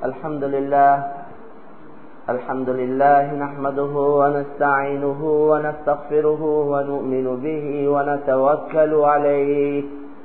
الحمد لله الحمد لله نحمده ونستعينه ونستغفره ونؤمن به ونتوكل عليه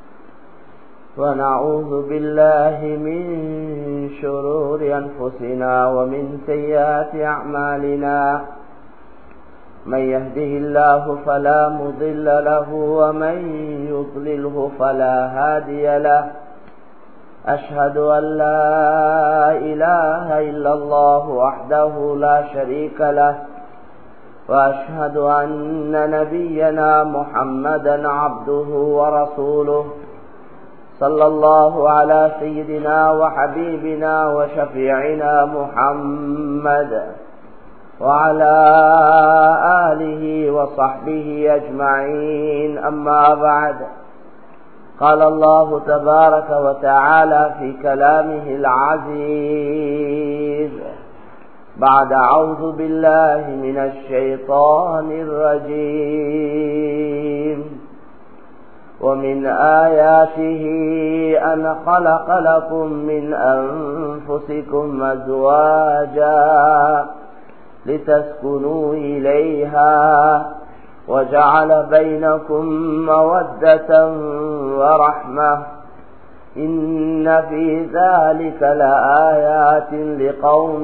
ونعوذ بالله من شرور أنفسنا ومن سيئات أعمالنا من يهده الله فلا مضل له ومن يضلله فلا هادي له أشهد أن لا إله إلا الله وحده لا شريك له وأشهد أن نبينا محمدا عبده ورسوله صلى الله على سيدنا وحبيبنا وشفيعنا محمد وعلى آله وصحبه أجمعين أما بعد قال الله تبارك وتعالى في كلامه العزيز بعد أعوذ بالله من الشيطان الرجيم ومن آياته أن خلق لكم من أنفسكم أزواجا لتسكنوا إليها وجعل بينكم مودة ورحمة إن في ذلك لآيات لقوم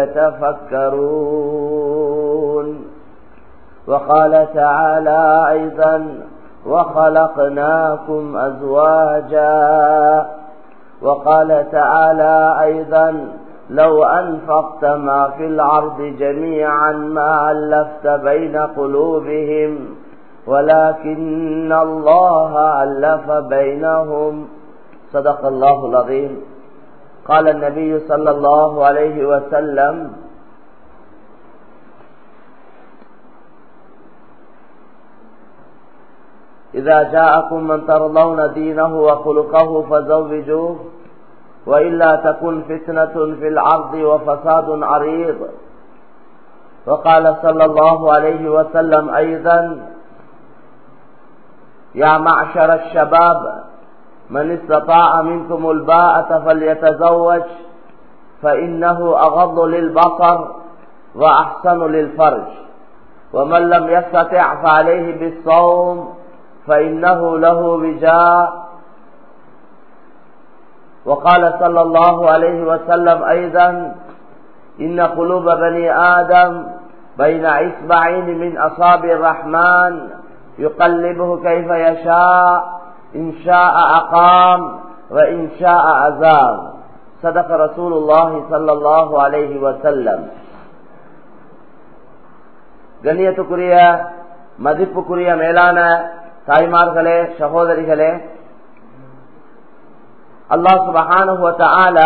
يتفكرون وقال تعالى أيضا وخلقناكم أزواجا وقال تعالى أيضا لو أنفقت ما في الأرض جميعا ما ألفت بين قلوبهم ولكن الله ألف بينهم صدق الله العظيم قال النبي صلى الله عليه وسلم إذا جاءكم من ترضون دينه وخلقه فزوجوه وإلا تكن فتنة في العرض وفساد عريض وقال صلى الله عليه وسلم أيضا يا معشر الشباب من استطاع منكم الباءة فليتزوج فإنه أغض للبصر وأحسن للفرج ومن لم يستطع فعليه بالصوم فإنه له وجاء وقال صلى الله عليه وسلم أيضا إن قلوب بني آدم بين إصبعين من أصابع الرحمن يقلبه كيف يشاء إن شاء أقام وإن شاء أزام صدق رسول الله صلى الله عليه وسلم கண்ணியத்துக்குரிய மதிப்புக்குரிய மேலான தாய்மார்களே சகோதரிகளே அல்லாஹ் சுபகானுவல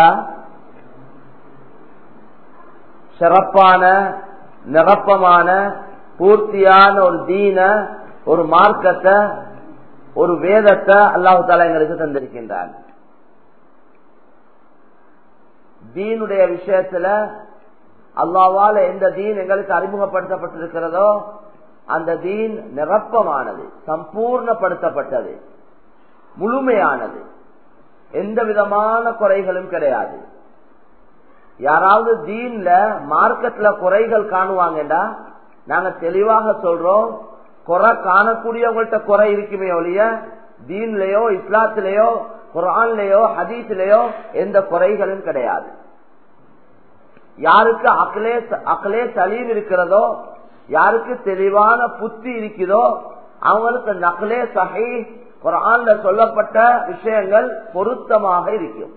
சிறப்பான நிரப்பமான பூர்த்தியான ஒரு தீன ஒரு மார்க்கத்தை ஒரு வேதத்தை அல்லாஹு தாலா எங்களுக்கு தந்திருக்கின்றான் தீனுடைய விஷயத்துல அல்லாவால எந்த தீன் எங்களுக்கு அறிமுகப்படுத்தப்பட்டிருக்கிறதோ அந்த தீன் நிரப்பமானது சம்பூர்ணப்படுத்தப்பட்டது முழுமையானது எந்த விதமான குறைகளும் கிடையாது யாராவது தீன்ல மார்க்கெட்ல குறைகள் காணுவாங்கடா நாங்க தெளிவாக சொல்றோம் குறை காணக்கூடியவங்கள்ட்ட குறை இருக்குமே ஒழிய தீன்லயோ இஸ்லாத்திலேயோ குரான்லயோ ஹதீஸ்லயோ எந்த குறைகளும் கிடையாது யாருக்கு அக்லே அக்லே சலீம் இருக்கிறதோ யாருக்கு தெளிவான புத்தி இருக்குதோ அவங்களுக்கு நக்லே சஹி குரான்ல சொல்லப்பட்ட விஷயங்கள் பொருத்தமாக இருக்கும்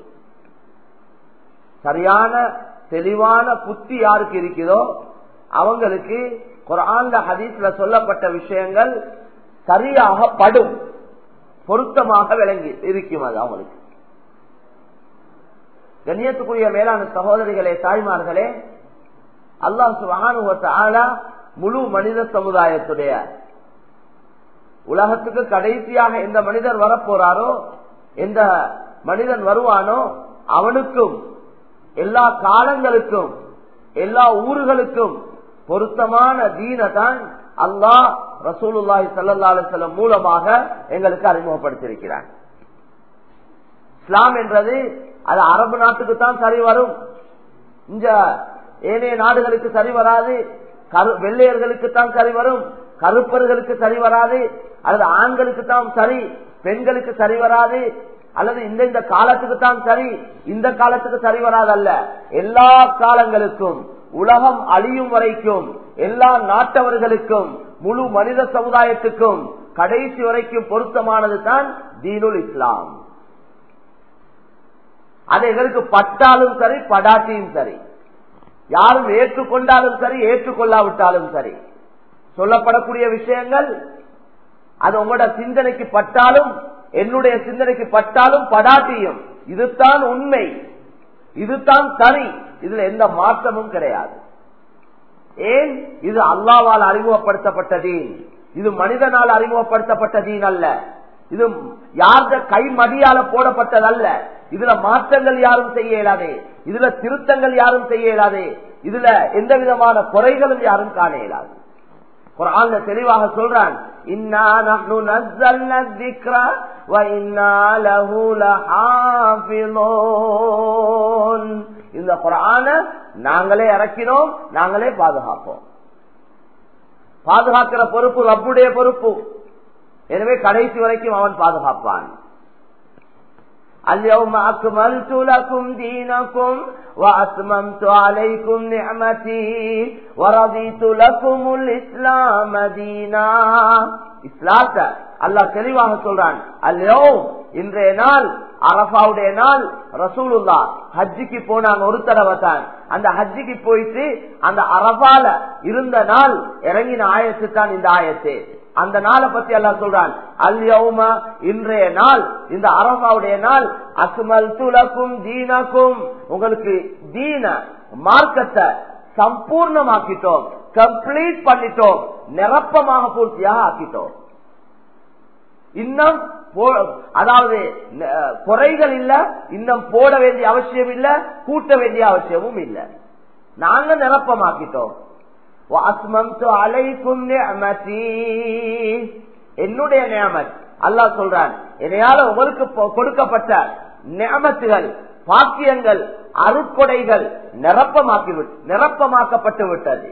சரியான தெளிவான புத்தி யாருக்கு இருக்குதோ அவங்களுக்கு குரான்ல ஹதீஸ்ல சொல்லப்பட்ட விஷயங்கள் சரியாக படும் பொருத்தமாக விளங்கி இருக்கும் அது அவங்களுக்கு கண்ணியத்துக்குரிய மேலான சகோதரிகளே தாய்மார்களே அல்லாஹ் சுகானுவத்த ஆளா முழு மனித சமுதாயத்துடைய உலகத்துக்கு கடைசியாக எந்த மனிதர் வரப்போறாரோ எந்த மனிதன் வருவானோ அவனுக்கும் எல்லா காலங்களுக்கும் எல்லா ஊர்களுக்கும் பொருத்தமான தீன தான் அல்லாஹ் ரசூலுல்லாஹி சல்லா அலுவலம் மூலமாக எங்களுக்கு அறிமுகப்படுத்தியிருக்கிறார் இஸ்லாம் என்றது அது அரபு நாட்டுக்கு தான் சரி வரும் இந்த ஏனைய நாடுகளுக்கு சரி வராது வெள்ளையர்களுக்கு தான் சரி வரும் கருப்பர்களுக்கு சரி வராது அல்லது ஆண்களுக்கு தான் சரி பெண்களுக்கு சரி வராது அல்லது இந்த இந்த காலத்துக்கு தான் சரி இந்த காலத்துக்கு சரி வராதல்ல எல்லா காலங்களுக்கும் உலகம் அழியும் வரைக்கும் எல்லா நாட்டவர்களுக்கும் முழு மனித சமுதாயத்துக்கும் கடைசி வரைக்கும் பொருத்தமானது தான் தீனுல் இஸ்லாம் அது எங்களுக்கு பட்டாலும் சரி படாட்டியும் சரி யாரும் ஏற்றுக்கொண்டாலும் சரி ஏற்றுக்கொள்ளாவிட்டாலும் சரி சொல்லப்படக்கூடிய விஷயங்கள் அது உங்களோட சிந்தனைக்கு பட்டாலும் என்னுடைய சிந்தனைக்கு பட்டாலும் படாட்டியும் இதுதான் உண்மை இதுதான் சரி இதுல எந்த மாற்றமும் கிடையாது ஏன் இது அல்லாவால் அறிமுகப்படுத்தப்பட்ட தீன் இது மனிதனால் அறிமுகப்படுத்தப்பட்ட தீன் அல்ல இது யார்த கை மடியால போடப்பட்டதல்ல இதுல மாற்றங்கள் யாரும் செய்ய இயலாது இதுல திருத்தங்கள் யாரும் செய்ய இயலாது இதுல எந்த விதமான குறைகளும் யாரும் காண இயலாது குரான்ல தெளிவாக சொல்றான் இன்னா நஹ்னு நஸ்ஸல்னா الذِّكْرَ وَإِنَّا لَهُ لَحَافِظُونَ இந்த குரான நாங்களே இறக்கினோம் நாங்களே பாதுகாப்போம் பாதுகாக்கிற பொறுப்பு ரப்புடைய பொறுப்பு எனவே கடைசி வரைக்கும் அவன் பாதுகாப்பான் اليوم أكملت لكم دينكم وأتممت عليكم نعمتي ورضيت لكم الإسلام دينا இஸ்லாத்த அல்லாஹ் தெளிவாக சொல்றான் அல்லோ இன்றைய நாள் அரபாவுடைய நாள் ரசூலுல்லா ஹஜ்ஜிக்கு போனாங்க ஒரு தடவை தான் அந்த ஹஜ்ஜிக்கு போயிட்டு அந்த அரபால இருந்த நாள் இறங்கின ஆயத்து தான் இந்த ஆயத்து அந்த நாளை பத்தி எல்லாம் சொல்றான் அல்யௌமா இன்றைய நாள் இந்த அரபாவுடைய நாள் அக்மல் துலக்கும் தீனக்கும் உங்களுக்கு தீன மார்க்கத்தை சம்பூர்ணமாக்கிட்டோம் கம்ப்ளீட் பண்ணிட்டோம் நிரப்பமாக பூர்த்தியாக ஆக்கிட்டோம் இன்னும் அதாவது குறைகள் இல்ல இன்னும் போட வேண்டிய அவசியம் இல்ல கூட்ட வேண்டிய அவசியமும் இல்ல நாங்க நிரப்பமாக்கிட்டோம் என்னுடைய நியமத் அல்லா சொல்றான் என்னையால உங்களுக்கு கொடுக்கப்பட்ட நியமத்துகள் பாக்கியங்கள் அருட்கொடைகள் நிரப்பமாக்கி நிரப்பமாக்கப்பட்டு விட்டது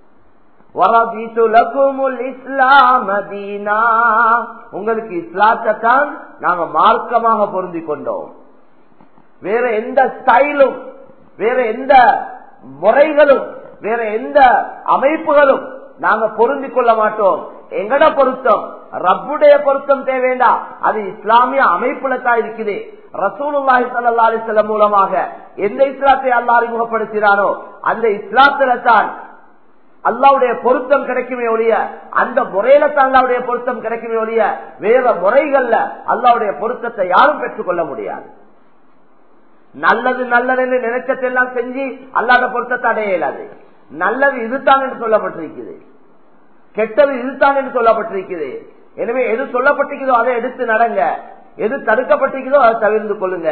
உங்களுக்கு இஸ்லாத்தை தான் நாங்க மார்க்கமாக பொருந்தி கொண்டோம் வேற எந்த ஸ்டைலும் வேற எந்த முறைகளும் வேற எந்த அமைப்புகளும் நாங்க பொருந்தி கொள்ள மாட்டோம் எங்கட பொருத்தம் ரப்புடைய பொருத்தம் தேவைண்டா அது இஸ்லாமிய அமைப்புல தான் இருக்குது ரசூலுல்லாஹி சல்லா அலிஸ்லம் மூலமாக எந்த இஸ்லாத்தை அல்லா அறிமுகப்படுத்தினாரோ அந்த இஸ்லாத்துல தான் அல்லாவுடைய பொருத்தம் கிடைக்குமே ஒழிய அந்த முறையில தான் அல்லாவுடைய பொருத்தம் கிடைக்குமே ஒழிய வேற முறைகள்ல அல்லாவுடைய பொருத்தத்தை யாரும் பெற்றுக்கொள்ள முடியாது நல்லது நல்லதுன்னு நினைச்சதெல்லாம் செஞ்சு அல்லாத பொருத்தத்தை அடைய இயலாது நல்லது இதுதான் என்று சொல்லப்பட்டிருக்குது கெட்டது இதுதான் என்று சொல்லப்பட்டிருக்குது எனவே எது சொல்லப்பட்டிருக்குதோ அதை எடுத்து நடங்க எது தடுக்கப்பட்டிருக்குதோ அதை தவிர்த்து கொள்ளுங்க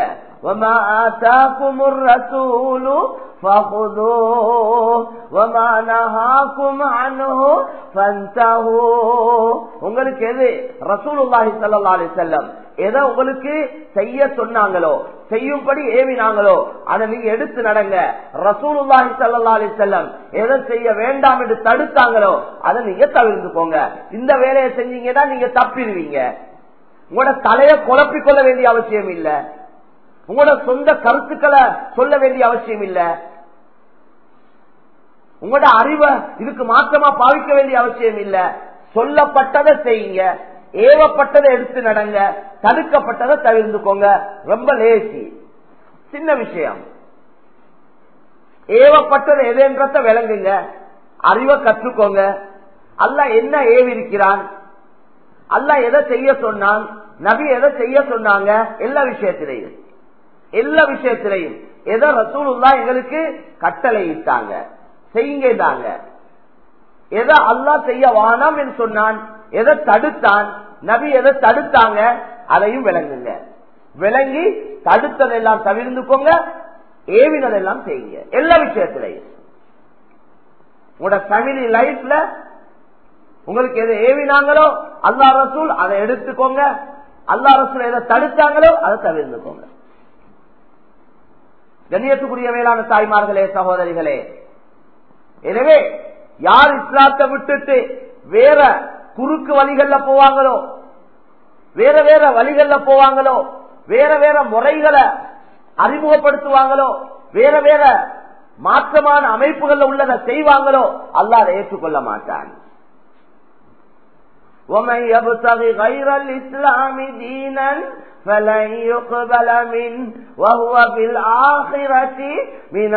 உங்களுக்கு எது ரசூலுல்லாஹி சல்லா அலி செல்லம் எதை உங்களுக்கு செய்ய சொன்னாங்களோ செய்யும்படி ஏவினாங்களோ அதை நீங்க எடுத்து நடங்க ரசூலுல்லாஹி சல்லா அலி செல்லம் எதை செய்ய வேண்டாம் என்று தடுத்தாங்களோ அதை நீங்க தவிர்த்துக்கோங்க இந்த வேலையை செஞ்சீங்கன்னா நீங்க தப்பிடுவீங்க உங்களோட தலையை குழப்பிக் கொள்ள வேண்டிய அவசியம் இல்ல உங்களோட சொந்த கருத்துக்களை சொல்ல வேண்டிய அவசியம் இல்ல உங்களோட அறிவை இதுக்கு மாற்றமா பாவிக்க வேண்டிய அவசியம் இல்ல சொல்லப்பட்டதை செய்யுங்க ஏவப்பட்டதை எடுத்து நடங்க தடுக்கப்பட்டதை தவிர்த்துக்கோங்க ரொம்ப லேசி சின்ன விஷயம் ஏவப்பட்டது எதுன்றத விளங்குங்க அறிவை கற்றுக்கோங்க அல்ல என்ன ஏவிருக்கிறான் அல்ல எதை செய்ய சொன்னான் நபி எதை செய்ய சொன்னாங்க எல்லா விஷயத்திலையும் எல்லா விஷயத்திலையும் எதை ரசூலுல்லா எங்களுக்கு கட்டளை இட்டாங்க செய்யுங்க எதை அல்லா செய்ய வானாம் என்று சொன்னான் எதை தடுத்தான் நபி எதை தடுத்தாங்க அதையும் விளங்குங்க விளங்கி தடுத்ததெல்லாம் தவிர்த்துக்கோங்க ஏவினதெல்லாம் செய்யுங்க எல்லா விஷயத்திலையும் உங்களோட ஃபேமிலி லைஃப்ல உங்களுக்கு எதை ஏவினாங்களோ அல்லா ரசூல் அதை எடுத்துக்கோங்க அல்லா ரசூல் எதை தடுத்தாங்களோ அதை தவிர்த்துக்கோங்க கண்ணியத்துக்குரிய வேளாண் தாய்மார்களே சகோதரிகளே எனவே யார் இஸ்லாத்தை விட்டுட்டு வேற குறுக்கு வழிகள்ல போவாங்களோ வேற வேற வழிகள்ல போவாங்களோ வேற வேற முறைகளை அறிமுகப்படுத்துவாங்களோ வேற வேற மாற்றமான அமைப்புகள்ல உள்ளதை செய்வாங்களோ அல்லாத ஏற்றுக்கொள்ள மாட்டான் ومن يبتغي غير الإسلام دينا فلن يقبل منه وهو في الآخرة من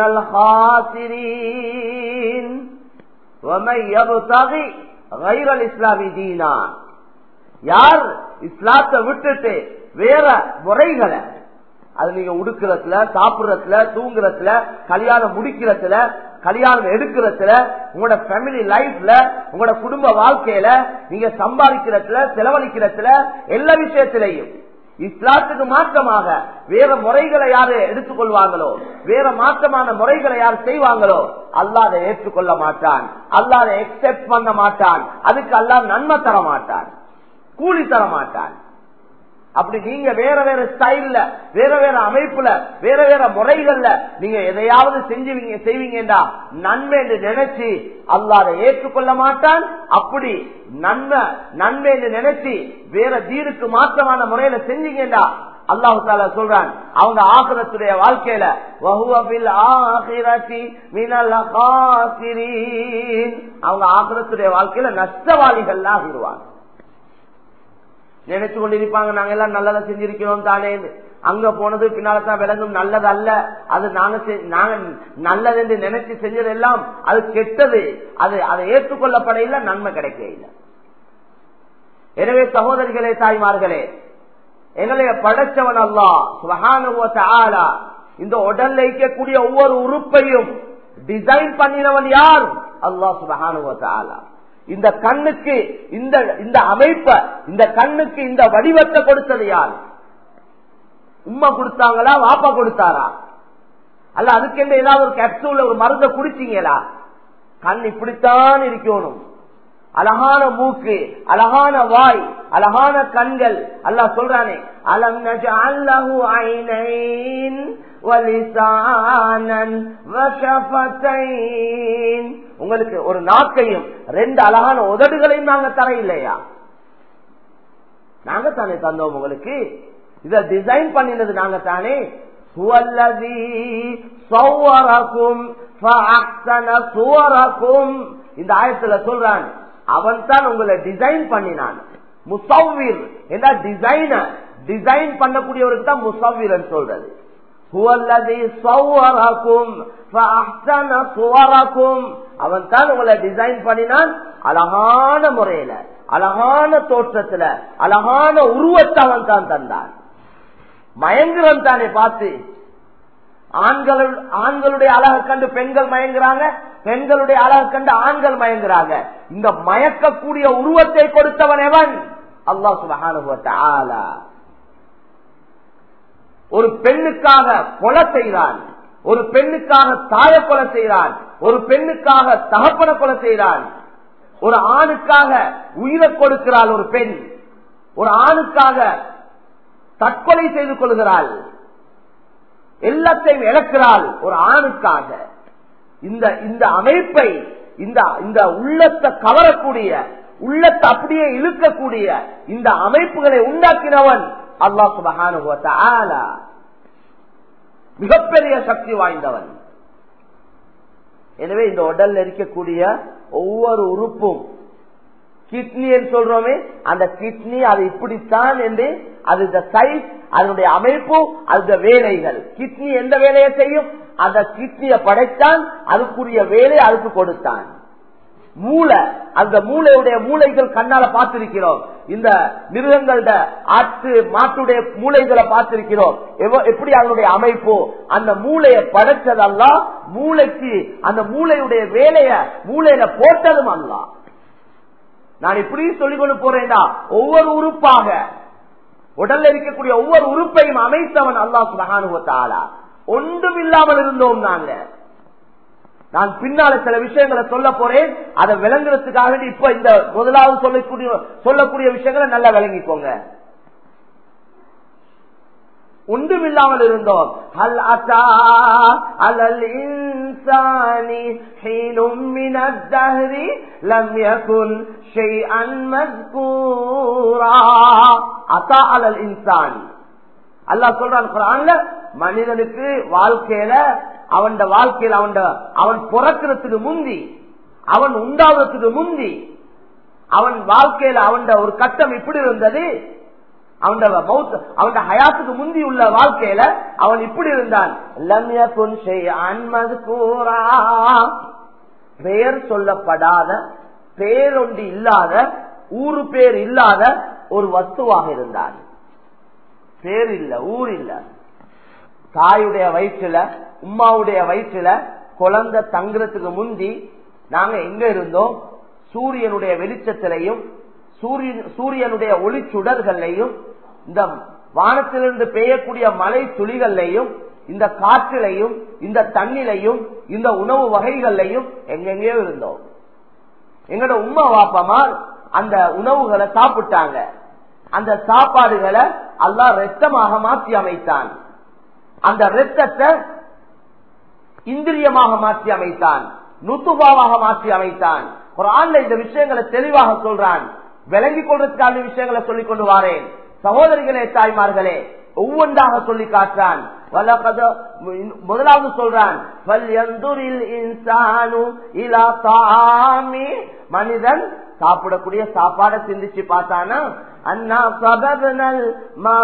الخاسرين ومن يبتغي غير الإسلام دينا யார் இஸ்லாத்தை விட்டுட்டு வேற முறைகளை அது நீங்க உடுக்கிறதுல சாப்பிடுறதுல தூங்குறதுல கல்யாணம் முடிக்கிறதுல கல்யாணம் எடுக்கிறதுல உங்களோட ஃபேமிலி லைஃப்ல உங்களோட குடும்ப வாழ்க்கையில நீங்க சம்பாதிக்கிறதுல செலவழிக்கிறதுல எல்லா விஷயத்திலையும் இஸ்லாத்துக்கு மாற்றமாக வேற முறைகளை யாரு எடுத்துக்கொள்வாங்களோ வேற மாற்றமான முறைகளை யார் செய்வாங்களோ அல்லாத ஏற்றுக்கொள்ள மாட்டான் அல்லாத எக்ஸெப்ட் பண்ண மாட்டான் அதுக்கு அல்லாஹ் நன்மை தர மாட்டான் கூலி தர மாட்டான் அப்படி நீங்க வேற வேற ஸ்டைல்ல வேற வேற அமைப்புல வேற வேற முறைகள்ல நீங்க எதையாவது செஞ்சுவீங்க செய்வீங்கடா நன்மை என்று நினைச்சு அல்லாத ஏற்றுக்கொள்ள மாட்டான் அப்படி நன்மை நன்மை என்று நினைச்சு வேற தீனுக்கு மாற்றமான முறையில செஞ்சீங்கடா அல்லாஹு தாலா சொல்றான் அவங்க ஆகிரத்துடைய வாழ்க்கையில அவங்க ஆகிரத்துடைய வாழ்க்கையில நஷ்டவாளிகள் ஆகிடுவாங்க நினைச்சு கொண்டிருப்பாங்க நாங்க எல்லாம் நல்லதை செஞ்சிருக்கிறோம் தானே அங்க போனது பின்னால்தான் விளங்கும் நல்லது அல்ல அது நாங்க நாங்க நல்லது என்று நினைச்சு செஞ்சதெல்லாம் அது கெட்டது அது அதை ஏற்றுக்கொள்ளப்படையில நன்மை கிடைக்க இல்லை எனவே சகோதரிகளே தாய்மார்களே எங்களைய படைச்சவன் அல்லா சுபகானுவ இந்த உடல்ல இருக்கக்கூடிய ஒவ்வொரு உறுப்பையும் டிசைன் பண்ணினவன் யார் அல்லா சுபகானுவ ஆலா இந்த கண்ணுக்கு இந்த இந்த அமைப்ப இந்த கண்ணுக்கு இந்த வடிவத்தை கொடுத்தது யார் உம்மா கொடுத்தாங்களா வாப்பா கொடுத்தாரா அல்ல அதுக்கு என்ன ஏதாவது ஒரு கேப்சூல ஒரு மருந்தை குடிச்சீங்களா கண் இப்படித்தான் இருக்கணும் அழகான மூக்கு அழகான வாய் அழகான கண்கள் அல்லா சொல்றானே அலம் அல்லஹு ஐனைன் உங்களுக்கு ஒரு நாக்கையும் ரெண்டு அழகான உதடுகளையும் நாங்க தர இல்லையா நாங்க தானே தந்தோம் உங்களுக்கு இத டிசைன் பண்ணினது நாங்க தானே இந்த ஆயத்துல சொல்றான் அவன் தான் உங்களை டிசைன் பண்ணினான் முசவ்விர் என்ன டிசைனர் டிசைன் பண்ணக்கூடியவருக்கு தான் முசவ்விர் சொல்றது அவன் தான் உங்களை டிசைன் பண்ணினான் அழகான முறையில அழகான தோற்றத்துல அழகான உருவத்தை அவன் தான் தந்தான் மயங்குறன் தானே பார்த்து ஆண்கள் ஆண்களுடைய அழகை கண்டு பெண்கள் மயங்குறாங்க பெண்களுடைய அழகை கண்டு ஆண்கள் மயங்குறாங்க இந்த மயக்கக்கூடிய உருவத்தை கொடுத்தவன் எவன் அல்லா சுபகானுபவத்தை ஆலா ஒரு பெண்ணுக்காக கொலை செய்கிறான் ஒரு பெண்ணுக்காக தாய கொலை செய்கிறான் ஒரு பெண்ணுக்காக தகப்பன கொலை செய்கிறான் ஒரு ஆணுக்காக உயிரை கொடுக்கிறாள் ஒரு பெண் ஒரு ஆணுக்காக தற்கொலை செய்து கொள்கிறாள் எல்லாத்தையும் இழக்கிறாள் ஒரு ஆணுக்காக இந்த இந்த அமைப்பை இந்த இந்த உள்ளத்தை கவரக்கூடிய உள்ளத்தை அப்படியே இழுக்கக்கூடிய இந்த அமைப்புகளை உண்டாக்கினவன் அல்லா சுபகானுபவத்த மிகப்பெரிய சக்தி வாய்ந்தவன் எனவே இந்த உடல்ல இருக்கக்கூடிய ஒவ்வொரு உறுப்பும் கிட்னி சொல்றோமே அந்த கிட்னி அது இப்படித்தான் என்று அது இந்த சைஸ் அதனுடைய அமைப்பு அந்த வேலைகள் கிட்னி எந்த வேலையை செய்யும் அந்த கிட்னியை படைத்தான் அதுக்குரிய வேலை அதுக்கு கொடுத்தான் மூளை அந்த மூளையுடைய மூளைகள் கண்ணால பார்த்திருக்கிறோம் இந்த மிருகங்களோட ஆட்டு மாட்டுடைய மூளைகளை பார்த்திருக்கிறோம் எப்படி அதனுடைய அமைப்பு அந்த மூளையை படைச்சதெல்லாம் மூளைக்கு அந்த மூளையுடைய வேலைய மூளையில போட்டதும் அல்ல நான் இப்படி சொல்லிக் கொண்டு போறேன்டா ஒவ்வொரு உறுப்பாக உடல்ல இருக்கக்கூடிய ஒவ்வொரு உறுப்பையும் அமைத்தவன் அல்லாஹ் சுபகானுவத்தாலா ஒன்றும் இல்லாமல் இருந்தோம் நாங்க நான் பின்னால சில விஷயங்களை சொல்ல போறேன் அதை விளங்குறதுக்காக இப்ப இந்த முதலாவது சொல்லக்கூடிய சொல்லக்கூடிய விஷயங்களை நல்லா விளங்கிக்கோங்க ஒன்றுமில்லாமல் இருந்தோம் ஹல் அத்தா அலல் இன்சானி ஹீனும் மின தஹ்ரி லம் யகுன் ஷைஅன் மஸ்கூரா அத்தா அலல் இன்சான் அல்லாஹ் சொல்றான் குரான்ல மனிதனுக்கு வாழ்க்கையில அவன் வாழ்க்கையில அவன் அவன் பிறக்கிறதுக்கு முந்தி அவன் உண்டாவதுக்கு முந்தி அவன் வாழ்க்கையில அவன் ஒரு கட்டம் இப்படி இருந்தது அவன் அவன் ஹயாத்துக்கு முந்தி உள்ள வாழ்க்கையில அவன் இப்படி இருந்தான் பெயர் சொல்லப்படாத பேரொண்டு இல்லாத ஊரு பேர் இல்லாத ஒரு வஸ்துவாக இருந்தான் பேர் இல்ல ஊர் இல்ல தாயுடைய வயிற்றுல உமாவுடைய வயிற்றுல குழந்தை தங்குறதுக்கு முந்தி நாங்க எங்க இருந்தோம் சூரியனுடைய வெளிச்சத்திலையும் சூரியனுடைய ஒளி சுடர்களையும் இந்த வானத்திலிருந்து பெய்யக்கூடிய மழை துளிகள்லையும் இந்த காற்றிலையும் இந்த தண்ணிலையும் இந்த உணவு வகைகள்லையும் எங்கெங்கயோ இருந்தோம் எங்களோட உமா வாப்பமார் அந்த உணவுகளை சாப்பிட்டாங்க அந்த சாப்பாடுகளை அல்லா ரத்தமாக மாற்றி அமைத்தான் அந்த ரத்தத்தை இந்திரியமாக மாற்றி அமைத்தான் நுத்துபாவாக மாற்றி அமைத்தான் ஒரு ஆண்ல இந்த விஷயங்களை தெளிவாக சொல்றான் விளங்கிக் கொள்றதுக்கான விஷயங்களை சொல்லிக் கொண்டு வாரேன் சகோதரிகளே தாய்மார்களே ஒவ்வொன்றாக சொல்லி காட்டான் முதலாவது சொல்றான் மனிதன் சாப்பிடக்கூடிய சாப்பாடை சிந்திச்சு பார்த்தானா அண்ணா சபபனல் மா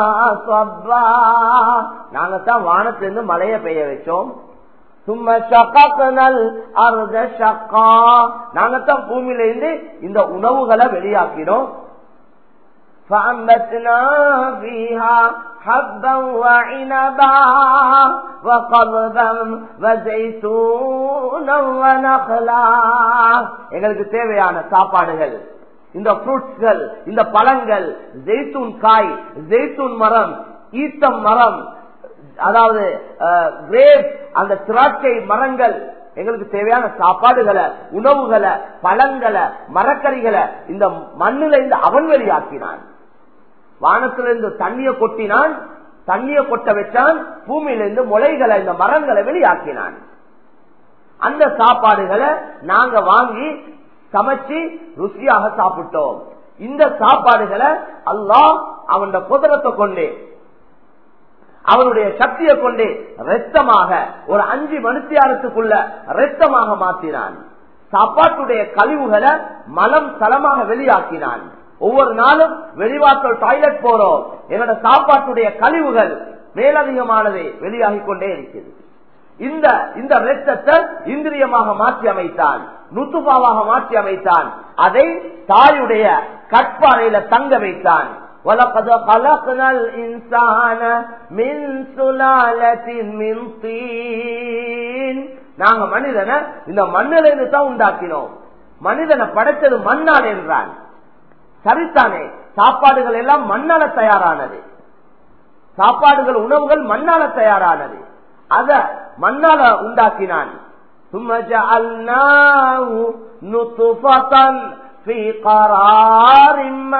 நாங்க தான் வானத்திலிருந்து மழைய பெய்ய வச்சோம் சும்மா ஷக்காக்கனல் அருத ஷக்கா நாங்கத்தான் பூமியில இருந்து இந்த உணவுகளை வெளியாக்கிறோம் فأنبتنا فيها حبا وعنبا وقضبا وزيتونا ونخلا எங்களுக்கு தேவையான சாப்பாடுகள் இந்த ஃப்ரூட்ஸ்கள் இந்த பழங்கள் ஜெய்தூன் காய் ஜெய்தூன் மரம் ஈத்தம் மரம் அதாவது கிரேப் அந்த திராட்சை மரங்கள் எங்களுக்கு தேவையான சாப்பாடுகளை உணவுகளை பழங்களை மரக்கறிகளை இந்த மண்ணில இருந்து அவன் வெளியாக்கினான் வானத்திலிருந்து தண்ணிய கொட்டினான் தண்ணிய கொட்ட வச்சான் பூமியிலிருந்து முளைகளை இந்த மரங்களை வெளியாக்கினான் அந்த சாப்பாடுகளை நாங்க வாங்கி சமைச்சு ருசியாக சாப்பிட்டோம் இந்த சாப்பாடுகளை அல்லாஹ் அவன் குதிரத்தை கொண்டு அவனுடைய சக்தியை கொண்டு ரத்தமாக ஒரு அஞ்சு மனுத்தியாரத்துக்குள்ள ரத்தமாக மாற்றினான் சாப்பாட்டுடைய கழிவுகளை மலம் தளமாக வெளியாக்கினான் ஒவ்வொரு நாளும் வெளிவாசல் டாய்லெட் போறோம் என்னோட சாப்பாட்டுடைய கழிவுகள் மேலதிகமானது வெளியாகி கொண்டே இருக்கிறது இந்த இந்த ரத்தத்தை இந்திரியமாக மாற்றி அமைத்தான் நுத்துபாவாக மாற்றி அமைத்தான் அதை தாயுடைய கட்பாறையில தங்க வைத்தான் وَلَقَدْ خَلَقْنَا الْإِنسَانَ مِنْ سُلَالَةٍ مِنْ طِينٍ நாங்க மனிதனை இந்த மண்ணில இருந்து தான் உண்டாக்கினோம் மனிதனை படைத்தது மண்ணால் என்றான் சரித்தானே சாப்பாடுகள் எல்லாம் மண்ணால தயாரானது சாப்பாடுகள் உணவுகள் மண்ணால தயாரானது அத மண்ணால உண்டாக்கினான் ثم جعلناه نطفة في قرار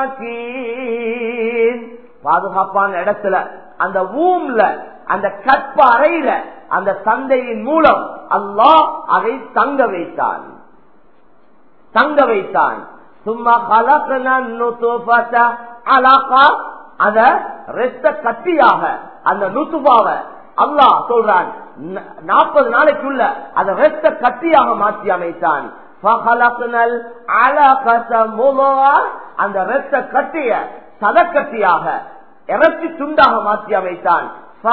مكين பாதுகாப்பான இடத்துல அந்த ஊம்ல அந்த கற்ப அறையில அந்த சந்தையின் மூலம் அல்லாஹ் அதை தங்க வைத்தான் தங்க வைத்தான் சும்மா கலக்கன அலாக்கா அத ரெத்த கட்டியாக அந்த நுத்துபாவ அல்லாஹ் சொல்றான் நாற்பது நாளைக்குள்ள அதை ரெத்த கட்டியாக மாற்றி அமைத்தான் அந்த ரத்த கட்டிய சதக்கட்டியாக இறச்சி துண்டாக மாற்றி அமைத்தான்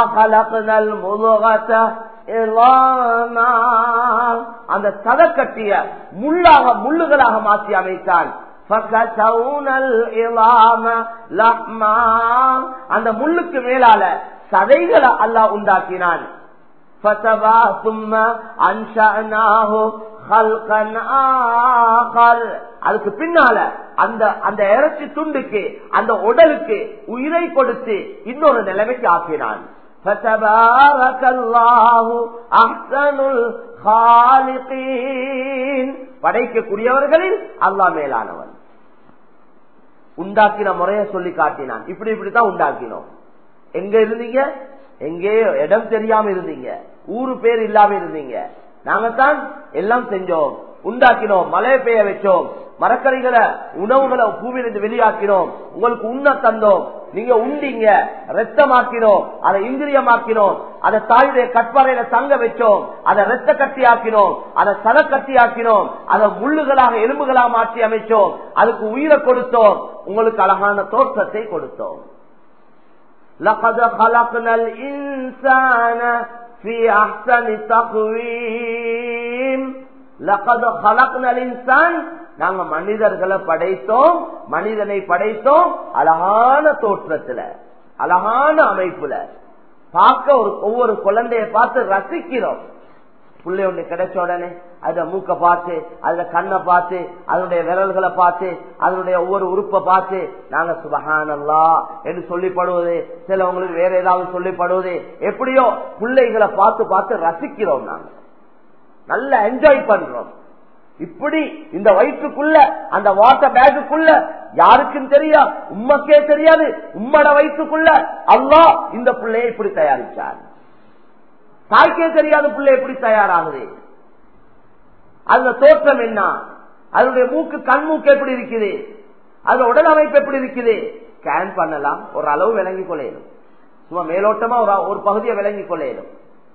அந்த சதக்கட்டிய முள்ளாக முள்ளுகளாக மாற்றி அமைத்தான் அந்த முள்ளுக்கு மேலால சதைகளை அல்லாஹ் உண்டாக்கினான் அதுக்கு பின்னால அந்த அந்த இறைச்சி துண்டுக்கு அந்த உடலுக்கு உயிரை கொடுத்து இன்னொரு நிலைமைக்கு ஆக்கினான் படைக்கக்கூடியவர்களில் அல்லாஹ் மேலானவன் உண்டாக்கின முறைய சொல்லி காட்டினான் இப்படி இப்படித்தான் உண்டாக்கினோம் எங்க இருந்தீங்க எங்கேயோ இடம் தெரியாம இருந்தீங்க ஊரு பேர் இல்லாம இருந்தீங்க நாங்க தான் எல்லாம் செஞ்சோம் உண்டாக்கினோம் மழையை பெய்ய வச்சோம் மரக்கறிகளை உணவுகளை பூமியிலிருந்து வெளியாக்கினோம் உங்களுக்கு உண்ண தந்தோம் நீங்க உண்டீங்க ரத்தமாக்கினோம் அதை இந்திரியமாக்கினோம் அதை தாயுடைய கட்பாறையில தங்க வச்சோம் அதை ரத்த கட்டி ஆக்கினோம் அதை சத கட்டி ஆக்கினோம் அதை முள்ளுகளாக எலும்புகளாக மாற்றி அமைச்சோம் அதுக்கு உயிரை கொடுத்தோம் உங்களுக்கு அழகான தோற்றத்தை கொடுத்தோம் لقد خلقنا الإنسان في أحسن تقويم لقد خلقنا الإنسان நாங்க மனிதர்களை படைத்தோம் மனிதனை படைத்தோம் அழகான தோற்றத்துல அழகான அமைப்புல பார்க்க ஒரு ஒவ்வொரு குழந்தைய பார்த்து ரசிக்கிறோம் புள்ளை ஒண்ணு கிடைச்ச உடனே அத மூக்க பார்த்து அதுல கண்ணை பார்த்து அதனுடைய விரல்களை பார்த்து அதனுடைய ஒவ்வொரு உறுப்பை பார்த்து நாங்க சுபகானல்லா என்று சொல்லிப்படுவது சிலவங்களுக்கு வேற ஏதாவது சொல்லிப்படுவது எப்படியோ பிள்ளைகளை பார்த்து பார்த்து ரசிக்கிறோம் நாங்க நல்லா என்ஜாய் பண்றோம் இப்படி இந்த வயிற்றுக்குள்ள அந்த வாட்டர் பேக்குக்குள்ள யாருக்கும் தெரியா உம்மக்கே தெரியாது உம்மட வயிற்றுக்குள்ள அல்லா இந்த பிள்ளையை இப்படி தயாரிச்சார் தாய்க்கே தெரியாத பிள்ளை எப்படி தயாராகுது அந்த தோற்றம் என்ன அதனுடைய மூக்கு கண் மூக்கு எப்படி இருக்குது அது உடல் அமைப்பு எப்படி இருக்குது ஸ்கேன் பண்ணலாம் ஒரு அளவு விளங்கிக் கொள்ளையிடும் சும்மா மேலோட்டமா ஒரு ஒரு பகுதியை விளங்கிக் கொள்ளையிடும்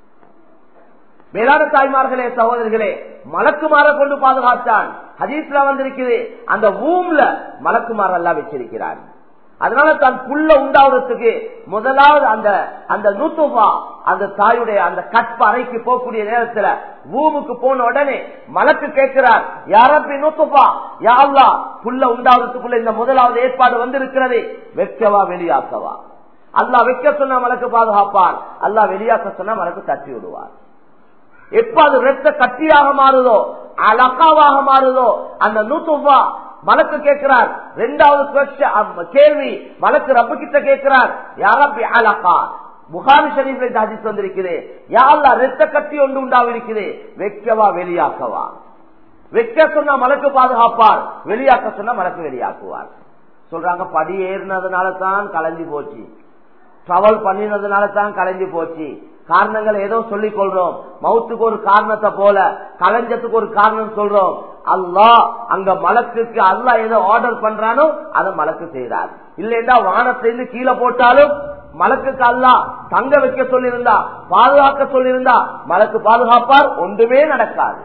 மேலான தாய்மார்களே சகோதரர்களே மலக்குமார கொண்டு பாதுகாத்தான் ஹதீஸ்ல வந்திருக்குது அந்த ஊம்ல மலக்குமார் எல்லாம் வச்சிருக்கிறார் அதனால தான் புள்ள உண்டாவதுக்கு முதலாவது அந்த அந்த நூத்துபா அந்த தாயுடைய அந்த கற்ப அறைக்கு போகக்கூடிய நேரத்துல பூமுக்கு போன உடனே மலக்கு கேட்கிறார் யாரப்பி நூத்துபா யாழ்லா புள்ள உண்டாவதுக்குள்ள இந்த முதலாவது ஏற்பாடு வந்திருக்கிறது வெக்கவா வெளியாக்கவா அல்லா வைக்க சொன்னா மலக்கு பாதுகாப்பார் அல்லா வெளியாக்க சொன்னா மலக்கு தட்டி விடுவார் எப்ப அது ரத்த கட்டியாக மாறுதோ அலக்காவாக மாறுதோ அந்த நூத்துபா மலக்கு கேட்கிறார் ரெண்டாவது கேள்வி மலக்கு ரப்பு கிட்ட கேட்கிறார் யாரப்பி அலக்கா புகாரி ஷரீஃபில் ஹதீஸ் வந்திருக்குது யாழ்லா ரத்த கட்டி ஒன்று உண்டாவிருக்குது வைக்கவா வெளியாக்கவா வைக்க சொன்னா மலக்கு பாதுகாப்பார் வெளியாக்க சொன்னா மலக்கு வெளியாக்குவார் சொல்றாங்க படி ஏறினதுனால தான் கலைஞ்சு போச்சு டிராவல் பண்ணினதுனால தான் கலைஞ்சு போச்சு காரணங்கள் ஏதோ சொல்லிக் கொள்றோம் மவுத்துக்கு ஒரு காரணத்தை போல கலைஞ்சத்துக்கு ஒரு காரணம் சொல்றோம் அல்லா அங்க மலக்குக்கு அல்லா ஏதோ ஆர்டர் பண்றானோ அதை மலக்கு செய்யறார் இல்லைன்னா வானத்திலிருந்து கீழே போட்டாலும் மலக்குக்கு அல்லா தங்க வைக்க சொல்லியிருந்தா பாதுகாக்க சொல்லியிருந்தா மலக்கு பாதுகாப்பார் ஒன்றுமே நடக்காது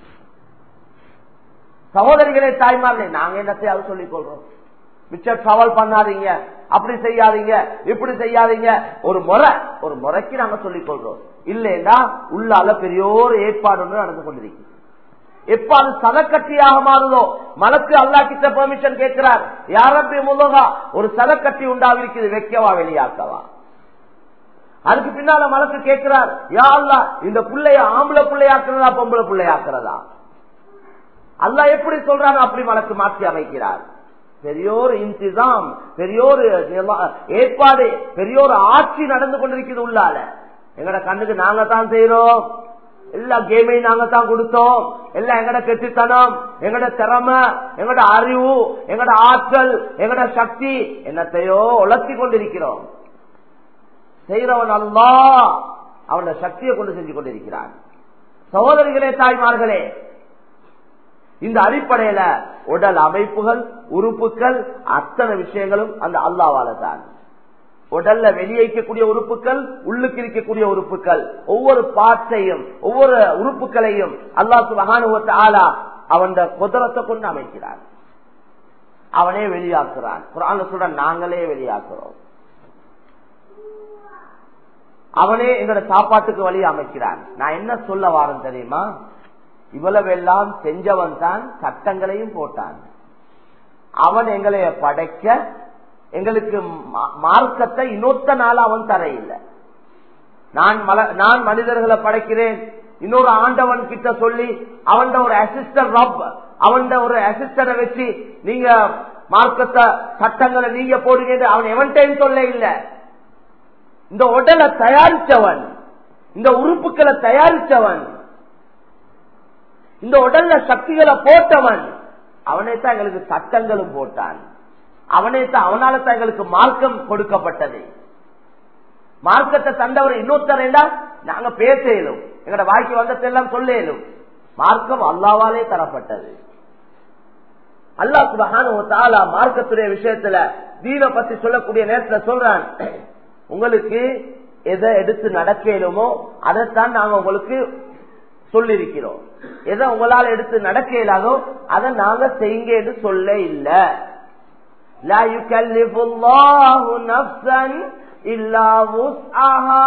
சகோதரிகளே தாய்மார்களே நாங்க என்னத்தையாவது சொல்லிக் கொள்றோம் மிச்சம் டிராவல் பண்ணாதீங்க அப்படி செய்யாதீங்க இப்படி செய்யாதீங்க ஒரு முறை ஒரு முறைக்கு நாங்க சொல்லிக் கொள்றோம் இல்லைன்னா உள்ளால பெரிய ஒரு ஏற்பாடு ஒன்று நடந்து கொண்டிருக்கு எப்ப அது சதக்கட்டியாக மாறுதோ மலக்கு அல்லா கிட்ட பெர்மிஷன் கேட்கிறார் யாரப்பி முலகா ஒரு சதக்கட்டி உண்டாவிருக்குது வைக்கவா வெளியாக்கவா அதுக்கு பின்னால மலக்கு கேட்கிறார் யா அல்லா இந்த பிள்ளைய ஆம்பளை பிள்ளையாக்குறதா பொம்பளை பிள்ளையாக்குறதா அல்லா எப்படி சொல்றாங்க அப்படி மலக்கு மாற்றி அமைக்கிறார் பெரியோர் இன்சிதாம் பெரியோர் ஏற்பாடு பெரியோர் ஆட்சி நடந்து கொண்டிருக்கிறது உள்ளால எங்கட கண்ணுக்கு நாங்க தான் செய்யறோம் எல்லா கேமையும் நாங்க தான் கொடுத்தோம் எல்லாம் எங்கட கெட்டுத்தனம் எங்கட திறமை எங்கட அறிவு எங்கட ஆற்றல் எங்கட சக்தி என்னத்தையோ உழத்தி கொண்டிருக்கிறோம் செய்யறவன் அல்லா அவன சக்தியை கொண்டு செஞ்சு கொண்டிருக்கிறான் சகோதரிகளே தாய்மார்களே இந்த அடிப்படையில உடல் அமைப்புகள் உறுப்புகள் அத்தனை விஷயங்களும் அந்த அல்லாவால தான் உடல்ல வெளியேற்றக்கூடிய உறுப்புகள் உள்ளுக்கு இருக்கக்கூடிய உறுப்புகள் ஒவ்வொரு பாட்டையும் ஒவ்வொரு உறுப்புகளையும் அல்லா சுபகானுவத்த ஆளா அவன் குதிரத்தை கொண்டு அமைக்கிறான் அவனே வெளியாக்குறான் குரான் சொல்ற நாங்களே வெளியாக்குறோம் அவனே எங்களோட சாப்பாட்டுக்கு வழி அமைக்கிறான் நான் என்ன சொல்ல வாரேன் தெரியுமா இவ்வளவெல்லாம் செஞ்சவன் தான் சட்டங்களையும் போட்டான் அவன் எங்களை படைக்க எங்களுக்கு மார்க்கத்தை இன்னொத்த நாள் அவன் தர இல்லை நான் நான் மனிதர்களை படைக்கிறேன் இன்னொரு ஆண்டவன் கிட்ட சொல்லி அவன் ஒரு அசிஸ்டன்ட் ரப் அவன் ஒரு அசிஸ்டரை வச்சு நீங்க மார்க்கத்தை சட்டங்களை நீங்க போடுங்க அவன் எவன்டையும் சொல்ல இல்லை இந்த உடலை தயாரிச்சவன் இந்த உறுப்புகளை தயாரிச்சவன் இந்த உடல்ல சக்திகளை போட்டவன் அவனே தான் எங்களுக்கு சட்டங்களும் போட்டான் அவனே தான் அவனால தான் எங்களுக்கு மார்க்கம் கொடுக்கப்பட்டது மார்க்கத்தை தந்தவர் இன்னொருத்தரேண்டா நாங்க பேச இயலும் எங்கட வாய்க்கு வந்ததெல்லாம் சொல்ல இயலும் மார்க்கம் அல்லாவாலே தரப்பட்டது அல்லா சுபகான மார்க்கத்துடைய விஷயத்துல தீன பத்தி சொல்லக்கூடிய நேரத்துல சொல்றான் உங்களுக்கு எதை எடுத்து நடக்கலுமோ அதைத்தான் நாங்க உங்களுக்கு சொல்லிருக்கிறோம் எதை உங்களால் எடுத்து நடக்க இயலாதோ அதை நாங்க செய்யுங்க என்று சொல்ல இல்ல لا يكلف الله نفسا إلا وسعها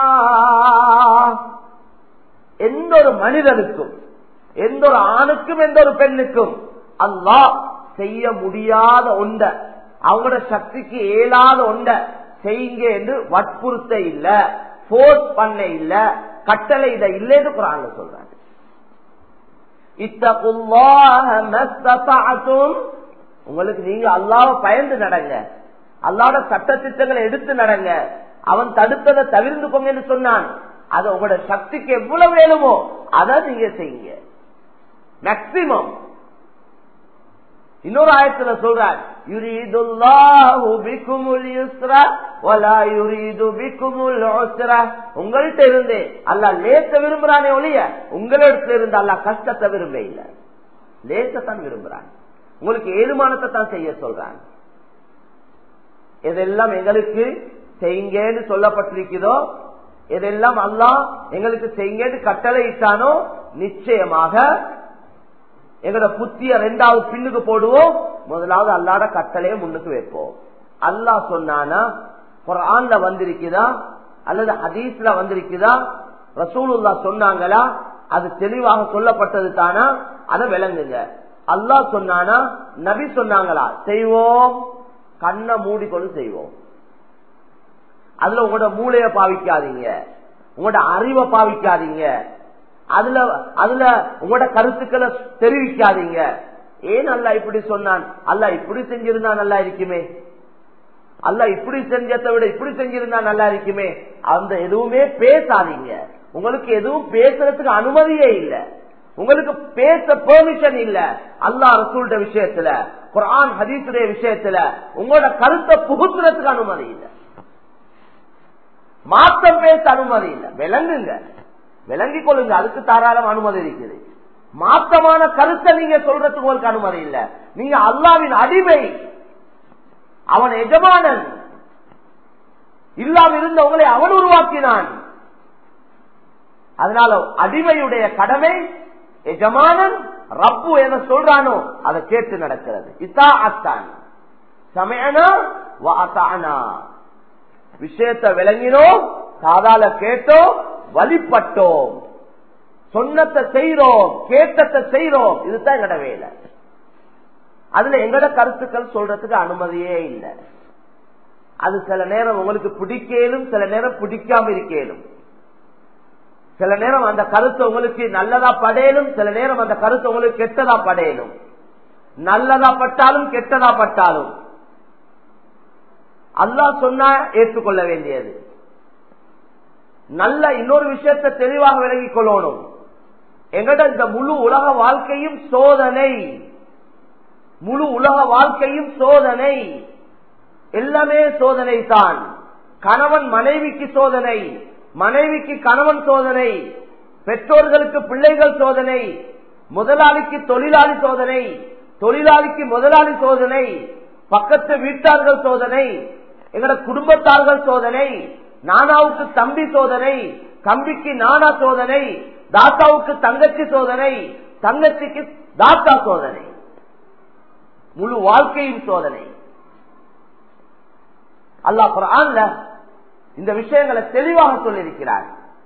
எந்த ஒரு மனிதனுக்கும் எந்த ஒரு ஆணுக்கும் எந்த ஒரு பெண்ணுக்கும் அல்லாஹ் செய்ய முடியாத ஒண்ட அவங்களோட சக்திக்கு இயலாத ஒண்ட செய்யுங்க என்று வற்புறுத்த இல்ல போர்ஸ் பண்ண இல்ல கட்டளை இத இல்லைன்னு குரான்ல சொல்றாங்க உங்களுக்கு நீங்க அல்லாவை பயந்து நடங்க அல்லாட சட்ட திட்டங்களை எடுத்து நடங்க அவன் தடுத்ததை தவிர்த்துக்கோங்கன்னு சொன்னான் அது உங்களோட சக்திக்கு எவ்வளவு வேணுமோ அதை நீங்க செய்யுங்க மேக்சிமம் இன்னொரு ஆயத்துல சொல்றார் உங்கள்கிட்ட இருந்து அல்ல லேச விரும்புறானே ஒழிய உங்களிடத்துல இருந்து அல்ல கஷ்டத்தை விரும்ப இல்ல லேசத்தான் விரும்புறான் உங்களுக்கு ஏழுமானத்தை தான் செய்ய சொல்றான் எதெல்லாம் எங்களுக்கு செய்யுங்கன்னு சொல்லப்பட்டிருக்கிறதோ எதெல்லாம் அல்லா எங்களுக்கு செய்யுங்கன்னு கட்டளை இட்டானோ நிச்சயமாக எங்களோட புத்திய ரெண்டாவது பின்னுக்கு போடுவோம் முதலாவது அல்லாட கட்டளையை முன்னுக்கு வைப்போம் அல்லா சொன்னானா குரான்ல வந்திருக்குதா அல்லது ஹதீஸ்ல வந்திருக்குதா ரசூலுல்லா சொன்னாங்களா அது தெளிவாக சொல்லப்பட்டது தானா அதை விளங்குங்க அல்லாஹ் சொன்னானா நபி சொன்னாங்களா செய்வோம் கண்ணை மூடிக்கொண்டு செய்வோம் அதுல உங்களோட மூளைய பாவிக்காதீங்க உங்களோட அறிவை பாவிக்காதீங்க அதுல அதுல உங்களோட கருத்துக்களை தெரிவிக்காதீங்க ஏன் அல்ல இப்படி சொன்னான் அல்ல இப்படி செஞ்சிருந்தா நல்லா இருக்குமே அல்ல இப்படி செஞ்சதை விட இப்படி செஞ்சிருந்தா நல்லா இருக்குமே அந்த எதுவுமே பேசாதீங்க உங்களுக்கு எதுவும் பேசுறதுக்கு அனுமதியே இல்ல உங்களுக்கு பேச பெர்மிஷன் இல்ல அல்லா ரசூல்ட விஷயத்துல குரான் ஹதீசுடைய விஷயத்துல உங்களோட கருத்தை புகுத்துறதுக்கு அனுமதி இல்ல மாற்றம் பேச அனுமதி இல்ல விளங்குங்க விளங்கிக் கொள்ளுங்க அதுக்கு தாராளம் அனுமதி இருக்குது மாற்றமான கருத்தை நீங்க சொல்றதுக்கு உங்களுக்கு அனுமதி இல்ல நீங்க அல்லாவின் அடிமை அவன் எஜமானன் இல்லாம இருந்த உங்களை அவன் உருவாக்கினான் அதனால அடிமையுடைய கடமை எஜமானன் ரப்பு என சொல்றானோ அதை கேட்டு நடக்கிறது இத்தா அத்தான் சமயனா வாத்தானா விஷயத்தை விளங்கினோம் சாதால கேட்டோம் வழிபட்டோம் சொன்னத்தை செய்யறோம் கேட்டத்தை செய்யறோம் இதுதான் எங்கட வேலை அதுல எங்கட கருத்துக்கள் சொல்றதுக்கு அனுமதியே இல்லை அது சில நேரம் உங்களுக்கு பிடிக்கலும் சில நேரம் பிடிக்காம இருக்கலும் சில நேரம் அந்த கருத்து உங்களுக்கு நல்லதா படையலும் சில நேரம் அந்த கருத்து உங்களுக்கு கெட்டதா படையலும் நல்லதா பட்டாலும் கெட்டதா பட்டாலும் அல்லா சொன்னா ஏற்றுக்கொள்ள வேண்டியது நல்ல இன்னொரு விஷயத்தை தெளிவாக விளங்கிக் கொள்ளணும் எங்கட இந்த முழு உலக வாழ்க்கையும் சோதனை முழு உலக வாழ்க்கையும் சோதனை எல்லாமே சோதனை தான் கணவன் மனைவிக்கு சோதனை மனைவிக்கு கணவன் சோதனை பெற்றோர்களுக்கு பிள்ளைகள் சோதனை முதலாளிக்கு தொழிலாளி சோதனை தொழிலாளிக்கு முதலாளி சோதனை பக்கத்து வீட்டார்கள் சோதனை எங்கட குடும்பத்தார்கள் சோதனை நானாவுக்கு தம்பி சோதனை தம்பிக்கு நானா சோதனை தாத்தாவுக்கு தங்கச்சி சோதனை தங்கச்சிக்கு தாத்தா சோதனை முழு வாழ்க்கையும் சோதனை அல்லா குரான்ல இந்த விஷயங்களை தெளிவாக சொல்லியிருக்கிறார்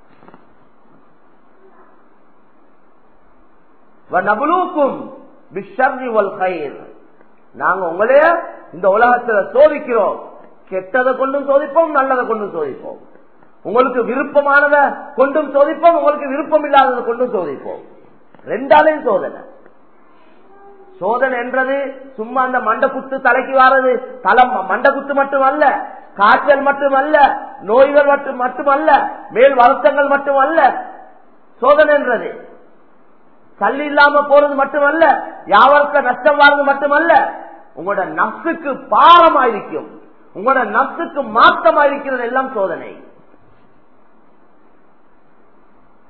நாங்க உங்களைய இந்த உலகத்துல சோதிக்கிறோம் கெட்டதை கொண்டும் சோதிப்போம் நல்லதை கொண்டும் சோதிப்போம் உங்களுக்கு விருப்பமானதை கொண்டும் சோதிப்போம் உங்களுக்கு விருப்பம் இல்லாததை கொண்டும் சோதிப்போம் ரெண்டாலையும் சோதனை சோதனை என்றது சும்மா அந்த மண்ட குத்து தலைக்கு வாரது தலை மண்ட குத்து மட்டுமல்ல காய்ச்சல் மட்டுமல்ல நோய்கள் மட்டும் மட்டுமல்ல மேல் வருத்தங்கள் மட்டுமல்ல சோதனை என்றது தள்ளி இல்லாம போறது மட்டுமல்ல யாவருக்கு நஷ்டம் வாரது மட்டுமல்ல உங்களோட நப்சுக்கு பாரமாயிருக்கும் உங்களோட நப்சுக்கு மாற்றமாயிருக்கிறது எல்லாம் சோதனை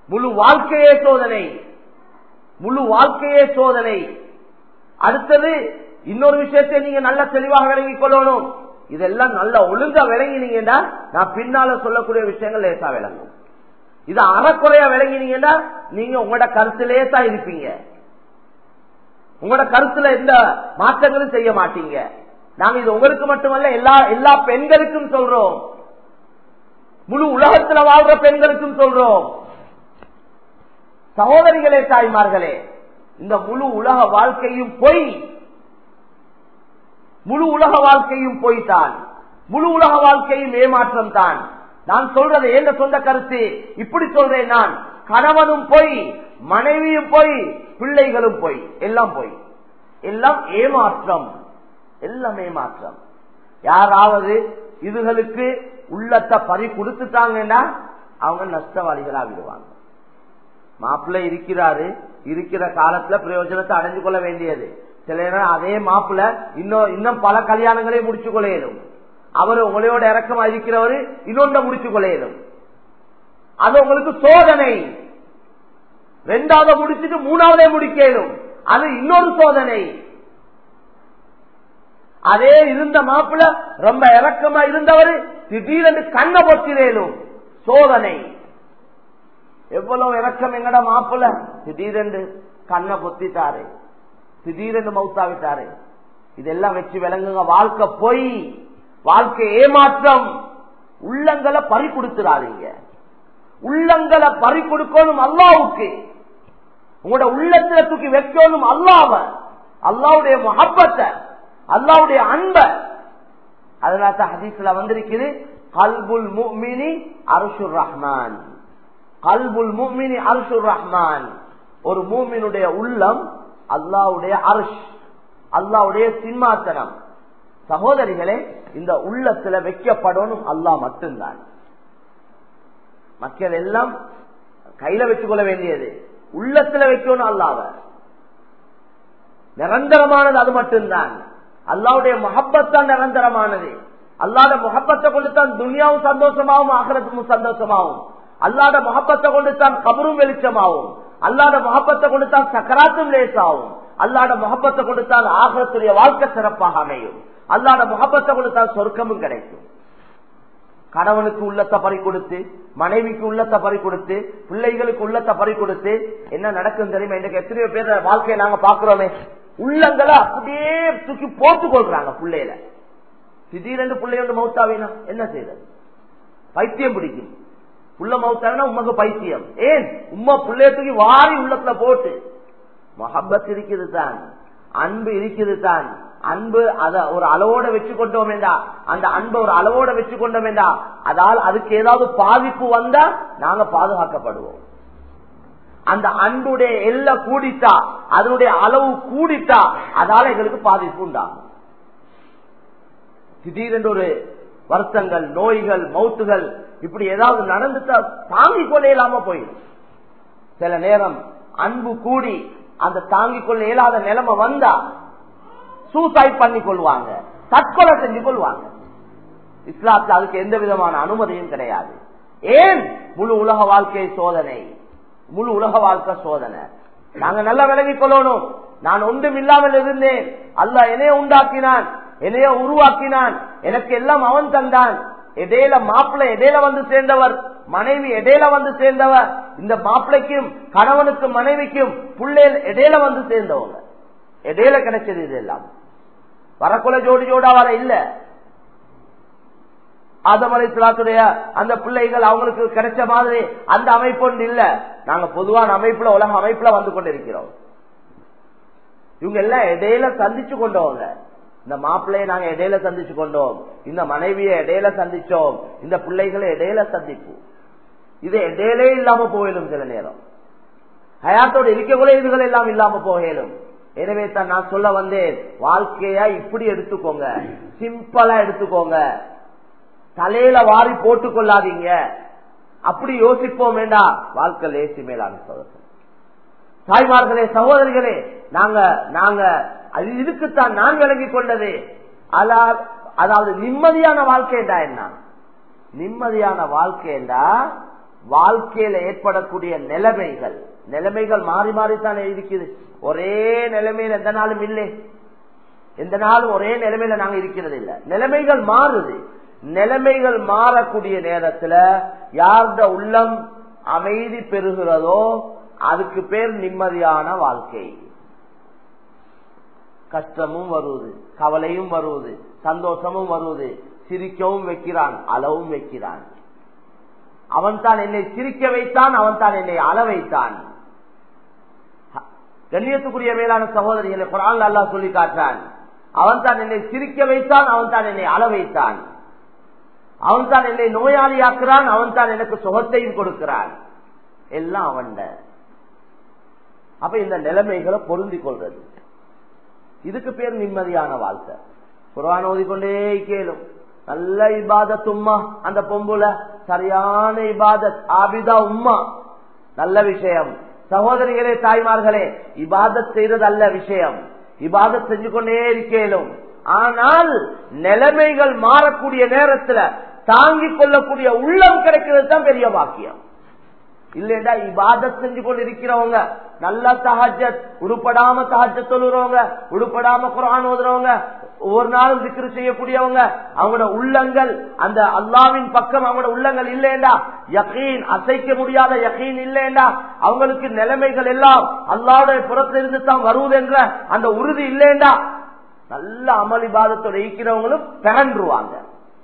முழு வாழ்க்கையே சோதனை முழு வாழ்க்கையே சோதனை அடுத்தது இன்னொரு விஷயத்தை நீங்க நல்ல தெளிவாக விளங்கிக் கொள்ளணும் இதெல்லாம் நல்ல ஒழுங்கா விளங்கினீங்கன்னா நான் பின்னால சொல்லக்கூடிய விஷயங்கள் லேசா விளங்கும் இது அறக்குறையா விளங்கினீங்கன்னா நீங்க உங்களோட கருத்து லேசா இருப்பீங்க உங்களோட கருத்துல எந்த மாற்றங்களும் செய்ய மாட்டீங்க நாங்க இது உங்களுக்கு மட்டுமல்ல எல்லா எல்லா பெண்களுக்கும் சொல்றோம் முழு உலகத்துல வாழ்ற பெண்களுக்கும் சொல்றோம் சகோதரிகளே தாய்மார்களே இந்த முழு உலக வாழ்க்கையும் பொய் முழு உலக வாழ்க்கையும் பொய் தான் முழு உலக வாழ்க்கையும் ஏமாற்றம் தான் நான் சொல்றது எந்த சொந்த கருத்து இப்படி சொல்றேன் நான் கணவனும் பொய் மனைவியும் பொய் பிள்ளைகளும் பொய் எல்லாம் பொய் எல்லாம் ஏமாற்றம் எல்லாம் ஏமாற்றம் யாராவது இதுகளுக்கு உள்ளத்தை பறி கொடுத்துட்டாங்கன்னா அவங்க நஷ்டவாளிகளா விடுவாங்க மாப்பிள்ளை இருக்கிறாரு இருக்கிற காலத்துல பிரயோஜனத்தை அடைஞ்சு கொள்ள வேண்டியது சில நேரம் அதே மாப்பிள்ள இன்னும் இன்னும் பல கல்யாணங்களே முடிச்சு கொள்ளையிலும் அவர் உங்களோட இறக்கமா இருக்கிறவரு இன்னொன்ற முடிச்சு கொள்ளையிலும் அது உங்களுக்கு சோதனை ரெண்டாவது முடிச்சுட்டு மூணாவதே முடிக்கலும் அது இன்னொரு சோதனை அதே இருந்த மாப்பிள்ள ரொம்ப இறக்கமா இருந்தவர் திடீரென்று கண்ண பொத்திரேலும் சோதனை எவ்வளவு இறக்கம் எங்கட மாப்பிள்ள திடீரென்று கண்ணை பொத்திட்டாரு திடீரென்று மவுத்தாவிட்டாரு இதெல்லாம் வச்சு விளங்குங்க வாழ்க்கை பொய் வாழ்க்கை ஏமாற்றம் உள்ளங்களை பறி கொடுத்துறாதீங்க உள்ளங்களை பறி கொடுக்கணும் அல்லாவுக்கு உங்களோட உள்ளத்துல தூக்கி வைக்கணும் அல்லாவ அல்லாவுடைய மொஹப்பத்தை அல்லாவுடைய அன்ப அதனால தான் ஹதீஸ்ல வந்திருக்குது கல்புல் முக்மினி அருஷுர் ரஹ்மான் கல்புல் முக்மினி அருஷுர் ரஹ்மான் ஒரு மூமினுடைய உள்ளம் அல்லாவுடைய அருஷ் அல்லாவுடைய சிம்மாசனம் சகோதரிகளே இந்த உள்ளத்துல வைக்கப்படணும் அல்லாஹ் மட்டும்தான் மக்கள் எல்லாம் கையில வச்சுக்கொள்ள வேண்டியது உள்ளத்துல வைக்கணும் அல்லாவ நிரந்தரமானது அது மட்டும்தான் அல்லாவுடைய முகப்பத்தான் நிரந்தரமானது அல்லாத முகப்பத்தை கொண்டு தான் துனியாவும் சந்தோஷமாவும் ஆகரத்தும் சந்தோஷமாவும் அல்லாத முகப்பத்தை கொண்டு தான் கபரும் வெளிச்சமாவும் அல்லாத முகப்பத்தை கொண்டு தான் சக்கராத்தும் லேசாகும் அல்லாட முகப்பத்தை கொடுத்தால் ஆகரத்துடைய வாழ்க்கை சிறப்பாக அமையும் அல்லாட முகப்பத்தை கொடுத்தால் சொர்க்கமும் கிடைக்கும் கணவனுக்கு உள்ளத்தை பறி கொடுத்து மனைவிக்கு உள்ளத்தை பறி கொடுத்து பிள்ளைகளுக்கு உள்ளத்தை பறி கொடுத்து என்ன நடக்கும் தெரியுமா இன்றைக்கு எத்தனையோ பேர் வாழ்க்கையை நாங்க பாக்குறோமே உள்ளங்களை அப்படியே தூக்கி போட்டு கொள்றாங்க பிள்ளையில திடீரென்று பிள்ளையோட மௌத்தாவினா என்ன செய்யறது பைத்தியம் பிடிக்கும் புள்ள மௌத்தாவினா உமக்கு பைத்தியம் ஏன் உமா பிள்ளைய தூக்கி வாரி உள்ளத்துல போட்டு மொஹப்பத் இருக்குது தான் அன்பு இருக்குது தான் அன்பு அத ஒரு அளவோட வச்சு கொண்டோம் வேண்டா அந்த அன்பை ஒரு அளவோட வச்சு கொண்டோம் வேண்டா அதால் அதுக்கு ஏதாவது பாதிப்பு வந்தா நாங்க பாதுகாக்கப்படுவோம் அந்த அன்புடைய எல்லை கூடிட்டா அதனுடைய அளவு கூடிட்டா அதால எங்களுக்கு பாதிப்பு உண்டாகும் திடீரென்று ஒரு வருத்தங்கள் நோய்கள் மௌத்துகள் இப்படி ஏதாவது நடந்துட்டா தாங்கிக் கொள்ள இயலாம போயிடும் சில நேரம் அன்பு கூடி அந்த தாங்கிக் கொள்ள இயலாத நிலைமை வந்தா சூசைட் பண்ணி கொள்வாங்க தற்கொலை செஞ்சு கொள்வாங்க இஸ்லாத்துல அதுக்கு எந்த விதமான அனுமதியும் கிடையாது ஏன் முழு உலக வாழ்க்கை சோதனை முழு உலக வாழ்க்கை சோதனை நாங்க நல்லா விலகிக் கொள்ளணும் நான் ஒன்றும் இல்லாமல் இருந்தேன் அல்ல என்னைய உண்டாக்கினான் என்னைய உருவாக்கினான் எனக்கு எல்லாம் அவன் தந்தான் இடையில மாப்பிள்ளை இடையில வந்து சேர்ந்தவர் மனைவி இடையில வந்து சேர்ந்தவர் இந்த மாப்பிள்ளைக்கும் கணவனுக்கும் மனைவிக்கும் பிள்ளைகள் இடையில வந்து சேர்ந்தவங்க இடையில கிடைச்சது இது எல்லாம் வரக்குள்ள ஜோடி ஜோடா வர இல்ல ஆதமலை திலாத்துடைய அந்த பிள்ளைகள் அவங்களுக்கு கிடைச்ச மாதிரி அந்த அமைப்பு ஒன்று இல்ல நாங்க பொதுவான அமைப்புல உலக அமைப்புல வந்து கொண்டிருக்கிறோம் இவங்க எல்லாம் இடையில சந்திச்சு கொண்டவங்க இந்த மாப்பிள்ளைய நாங்க இடையில சந்திச்சு கொண்டோம் இந்த மனைவியை இடையில சந்திச்சோம் இந்த பிள்ளைகளை இடையில சந்திப்போம் இது இடையிலே இல்லாம போயிடும் சில நேரம் ஹயாத்தோடு இருக்கக்கூட இதுகள் எல்லாம் இல்லாம போகலும் எனவே தான் நான் சொல்ல வந்தேன் வாழ்க்கைய இப்படி எடுத்துக்கோங்க சிம்பிளா எடுத்துக்கோங்க தலையில வாரி போட்டுக் கொள்ளாதீங்க அப்படி யோசிப்போம் வேண்டாம் வாழ்க்கை லேசி மேலான சோதனை தாய்மார்களே சகோதரிகளே நாங்க நாங்க அது இதுக்குத்தான் நான் விளங்கி கொண்டது அதாவது நிம்மதியான வாழ்க்கைண்டா என்ன நிம்மதியான வாழ்க்கைண்டா வாழ்க்கையில ஏற்படக்கூடிய நிலைமைகள் நிலைமைகள் மாறி மாறித்தானே இருக்குது ஒரே நிலைமையில எந்த நாளும் இல்லை எந்த நாளும் ஒரே நிலைமையில நாங்க இருக்கிறது இல்ல நிலைமைகள் மாறுது நிலைமைகள் மாறக்கூடிய நேரத்துல யார்த உள்ளம் அமைதி பெறுகிறதோ அதுக்கு பேர் நிம்மதியான வாழ்க்கை கஷ்டமும் வருவது கவலையும் வருவது சந்தோஷமும் வருவது சிரிக்கவும் வைக்கிறான் அளவும் வைக்கிறான் அவன் தான் என்னை சிரிக்க வைத்தான் அவன் தான் என்னை அள வைத்தான் கண்ணியத்துக்குரிய மேலான சகோதரிகளை குரான் அல்லா சொல்லி காட்டான் அவன் தான் என்னை சிரிக்க வைத்தான் அவன் தான் என்னை அள வைத்தான் அவன் தான் என்னை நோயாளியாக்குறான் அவன் தான் எனக்கு சுகத்தையும் கொடுக்கிறான் எல்லாம் அவன் அப்ப இந்த நிலைமைகளை பொருந்தி கொள்றது இதுக்கு பேர் நிம்மதியான வாழ்க்கை குரான் ஓதிக்கொண்டே கேளும் நல்ல இபாதத் உம்மா அந்த பொம்புல சரியான இபாதத் ஆபிதா உம்மா நல்ல விஷயம் சகோதரிகளே தாய்மார்களே இபாதத் செய்யறது அல்ல விஷயம் இபாதத் செஞ்சு கொண்டே இருக்கேனும் ஆனால் நிலைமைகள் மாறக்கூடிய நேரத்துல தாங்கிக் கொள்ளக்கூடிய உள்ளம் கிடைக்கிறது தான் பெரிய பாக்கியம் இல்லைண்டா இபாதத் செஞ்சு கொண்டு இருக்கிறவங்க நல்லா தஹஜத் உடுப்படாம தஹஜத் தொழுறவங்க உடுப்படாம குரான் ஓதுறவங்க ஒவ்வொரு நாளும் திக்ரு செய்யக்கூடியவங்க அவங்களோட உள்ளங்கள் அந்த அல்லாவின் பக்கம் அவங்களோட உள்ளங்கள் இல்லைண்டா யகீன் அசைக்க முடியாத யகீன் இல்லைண்டா அவங்களுக்கு நிலைமைகள் எல்லாம் அல்லாவுடைய புறத்திலிருந்து தான் வருவது என்ற அந்த உறுதி இல்லைண்டா நல்ல அமளிபாதத்தோட ஈக்கிறவங்களும் பிறன்றுவாங்க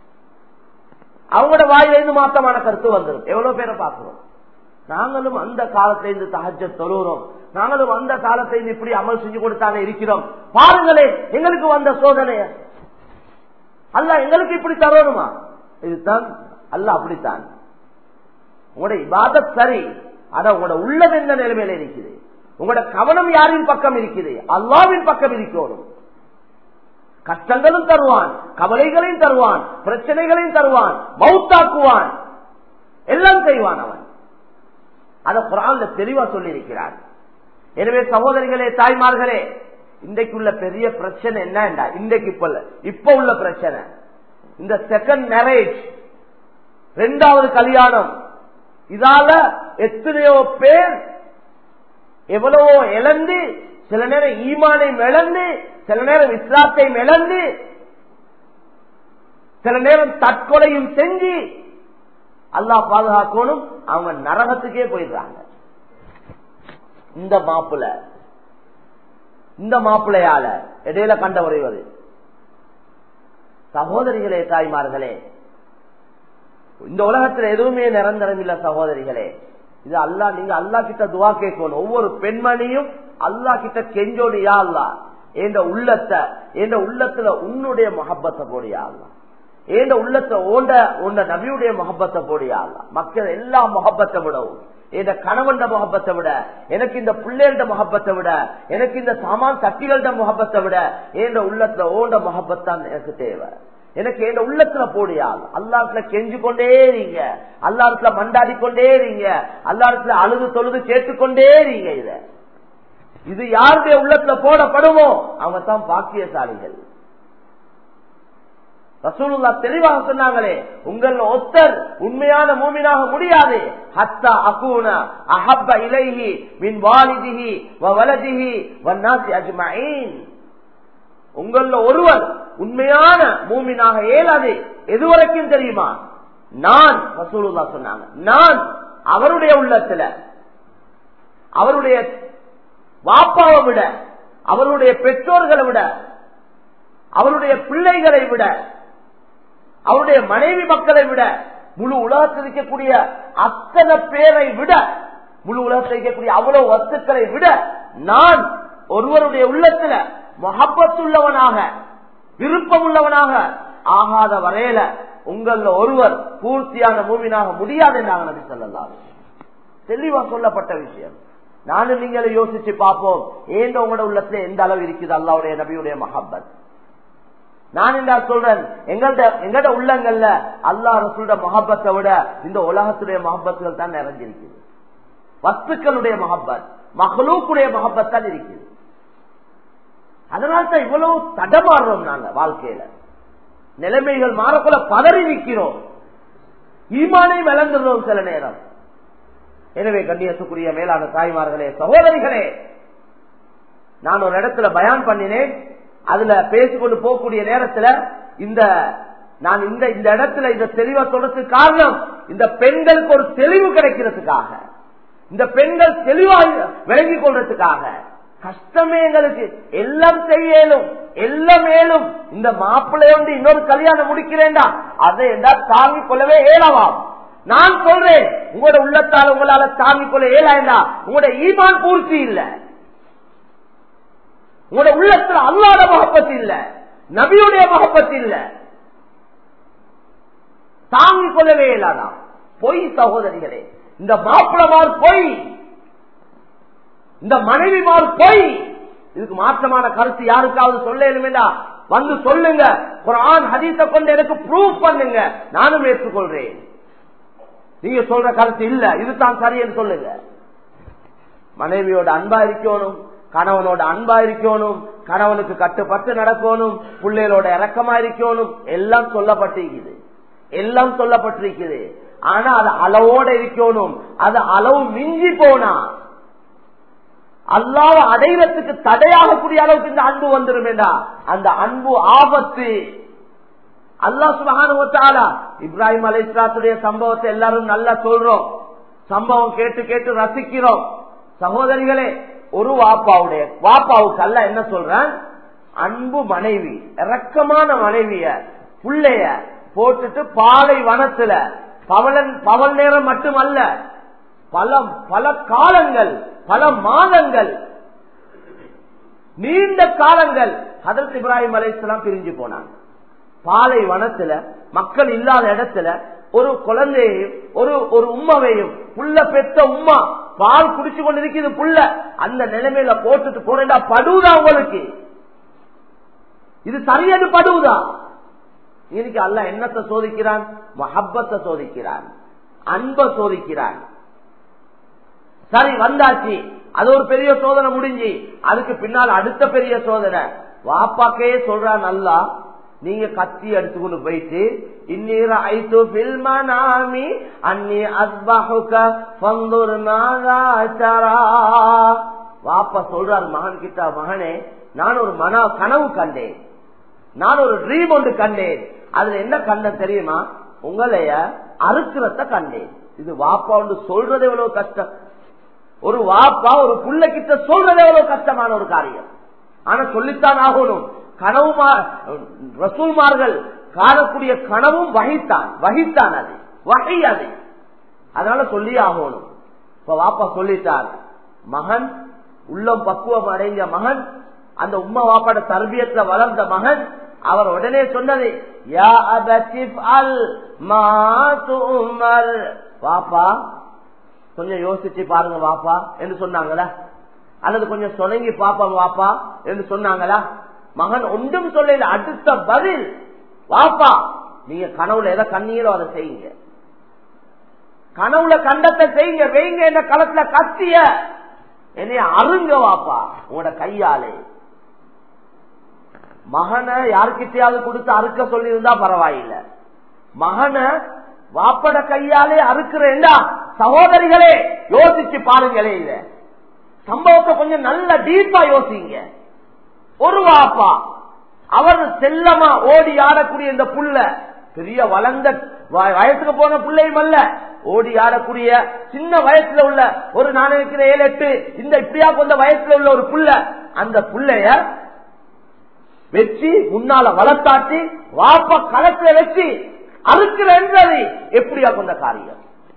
அவங்களோட வாயிலிருந்து மாத்தமான கருத்து வந்துடும் எவ்வளவு பேரை பார்க்கிறோம் நாங்களும் அந்த காலத்திலிருந்து தகஜ தொழுகிறோம் நாங்களும் அந்த காலத்திலிருந்து இப்படி அமல் செஞ்சு கொடுத்தானே இருக்கிறோம் பாருங்களே எங்களுக்கு வந்த சோதனைய அல்ல எங்களுக்கு இப்படி தரணுமா இதுதான் அல்ல அப்படித்தான் உங்களோட இபாதத் சரி ஆனா உங்களோட உள்ளது என்ன நிலைமையில இருக்குது உங்களோட கவனம் யாரின் பக்கம் இருக்குது அல்லாவின் பக்கம் இருக்கணும் கஷ்டங்களும் தருவான் கவலைகளையும் தருவான் பிரச்சனைகளையும் தருவான் மவுத்தாக்குவான் எல்லாம் செய்வான் அவன் அத குரான்ல தெளிவா சொல்லி இருக்கிறார் எனவே சகோதரிகளே தாய்மார்களே இன்றைக்குள்ள பெரிய பிரச்சனை என்னண்டா இன்றைக்கு இப்ப இப்ப உள்ள பிரச்சனை இந்த செகண்ட் மேரேஜ் ரெண்டாவது கல்யாணம் இதால எத்தனையோ பேர் எவ்வளவோ இழந்து சில நேரம் ஈமானை இழந்து சில நேரம் இஸ்லாத்தை இழந்து சில நேரம் தற்கொலையும் செஞ்சு அல்லா பாதுகாக்கணும் அவங்க நரகத்துக்கே போயிடுறாங்க இந்த மாப்பிள்ள இந்த மாப்பிள்ளையால இடையில கண்ட உறைவது சகோதரிகளே தாய்மார்களே இந்த உலகத்துல எதுவுமே நிரந்தரம் இல்ல சகோதரிகளே இது அல்லா நீங்க அல்லா கிட்ட துவா கேட்கணும் ஒவ்வொரு பெண்மணியும் அல்லா கிட்ட கெஞ்சோடு யா அல்லா என்ற உள்ளத்தை என்ற உள்ளத்துல உன்னுடைய மகப்பத்தை போடியா அல்லா ஏண்ட உள்ளத்தை ஓண்ட உண்ட நபியுடைய முகப்பத்தை போடியா மக்கள் எல்லா முகப்பத்தை விடவும் என் கணவன் முகப்பத்தை விட எனக்கு இந்த பிள்ளைகள முகப்பத்தை விட எனக்கு இந்த சாமான் தட்டிகள முகப்பத்தை விட என் உள்ளத்துல ஓண்ட முகப்பத்தான் எனக்கு தேவை எனக்கு என் உள்ளத்துல போடியா அல்லாத்துல கெஞ்சு கொண்டே இருங்க அல்லாத்துல மண்டாடி கொண்டே இருங்க அல்லாத்துல அழுது தொழுது கேட்டுக்கொண்டே இருங்க இத இது யாருடைய உள்ளத்துல போடப்படுமோ அவங்க தான் பாக்கியசாலிகள் ரசூலுல்லா தெளிவாக சொன்னாங்களே உங்கள் ஒத்தர் உண்மையான மூமினாக முடியாது ஹத்தா அகூன அஹப்ப இலைஹி மின் வாலிதிஹி வ வலதிஹி வன்னாசி அஜ்மஈன் உங்கள ஒருவர் உண்மையான மூமினாக இயலாது எதுவரைக்கும் தெரியுமா நான் ரசூலுல்லா சொன்னாங்க நான் அவருடைய உள்ளத்துல அவருடைய வாப்பாவை விட அவருடைய பெற்றோர்களை விட அவருடைய பிள்ளைகளை விட அவருடைய மனைவி மக்களை விட முழு உலகத்தில் இருக்கக்கூடிய அத்தனை பேரை விட முழு உலகத்தில் இருக்கக்கூடிய அவ்வளவு வஸ்துக்களை விட நான் ஒருவருடைய உள்ளத்துல மொஹப்பத்துள்ளவனாக விருப்பம் உள்ளவனாக ஆகாத வரையில உங்கள ஒருவர் பூர்த்தியான மூவினாக முடியாது என்றாங்க நபி சொல்லலாம் தெளிவா சொல்லப்பட்ட விஷயம் நானும் நீங்கள யோசிச்சு பார்ப்போம் ஏன் உங்களோட உள்ளத்துல எந்த அளவு இருக்குது அல்லாவுடைய நபியுடைய மஹப்பத் நான் என்ன சொல்றேன் எங்கள்ட எங்கட உள்ளங்கள்ல அல்லா ரசூட மஹப்பத்தை விட இந்த உலகத்துடைய மஹப்பத்துகள் தான் நிறைஞ்சிருக்குது வஸ்துக்களுடைய மஹப்பத் மகளூக்குடைய மஹப்பத் தான் இருக்குது அதனால தான் இவ்வளவு தடமாறுறோம் நாங்க வாழ்க்கையில நிலைமைகள் மாறக்குள்ள பதறி நிற்கிறோம் ஈமானை விளங்குறோம் சில நேரம் எனவே கண்ணியத்துக்குரிய மேலான தாய்மார்களே சகோதரிகளே நான் ஒரு இடத்துல பயான் பண்ணினேன் அதுல பேசிக்கொண்டு போகக்கூடிய நேரத்துல இந்த நான் இந்த இந்த இடத்துல இந்த தெளிவை சொல்றதுக்கு காரணம் இந்த பெண்களுக்கு ஒரு தெளிவு கிடைக்கிறதுக்காக இந்த பெண்கள் தெளிவாக விளங்கிக் கொள்றதுக்காக கஷ்டமே எங்களுக்கு எல்லாம் செய்யலும் எல்லாம் மேலும் இந்த மாப்பிள்ளையோண்டு இன்னொரு கல்யாணம் முடிக்கிறேன்டா அதை என்றா தாங்கிக் கொள்ளவே ஏலவாம் நான் சொல்றேன் உங்களோட உள்ளத்தால் உங்களால தாங்கிக் கொள்ள ஏலாண்டா உங்களோட ஈமான் பூர்த்தி இல்லை உங்களோட உள்ளத்துல அல்லாத மகப்பத்து இல்ல நபியுடைய மகப்பத்து இல்ல தாங்கிக் கொள்ளவே இல்லாதான் பொய் சகோதரிகளே இந்த மாப்பிளமார் பொய் இந்த மனைவிமார் பொய் இதுக்கு மாற்றமான கருத்து யாருக்காவது சொல்லணுமெண்டா வந்து சொல்லுங்க குரான் ஹதீஸ கொண்டு எனக்கு ப்ரூவ் பண்ணுங்க நானும் ஏற்றுக்கொள்றேன் நீங்க சொல்ற கருத்து இல்ல இதுதான் சரியன்னு சொல்லுங்க மனைவியோட அன்பா இருக்கணும் கணவனோட அன்பா இருக்கணும் கணவனுக்கு கட்டுப்பட்டு நடக்கணும் பிள்ளைகளோட இறக்கமா இருக்கணும் எல்லாம் சொல்லப்பட்டிருக்குது எல்லாம் சொல்லப்பட்டிருக்குது ஆனா அது அளவோட இருக்கணும் அது அளவு மிஞ்சி போனா அல்லாவ அடைவதற்கு தடையாகக்கூடிய அளவுக்கு இந்த அன்பு வந்துருமேடா அந்த அன்பு ஆபத்து அல்லா சுபகான இப்ராஹிம் அலிஸ்லாத்துடைய சம்பவத்தை எல்லாரும் நல்லா சொல்றோம் சம்பவம் கேட்டு கேட்டு ரசிக்கிறோம் சகோதரிகளே ஒரு வாப்பாவுடைய வாப்பாவுக்கு அல்ல என்ன சொல்றேன் அன்பு மனைவி இறக்கமான மனைவிய புள்ளைய போட்டுட்டு பாலை வனத்துல பவளன் பவல் நேரம் மட்டுமல்ல பல பல காலங்கள் பல மாதங்கள் நீண்ட காலங்கள் ஹதரத் இப்ராஹிம் அலைசலாம் பிரிஞ்சு போனாங்க பாலை வனத்துல மக்கள் இல்லாத இடத்துல ஒரு குழந்தையையும் ஒரு ஒரு உம்மாவையும் புள்ள பெத்த உம்மா பால் குடிச்சு கொண்டு இருக்குது புள்ள அந்த நிலைமையில போட்டுட்டு போறா படுவதா உங்களுக்கு இது சரியாது படுவதா இன்னைக்கு அல்ல என்னத்தை சோதிக்கிறான் மஹப்பத்தை சோதிக்கிறான் அன்பை சோதிக்கிறான் சரி வந்தாச்சு அது ஒரு பெரிய சோதனை முடிஞ்சு அதுக்கு பின்னால் அடுத்த பெரிய சோதனை வாப்பாக்கே சொல்றான் நல்லா நீங்க கத்தி எடுத்துக்கொண்டு போயிட்டு இன்னீர ஐத்து பில்மனாமி அன்னி அஸ்பாஹுக பந்தூர் வாப்பா சொல்றார் மகன் கிட்ட மகனே நான் ஒரு மன கனவு கண்டேன் நான் ஒரு ட்ரீம் ஒன்று கண்டேன் அதுல என்ன கண்ட தெரியுமா உங்களைய அறுக்கிறத கண்டேன் இது வாப்பா ஒன்று சொல்றது எவ்வளவு கஷ்டம் ஒரு வாப்பா ஒரு புள்ள கிட்ட சொல்றது எவ்வளவு கஷ்டமான ஒரு காரியம் ஆனா சொல்லித்தான் ஆகணும் கனவுமா ரசூல்மார்கள் காணக்கூடிய கனவும் வகித்தான் வகித்தான் அது வகை அது அதனால சொல்லி ஆகணும் இப்ப வாப்பா சொல்லிட்டார் மகன் உள்ளம் பக்குவம் அடைஞ்ச மகன் அந்த உம்மா வாப்பாட தர்பியத்துல வளர்ந்த மகன் அவர் உடனே சொன்னது யா அபத்திப் அல் மாசுமர் வாப்பா கொஞ்சம் யோசிச்சு பாருங்க வாப்பா என்று சொன்னாங்களா அல்லது கொஞ்சம் சொலங்கி பாப்பாங்க வாப்பா என்று சொன்னாங்களா மகன் ஒன்றும் சொல்ல அடுத்த பதில் வாப்பா நீங்க கனவுல எதை கண்ணீரோ அதை செய்யுங்க கனவுல கண்டத்தை செய்யுங்க வெய்ங்க இந்த களத்துல கத்திய என்னைய அருங்க வாப்பா உங்களோட கையாலே மகனை யாருக்கிட்டையாவது கொடுத்து அறுக்க சொல்லி இருந்தா பரவாயில்ல மகனை வாப்பட கையாலே அறுக்கிறேன்டா சகோதரிகளே யோசிச்சு பாருங்களே இத சம்பவத்தை கொஞ்சம் நல்ல டீப்பா யோசிங்க ஒரு வாப்பா அவர் செல்லமா ஓடி ஆடக்கூடிய இந்த புள்ள பெரிய வளர்ந்த வயசுக்கு போன பிள்ளையும் அல்ல ஓடி ஆடக்கூடிய சின்ன வயசுல உள்ள ஒரு நான் இருக்கிற ஏழு எட்டு இந்த இப்படியா கொண்ட வயசுல உள்ள ஒரு புள்ள அந்த புள்ளைய வச்சு முன்னால வளர்த்தாட்டி வாப்ப களத்துல வச்சு அறுக்கிற என்றது எப்படியா கொண்ட காரியம்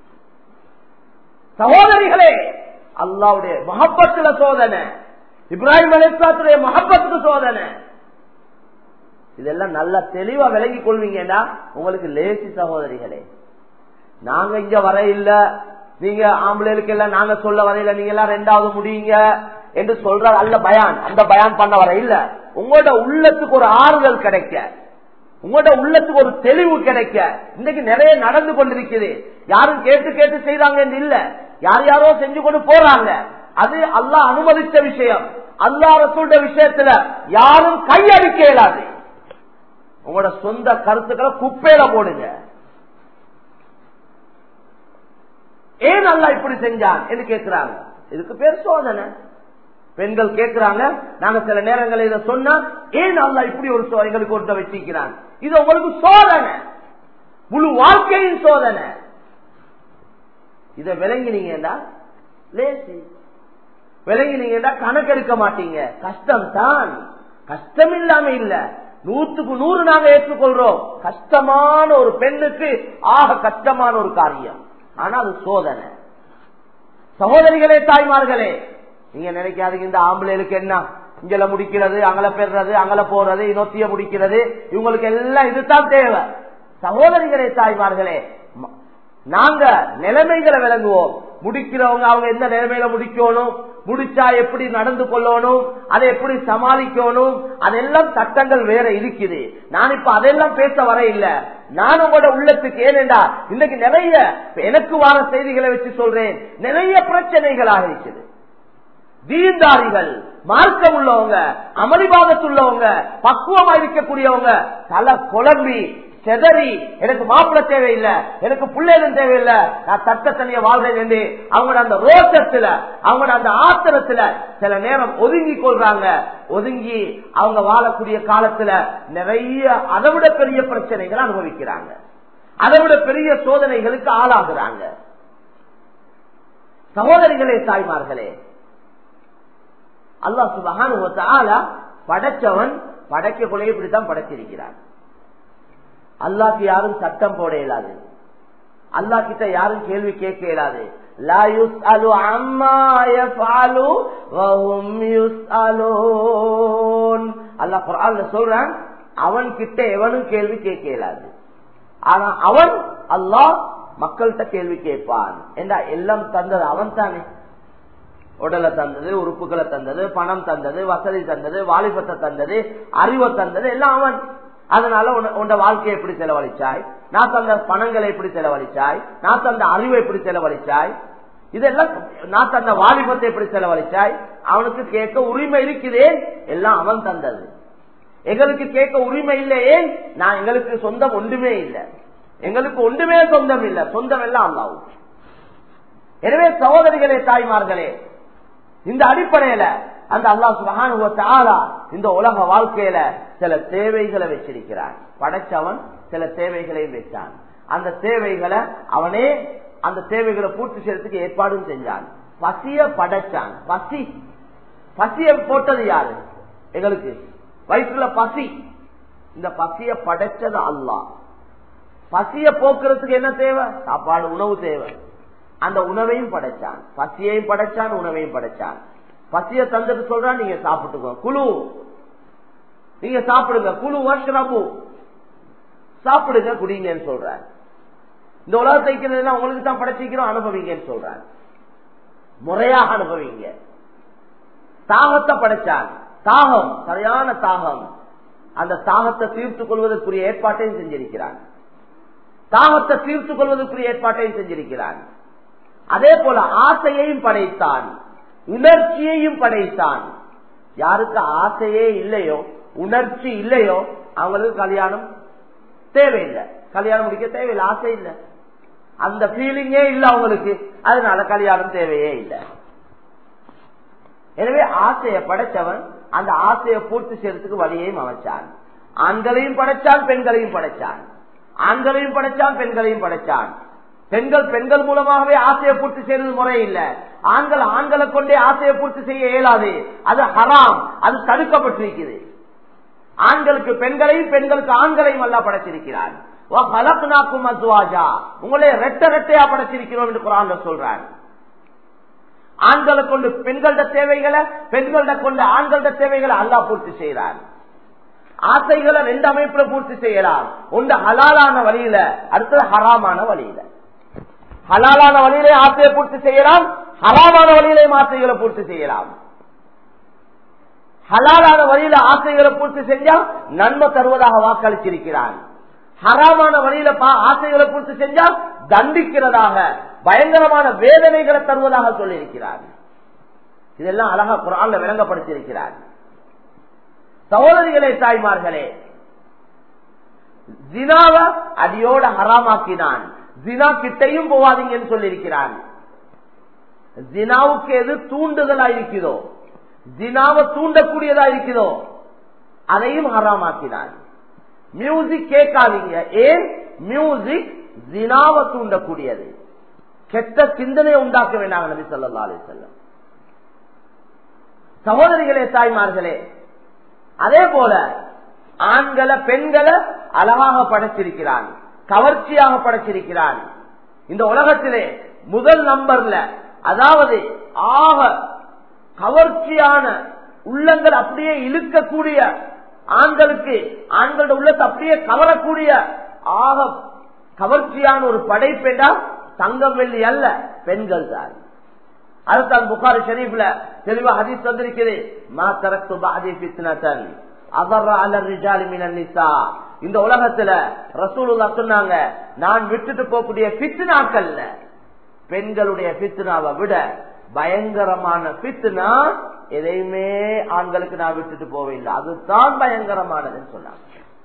சகோதரிகளே அல்லாவுடைய மகப்பத்துல சோதனை இப்ராஹிம் அலிஸ்லாத்துடைய மகப்பத்துக்கு சோதனை இதெல்லாம் நல்லா தெளிவா விளங்கி கொள்வீங்கன்னா உங்களுக்கு லேசி சகோதரிகளே நாங்க இங்க வர இல்ல நீங்க ஆம்பளைகளுக்கு எல்லாம் நாங்க சொல்ல வரையில நீங்க எல்லாம் ரெண்டாவது முடியுங்க என்று சொல்ற அல்ல பயான் அந்த பயான் பண்ண வர இல்ல உங்களோட உள்ளத்துக்கு ஒரு ஆறுதல் கிடைக்க உங்களோட உள்ளத்துக்கு ஒரு தெளிவு கிடைக்க இன்னைக்கு நிறைய நடந்து கொண்டிருக்குது யாரும் கேட்டு கேட்டு செய்றாங்க இல்ல யார் யாரோ செஞ்சு கொண்டு போறாங்க அது அல்லாஹ் அனுமதித்த விஷயம் அல்லா ரசூட விஷயத்துல யாரும் கையடிக்க இயலாது உங்களோட சொந்த கருத்துக்களை குப்பையில போடுங்க ஏன் அல்லா இப்படி செஞ்சான் என்று கேட்கிறாங்க இதுக்கு பேர் சோதனை பெண்கள் கேட்கிறாங்க நாங்க சில நேரங்களில் இதை சொன்னா ஏன் அல்லா இப்படி ஒரு சோ- எங்களுக்கு ஒருத்த வச்சிருக்கிறான் இது உங்களுக்கு சோதனை முழு வாழ்க்கையின் சோதனை இதை விளங்கினீங்கன்னா லேசி விளங்கினீங்கன்னா கணக்கெடுக்க மாட்டீங்க கஷ்டம் தான் கஷ்டம் இல்லாம இல்ல நூத்துக்கு நூறு நாங்க ஏற்றுக்கொள்றோம் கஷ்டமான ஒரு பெண்ணுக்கு ஆக கஷ்டமான ஒரு காரியம் ஆனா அது சோதனை சகோதரிகளே தாய்மார்களே நீங்க நினைக்காதீங்க இந்த ஆம்பளைகளுக்கு என்ன இங்கல முடிக்கிறது அங்கல பெறுறது அங்கல போறது இன்னொத்திய முடிக்கிறது இவங்களுக்கு எல்லாம் இதுதான் தேவை சகோதரிகளே தாய்மார்களே ம- நாங்க நிலைமைகளை விளங்குவோம் முடிக்கிறவங்க அவங்க எந்த நிலைமையில முடிக்கணும் முடிச்சா எப்படி நடந்து கொள்ளணும் அதை எப்படி சமாளிக்கணும் அதெல்லாம் சட்டங்கள் வேற இருக்குது நான் இப்ப அதெல்லாம் பேச வர இல்ல நான் உங்களோட உள்ளத்துக்கு ஏனென்றா இன்னைக்கு நிறைய எனக்கு வார செய்திகளை வச்சு சொல்றேன் நிறைய பிரச்சனைகளாக இருக்குது தீர்ந்தாரிகள் மார்க்கம் உள்ளவங்க அமளிபாதத்துள்ளவங்க பக்குவமா இருக்கக்கூடியவங்க தலை குழம்பி செதறி எனக்கு மாப்பிள்ள தேவையில்லை எனக்கு பிள்ளைகளும் தேவையில்லை நான் தட்ட தனிய வாழ்றேன் என்று அவங்களோட அந்த ரோஷத்துல அவங்களோட அந்த ஆத்திரத்துல சில நேரம் ஒதுங்கி கொள்றாங்க ஒதுங்கி அவங்க வாழக்கூடிய காலத்துல நிறைய அதை விட பெரிய பிரச்சனைகளை அனுபவிக்கிறாங்க அதை விட பெரிய சோதனைகளுக்கு ஆளாகிறாங்க சகோதரிகளே தாய்மார்களே அல்லாஹ் சுபகான படைச்சவன் படைக்கக்குள்ளே இப்படித்தான் படைச்சிருக்கிறான் அல்லாக்கு யாரும் சட்டம் போட இயலாது அல்லா கிட்ட யாரும் கேள்வி கேட்க இயலாது லா யுஸ்அலு அம்மா யஃஅலு வஹும் யுஸ்அலூன் அல்லாஹ் குர்ஆன்ல சொல்றான் அவன் கிட்ட எவனும் கேள்வி கேட்க இயலாது ஆனா அவன் அல்லாஹ் மக்கள்கிட்ட கேள்வி கேட்பான் என்றா எல்லாம் தந்தது அவன் தானே உடலை தந்தது உறுப்புகளை தந்தது பணம் தந்தது வசதி தந்தது வாலிபத்தை தந்தது அறிவை தந்தது எல்லாம் அவன் அதனால உன்ன- உன்ட வாழ்க்கையை எப்படி செலவழிச்சாய் நான் தந்த பணங்களை எப்படி செலவழிச்சாய் நான் தந்த அறிவை எப்படி செலவழிச்சாய் இதெல்லாம் நான் தந்த வாலிபத்தை எப்படி செலவழிச்சாய் அவனுக்கு கேட்க உரிமை இருக்குதே எல்லாம் அவன் தந்தது எங்களுக்கு கேட்க உரிமை இல்லையே நான் எங்களுக்கு சொந்தம் ஒன்றுமே இல்லை எங்களுக்கு ஒன்றுமே சொந்தம் இல்லை சொந்தம் எல்லாம் அல்லாவும் எனவே சகோதரிகளே தாய்மார்களே இந்த அடிப்படையில அந்த அல்லாஹ் சுபஹானஹு வ தஆலா இந்த உலக வாழ்க்கையில சில தேவைகளை வச்சிருக்கிறான் படைச்சவன் சில தேவைகளையும் வச்சான் அந்த தேவைகளை அவனே அந்த தேவைகளை பூர்த்தி செய்யறதுக்கு ஏற்பாடும் செஞ்சான் பசிய படைச்சான் பசி பசிய போட்டது யாரு எங்களுக்கு வயிற்றுல பசி இந்த பசிய படைச்சது அல்லாஹ் பசிய போக்குறதுக்கு என்ன தேவை சாப்பாடு உணவு தேவை அந்த உணவையும் படைச்சான் பசியையும் படைச்சான் உணவையும் படைச்சான் பசிய தந்துட்டு சொல்றான் நீங்க சாப்பிட்டுக்கோ குழு நீங்க சாப்பிடுங்க குழு வருஷனபு சாப்பிடுங்க குடிங்கன்னு சொல்றான் இந்த உலகத்தை வைக்கிறதுனா உங்களுக்கு தான் படைச்சிக்கிறோம் அனுபவிங்கன்னு சொல்றான் முறையாக அனுபவிங்க தாகத்தை படைச்சான் தாகம் சரியான தாகம் அந்த தாகத்தை தீர்த்துக் கொள்வதற்குரிய ஏற்பாட்டையும் செஞ்சிருக்கிறான் தாகத்தை தீர்த்துக் கொள்வதற்குரிய ஏற்பாட்டையும் செஞ்சிருக்கிறான் அதே போல ஆசையையும் படைத்தான் உணர்ச்சியையும் படைத்தான் யாருக்கு ஆசையே இல்லையோ உணர்ச்சி இல்லையோ அவங்களுக்கு கல்யாணம் தேவையில்லை கல்யாணம் முடிக்க தேவையில்லை ஆசை இல்லை அந்த ஃபீலிங்கே இல்லை அவங்களுக்கு அதனால கல்யாணம் தேவையே இல்லை எனவே ஆசையை படைச்சவன் அந்த ஆசையை பூர்த்தி செய்யறதுக்கு வழியையும் அமைச்சான் ஆண்களையும் படைச்சான் பெண்களையும் படைச்சான் ஆண்களையும் படைச்சான் பெண்களையும் படைச்சான் பெண்கள் பெண்கள் மூலமாகவே ஆசையை பூர்த்தி செய்யறது முறை இல்ல ஆண்கள் ஆண்களை கொண்டே ஆசையை பூர்த்தி செய்ய இயலாது அது ஹராம் அது தடுக்கப்பட்டிருக்கிறது ஆண்களுக்கு பெண்களையும் பெண்களுக்கு ஆண்களையும் அல்ல படைச்சிருக்கிறான் பலக்குனாக்கும் அசுவாஜா உங்களை ரெட்ட ரெட்டையா படைச்சிருக்கிறோம் என்று குரான்ல சொல்றான் ஆண்களை கொண்டு பெண்களோட தேவைகளை பெண்களோட கொண்டு ஆண்களோட தேவைகளை அல்லா பூர்த்தி செய்கிறான் ஆசைகளை ரெண்டு அமைப்புல பூர்த்தி செய்யலாம் ஒன்று ஹலாலான வழியில அடுத்தது ஹராமான வழியில ஹலாலான வழியிலே ஆசையை பூர்த்தி செய்யலாம் ஹராமான வழியிலே ஆசைகளை பூர்த்தி செய்யலாம் ஹலாலான வழியில ஆசைகளை பூர்த்தி செஞ்சா நன்மை தருவதாக வாக்களிச்சிருக்கிறான் ஹராமான வழியில ஆசைகளை பூர்த்தி செஞ்சா தண்டிக்கிறதாக பயங்கரமான வேதனைகளை தருவதாக சொல்லியிருக்கிறார் இதெல்லாம் அழகா குரான்ல விளங்கப்படுத்தியிருக்கிறார் சகோதரிகளே தாய்மார்களே ஜினாவ அடியோட ஹராமாக்கினான் ஜினா கிட்டையும் போவாதீங்கன்னு சொல்லியிருக்கிறான் ஜினாவுக்கு எது தூண்டுதலா இருக்குதோ ஜினாவை தூண்டக்கூடியதா இருக்குதோ அதையும் ஹராமாக்கினான் மியூசிக் கேட்காதீங்க ஏன் மியூசிக் ஜினாவை தூண்டக்கூடியது கெட்ட சிந்தனையை உண்டாக்க வேண்டாம் நபி சொல்லா அலி செல்லம் சகோதரிகளே தாய்மார்களே அதே போல ஆண்களை பெண்களை அழகாக படைச்சிருக்கிறான் கவர்ச்சியாக படைச்சிருக்கிறான் இந்த உலகத்திலே முதல் நம்பர்ல அதாவது ஆக கவர்ச்சியான உள்ளங்கள் அப்படியே இழுக்கக்கூடிய ஆண்களுக்கு ஆண்களோட உள்ளத்தை அப்படியே கவரக்கூடிய ஆக கவர்ச்சியான ஒரு படைப்பெண்டா தங்கம் வெள்ளி அல்ல பெண்கள் தான் அதுதான் புகாரி ஷரீஃப்ல தெளிவா ஹதீஸ் வந்திருக்கிறது மா தரக்கு பாதி பித்னதன் அதர்ற அலர் ரிஜாலி மினன் நிசா இந்த உலகத்துல ரசூலுல்லா சொன்னாங்க நான் விட்டுட்டு போகக்கூடிய பித்னாக்கள்ல பெண்களுடைய பித்னாவை விட பயங்கரமான பித்னா எதையுமே ஆண்களுக்கு நான் விட்டுட்டு போவில்லை அதுதான் பயங்கரமானதுன்னு சொன்னாங்க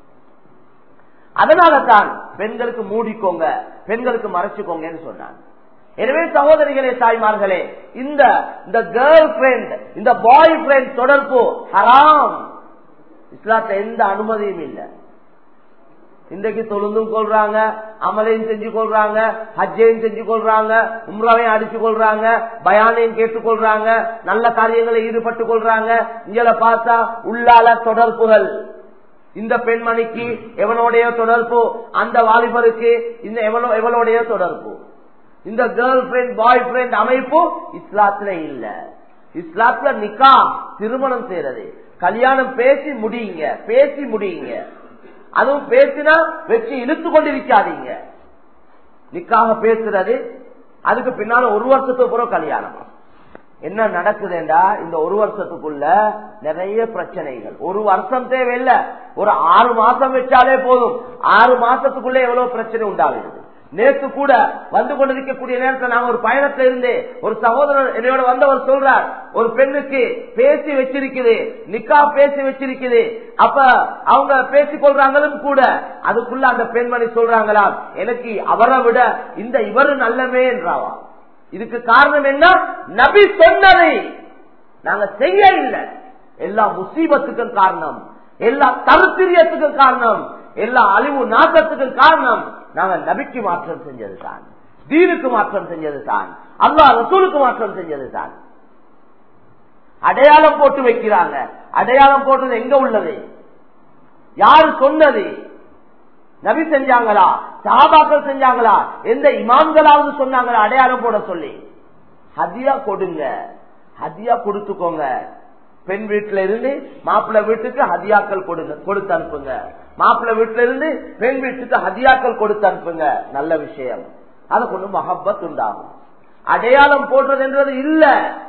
அதனால தான் பெண்களுக்கு மூடிக்கோங்க பெண்களுக்கு மறைச்சுக்கோங்கன்னு சொன்னாங்க எனவே சகோதரிகளே தாய்மார்களே இந்த இந்த கேர்ள் ஃபிரெண்ட் இந்த பாய் ஃபிரெண்ட் தொடர்பு ஹராம் இஸ்லாத்துல எந்த அனுமதியும் இல்லை இன்றைக்கு தொழுந்தும் கொள்றாங்க அமலையும் செஞ்சு கொள்றாங்க ஹஜ்ஜையும் செஞ்சு கொள்றாங்க உம்ராவையும் அடிச்சு கொள்றாங்க பயானையும் கேட்டுக்கொள்றாங்க நல்ல காரியங்களை ஈடுபட்டு கொள்றாங்க இங்களை பார்த்தா உள்ளால தொடர்புகள் இந்த பெண்மணிக்கு எவனோடைய தொடர்பு அந்த வாலிபருக்கு இந்த எவனோ எவனோடைய தொடர்பு இந்த கேர்ள் ஃபிரெண்ட் பாய் ஃபிரெண்ட் அமைப்பு இஸ்லாத்துல இல்ல இஸ்லாத்துல நிக்கா திருமணம் செய்யறது கல்யாணம் பேசி முடியுங்க பேசி முடியுங்க அதுவும் பேசினா வச்சு இழுத்து கொண்டிருக்காதீங்க நிக்காக பேசுறது அதுக்கு பின்னால ஒரு வருஷத்துக்கு பிறகு கல்யாணம் என்ன நடக்குதுண்டா இந்த ஒரு வருஷத்துக்குள்ள நிறைய பிரச்சனைகள் ஒரு வருஷம் தேவையில்லை ஒரு ஆறு மாசம் வச்சாலே போதும் ஆறு மாசத்துக்குள்ள எவ்வளவு பிரச்சனை உண்டாகுது நேற்று கூட வந்து கொண்டிருக்கக்கூடிய நேரத்தில் நான் ஒரு பயணத்துல இருந்து ஒரு சகோதரர் என்னோட வந்தவர் சொல்றார் ஒரு பெண்ணுக்கு பேசி வச்சிருக்குது நிக்கா பேசி வச்சிருக்குது அப்ப அவங்க பேசிக் கொள்றாங்களும் கூட அதுக்குள்ள அந்த பெண்மணி சொல்றாங்களாம் எனக்கு அவரை விட இந்த இவரு நல்லமே என்றாவா இதுக்கு காரணம் என்ன நபி சொன்னதை நாங்க செய்ய இல்லை எல்லா முசீபத்துக்கும் காரணம் எல்லா கருத்திரியத்துக்கும் காரணம் எல்லா அழிவு நாட்டத்துக்கும் காரணம் நாங்க நபிக்கு மாற்றம் செஞ்சது தான் தீனுக்கு மாற்றம் செஞ்சது தான் அல்லா ரசூலுக்கு மாற்றம் செஞ்சது தான் அடையாளம் போட்டு வைக்கிறாங்க அடையாளம் போட்டது எங்க உள்ளது யாரு சொன்னது நபி செஞ்சாங்களா சாபாக்கள் செஞ்சாங்களா எந்த இமாம்களாவது சொன்னாங்களா அடையாளம் போட சொல்லி ஹதியா கொடுங்க ஹதியா கொடுத்துக்கோங்க பெண் வீட்டுல இருந்து மாப்பிள்ளை வீட்டுக்கு ஹதியாக்கள் கொடுங்க கொடுத்து அனுப்புங்க மாப்பிள்ளை வீட்டுல இருந்து பெண் வீட்டுக்கு ஹதியாக்கள் கொடுத்து அனுப்புங்க நல்ல விஷயம் அதை கொண்டு மஹப்பத் உண்டாகும் அடையாளம் போடுறது என்றது இல்ல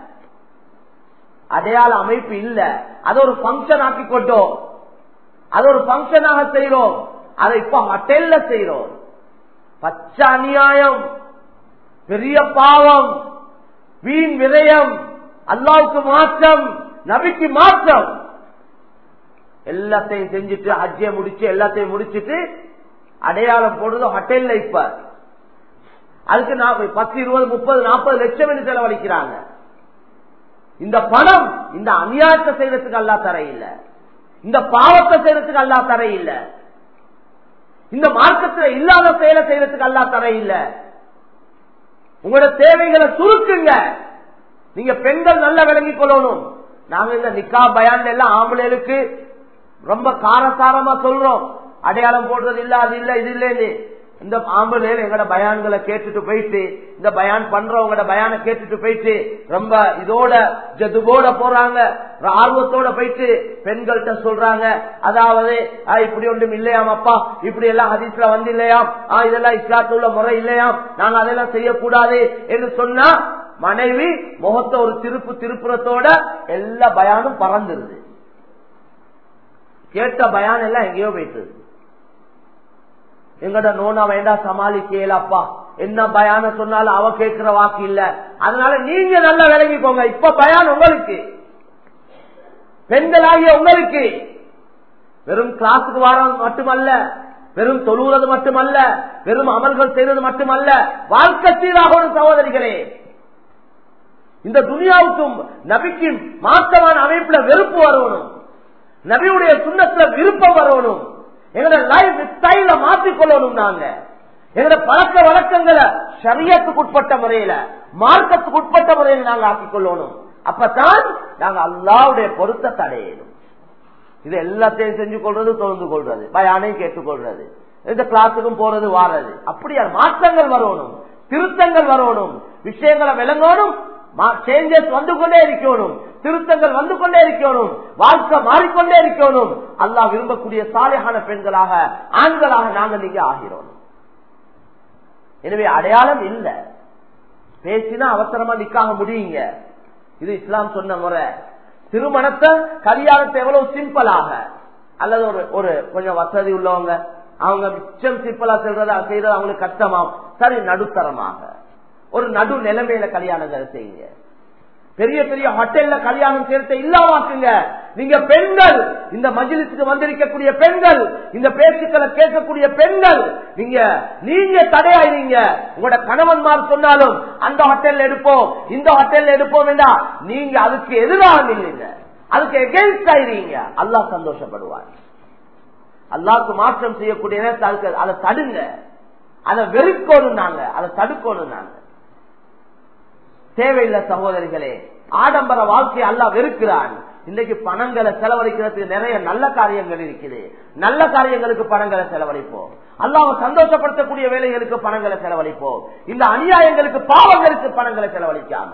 அடையாள அமைப்பு இல்ல அது ஒரு பங்கன் ஆக்கி கொண்டோம் அது ஒரு பங்கனாக செய்யறோம் அதை இப்ப ஹோட்டல்ல செய்யறோம் பச்சை அநியாயம் பெரிய பாவம் வீண் விரயம் அல்லாவுக்கு மாற்றம் நபிக்கு மாற்றம் எல்லாத்தையும் செஞ்சுட்டு ஹஜ்ஜிய முடிச்சு எல்லாத்தையும் முடிச்சுட்டு அடையாளம் போடுறது ஹோட்டல்ல இப்ப அதுக்கு நான் பத்து இருபது முப்பது நாற்பது லட்சம் என்று செலவழிக்கிறாங்க இந்த பணம் இந்த அநியாயத்தை செய்யறதுக்கு அல்லா தர இல்ல இந்த பாவத்தை செய்யறதுக்கு அல்லா தர இல்ல இந்த மார்க்கத்தில் இல்லாத செயலை செய்யறதுக்கு அல்லா தர இல்ல உங்களோட தேவைகளை சுருக்குங்க நீங்க பெண்கள் நல்லா விளங்கிக் கொள்ளணும் நாங்க இந்த நிக்கா பயான் எல்லாம் ஆம்பளைகளுக்கு ரொம்ப காரசாரமா சொல்றோம் அடையாளம் போடுறது இல்ல அது இல்ல இது இல்லன்னு இந்த ஆம்பளைகள் எங்கட பயான்களை கேட்டுட்டு போயிட்டு இந்த பயான் பண்றவங்களோட பயான கேட்டுட்டு போயிட்டு ரொம்ப இதோட ஜதுபோட போறாங்க ஆர்வத்தோட போயிட்டு பெண்கள்கிட்ட சொல்றாங்க அதாவது இப்படி ஒன்றும் இல்லையாம் அப்பா இப்படி எல்லாம் ஹதீஸ்ல வந்து இல்லையாம் இதெல்லாம் இஸ்லாத்துல உள்ள முறை இல்லையாம் நாங்க அதெல்லாம் செய்யக்கூடாது என்று சொன்னா மனைவி முகத்தை ஒரு திருப்பு திருப்புறத்தோட எல்லா பயானும் பறந்துருது கேட்ட பயான் எல்லாம் எங்கேயோ போயிட்டு எங்கட நோனா வேண்டாம் சமாளிக்கலப்பா என்ன பயான சொன்னாலும் அவ கேட்கிற வாக்கு இல்ல அதனால நீங்க நல்லா விளங்கிக்கோங்க இப்ப பயான் உங்களுக்கு பெண்களாகிய உங்களுக்கு வெறும் கிளாஸுக்கு வாரம் மட்டுமல்ல வெறும் தொழுவது மட்டுமல்ல வெறும் அமல்கள் செய்வது மட்டுமல்ல வாழ்க்கை சீராக சகோதரிகளே இந்த துனியாவுக்கும் நபிக்கும் மாற்றமான அமைப்புல வெறுப்பு வரணும் நபியுடைய சுண்ணத்துல விருப்பம் வரணும் எங்களோட லைஃப் ஸ்டைல மாற்றிக்கொள்ளணும் நாங்க எங்களோட பழக்க வழக்கங்களை சரியத்துக்கு உட்பட்ட முறையில மார்க்கத்துக்கு உட்பட்ட முறையில் நாங்க ஆக்கிக் கொள்ளணும் அப்பதான் நாங்க அல்லாவுடைய பொருத்தத்தை அடையணும் இது எல்லாத்தையும் செஞ்சு கொள்றது தொழுந்து கொள்றது பயானையும் கேட்டுக்கொள்றது இந்த கிளாஸுக்கும் போறது வாரது அப்படியா மாற்றங்கள் வரணும் திருத்தங்கள் வரணும் விஷயங்களை விளங்கணும் சேஞ்சஸ் வந்து கொண்டே இருக்கணும் திருத்தங்கள் வந்து கொண்டே இருக்கணும் வாழ்க்கை மாறிக்கொண்டே இருக்கணும் அல்லாஹ் விரும்பக்கூடிய சாலையான பெண்களாக ஆண்களாக நாங்கள் நீங்க ஆகிறோம் எனவே அடையாளம் இல்ல பேசினா அவசரமா நிக்காக முடியுங்க இது இஸ்லாம் சொன்ன முறை திருமணத்தை கல்யாணத்தை எவ்வளவு சிம்பிளாக அல்லது ஒரு ஒரு கொஞ்சம் வசதி உள்ளவங்க அவங்க மிச்சம் சிம்பிளா செல்றதா செய்யறது அவங்களுக்கு கஷ்டமாகும் சரி நடுத்தரமாக ஒரு நடு நிலைமையில கல்யாணங்களை செய்யுங்க பெரிய பெரிய ஹோட்டல்ல கல்யாணம் சேர்த்த இல்லாமாக்குங்க நீங்க பெண்கள் இந்த மஜிலிசுக்கு வந்திருக்கக்கூடிய பெண்கள் இந்த பேச்சுக்களை கேட்கக்கூடிய பெண்கள் நீங்க நீங்க தடையாயிருங்க உங்களோட கணவன்மார் சொன்னாலும் அந்த ஹோட்டல்ல எடுப்போம் இந்த ஹோட்டல்ல எடுப்போம் வேண்டா நீங்க அதுக்கு எதிராக நில்லுங்க அதுக்கு எகேன்ஸ்ட் ஆயிருங்க அல்லாஹ் சந்தோஷப்படுவார் அல்லாவுக்கு மாற்றம் செய்யக்கூடிய நேரத்தை அதை தடுங்க அதை வெறுக்கணும் நாங்க அதை தடுக்கணும் நாங்க தேவையில்லை சகோதரிகளே ஆடம்பர வாழ்க்கையை அல்லா வெறுக்கிறான் இன்னைக்கு பணங்களை செலவழிக்கிறதுக்கு நிறைய நல்ல காரியங்கள் இருக்குது நல்ல காரியங்களுக்கு பணங்களை செலவழிப்போம் அல்லாம சந்தோஷப்படுத்தக்கூடிய வேலைகளுக்கு பணங்களை செலவழிப்போம் இந்த அநியாயங்களுக்கு பாவங்களுக்கு பணங்களை செலவழிக்காம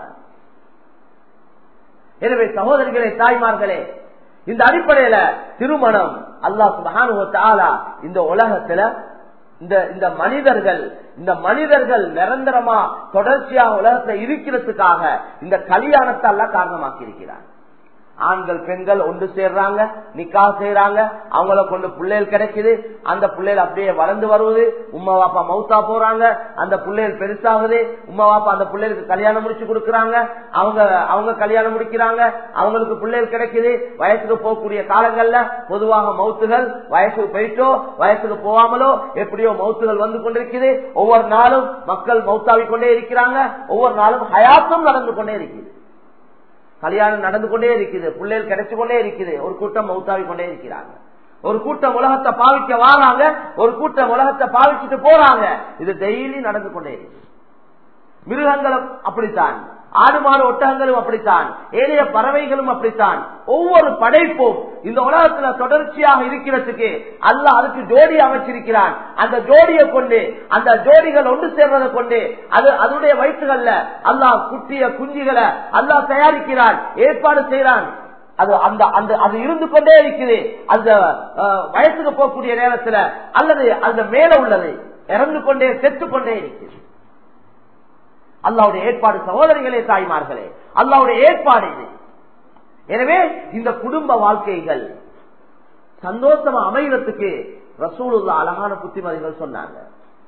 எனவே சகோதரிகளே தாய்மார்களே இந்த அடிப்படையில திருமணம் அல்லாஹ் சுபஹானுவத்தாலா இந்த உலகத்துல இந்த இந்த மனிதர்கள் இந்த மனிதர்கள் நிரந்தரமா தொடர்ச்சியாக உலகத்துல இருக்கிறதுக்காக இந்த கல்யாணத்தை எல்லாம் காரணமாக்கி இருக்கிறார் ஆண்கள் பெண்கள் ஒன்று சேர்றாங்க நிக்கா செய்யறாங்க அவங்கள கொண்டு பிள்ளைகள் கிடைக்குது அந்த பிள்ளைகள் அப்படியே வளர்ந்து வருவது உமா வாப்பா மவுத்தா போறாங்க அந்த பிள்ளைகள் பெருசாகுது உமா வாப்பா அந்த பிள்ளைகளுக்கு கல்யாணம் முடிச்சு கொடுக்கறாங்க அவங்க அவங்க கல்யாணம் முடிக்கிறாங்க அவங்களுக்கு பிள்ளைகள் கிடைக்குது வயசுக்கு போகக்கூடிய காலங்கள்ல பொதுவாக மவுத்துகள் வயசுக்கு போயிட்டோ வயசுக்கு போகாமலோ எப்படியோ மவுத்துகள் வந்து கொண்டிருக்குது ஒவ்வொரு நாளும் மக்கள் மவுத்தாவிக் கொண்டே இருக்கிறாங்க ஒவ்வொரு நாளும் ஹயாத்தும் நடந்து கொண்டே இருக்குது கல்யாணம் நடந்து கொண்டே இருக்குது பிள்ளைகள் கிடைச்சு கொண்டே இருக்குது ஒரு கூட்டம் மௌத்தாவி கொண்டே இருக்கிறாங்க ஒரு கூட்டம் உலகத்தை பாவிக்க வாராங்க ஒரு கூட்டம் உலகத்தை பாவிச்சுட்டு போறாங்க இது டெய்லி நடந்து கொண்டே இருக்கு மிருகங்களும் அப்படித்தான் ஆடு மாடு ஒட்டகங்களும் அப்படித்தான் ஏனைய பறவைகளும் அப்படித்தான் ஒவ்வொரு படைப்பும் இந்த உலகத்துல தொடர்ச்சியாக இருக்கிறதுக்கு அல்ல அதுக்கு ஜோடி அமைச்சிருக்கிறான் அந்த ஜோடியை கொண்டு அந்த ஜோடிகள் ஒன்று சேர்வதை கொண்டு அது அதனுடைய வயிற்றுகள்ல அல்லாஹ் குட்டிய குஞ்சுகளை அல்லாஹ் தயாரிக்கிறான் ஏற்பாடு செய்யறான் அது அந்த அந்த அது இருந்து கொண்டே இருக்குது அந்த வயசுக்கு போகக்கூடிய நேரத்துல அல்லது அந்த மேல உள்ளது இறந்து கொண்டே செத்து கொண்டே இருக்குது அல்லாவுடைய ஏற்பாடு சகோதரிகளே தாய்மார்களே அல்லாவுடைய ஏற்பாடு இது எனவே இந்த குடும்ப வாழ்க்கைகள் சந்தோஷமா அமைகிறதுக்கு ரசூலுல்லா அழகான புத்திமதிகள் சொன்னாங்க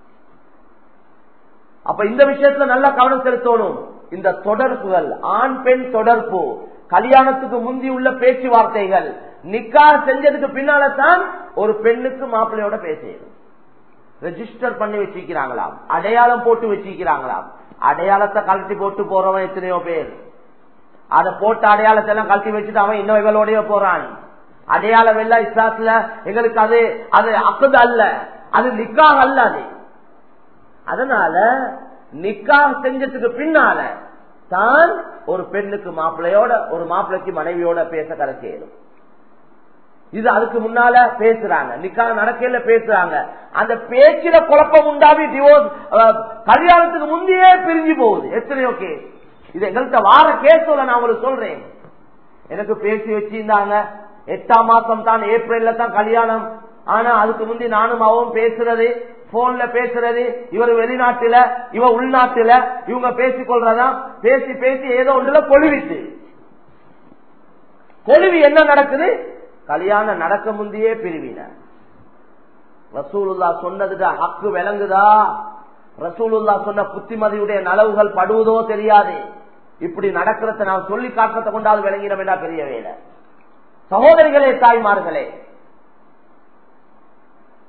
அப்ப இந்த விஷயத்துல நல்ல கவனம் செலுத்தணும் இந்த தொடர்புகள் ஆண் பெண் தொடர்பு கல்யாணத்துக்கு முந்தி உள்ள பேச்சுவார்த்தைகள் நிக்கா செஞ்சதுக்கு பின்னால தான் ஒரு பெண்ணுக்கு மாப்பிள்ளையோட பேசணும் ரெஜிஸ்டர் பண்ணி வச்சிருக்கிறாங்களாம் அடையாளம் போட்டு வச்சிருக்கிறாங்களாம் அடையாளத்தை கழட்டி போட்டு போறவன் எத்தனையோ பேர் அதை போட்ட அடையாளத்தை எல்லாம் கழட்டி வச்சுட்டு அவன் இன்னும் இவளோடய போறான் அடையாளம் எல்லாம் இஸ்லாத்துல எங்களுக்கு அது அது அக்குது அல்ல அது நிக்காக அல்ல அது அதனால நிக்காக செஞ்சதுக்கு பின்னால தான் ஒரு பெண்ணுக்கு மாப்பிள்ளையோட ஒரு மாப்பிள்ளைக்கு மனைவியோட பேச கரைச்சேரும் இது அதுக்கு முன்னால பேசுறாங்க நிக்காக நடக்கையில பேசுறாங்க அந்த பேச்சில குழப்பம் உண்டாவி டிவோர்ஸ் கல்யாணத்துக்கு முந்தையே பிரிஞ்சு போகுது எத்தனையோ கேஸ் இது எங்கள்கிட்ட வார கேஸோட நான் உங்களுக்கு சொல்றேன் எனக்கு பேசி வச்சிருந்தாங்க எட்டாம் மாசம் தான் ஏப்ரல்ல தான் கல்யாணம் ஆனா அதுக்கு முந்தி நானும் அவவும் பேசுறது போன்ல பேசுறது இவர் வெளிநாட்டுல இவ உள்நாட்டுல இவங்க பேசிக் கொள்றதா பேசி பேசி ஏதோ ஒன்றுல கொழுவிட்டு கொழுவி என்ன நடக்குது கல்யாணம் நடக்க முந்தையே பிரிவின ரசூலுல்லா சொன்னதுக்கு ஹக்கு விளங்குதா ரசூலுல்லா சொன்ன புத்திமதியுடைய நலவுகள் படுவதோ தெரியாது இப்படி நடக்கிறத நான் சொல்லி காட்டுறத கொண்டாது விளங்கின வேண்டா பெரிய வேலை சகோதரிகளே தாய்மார்களே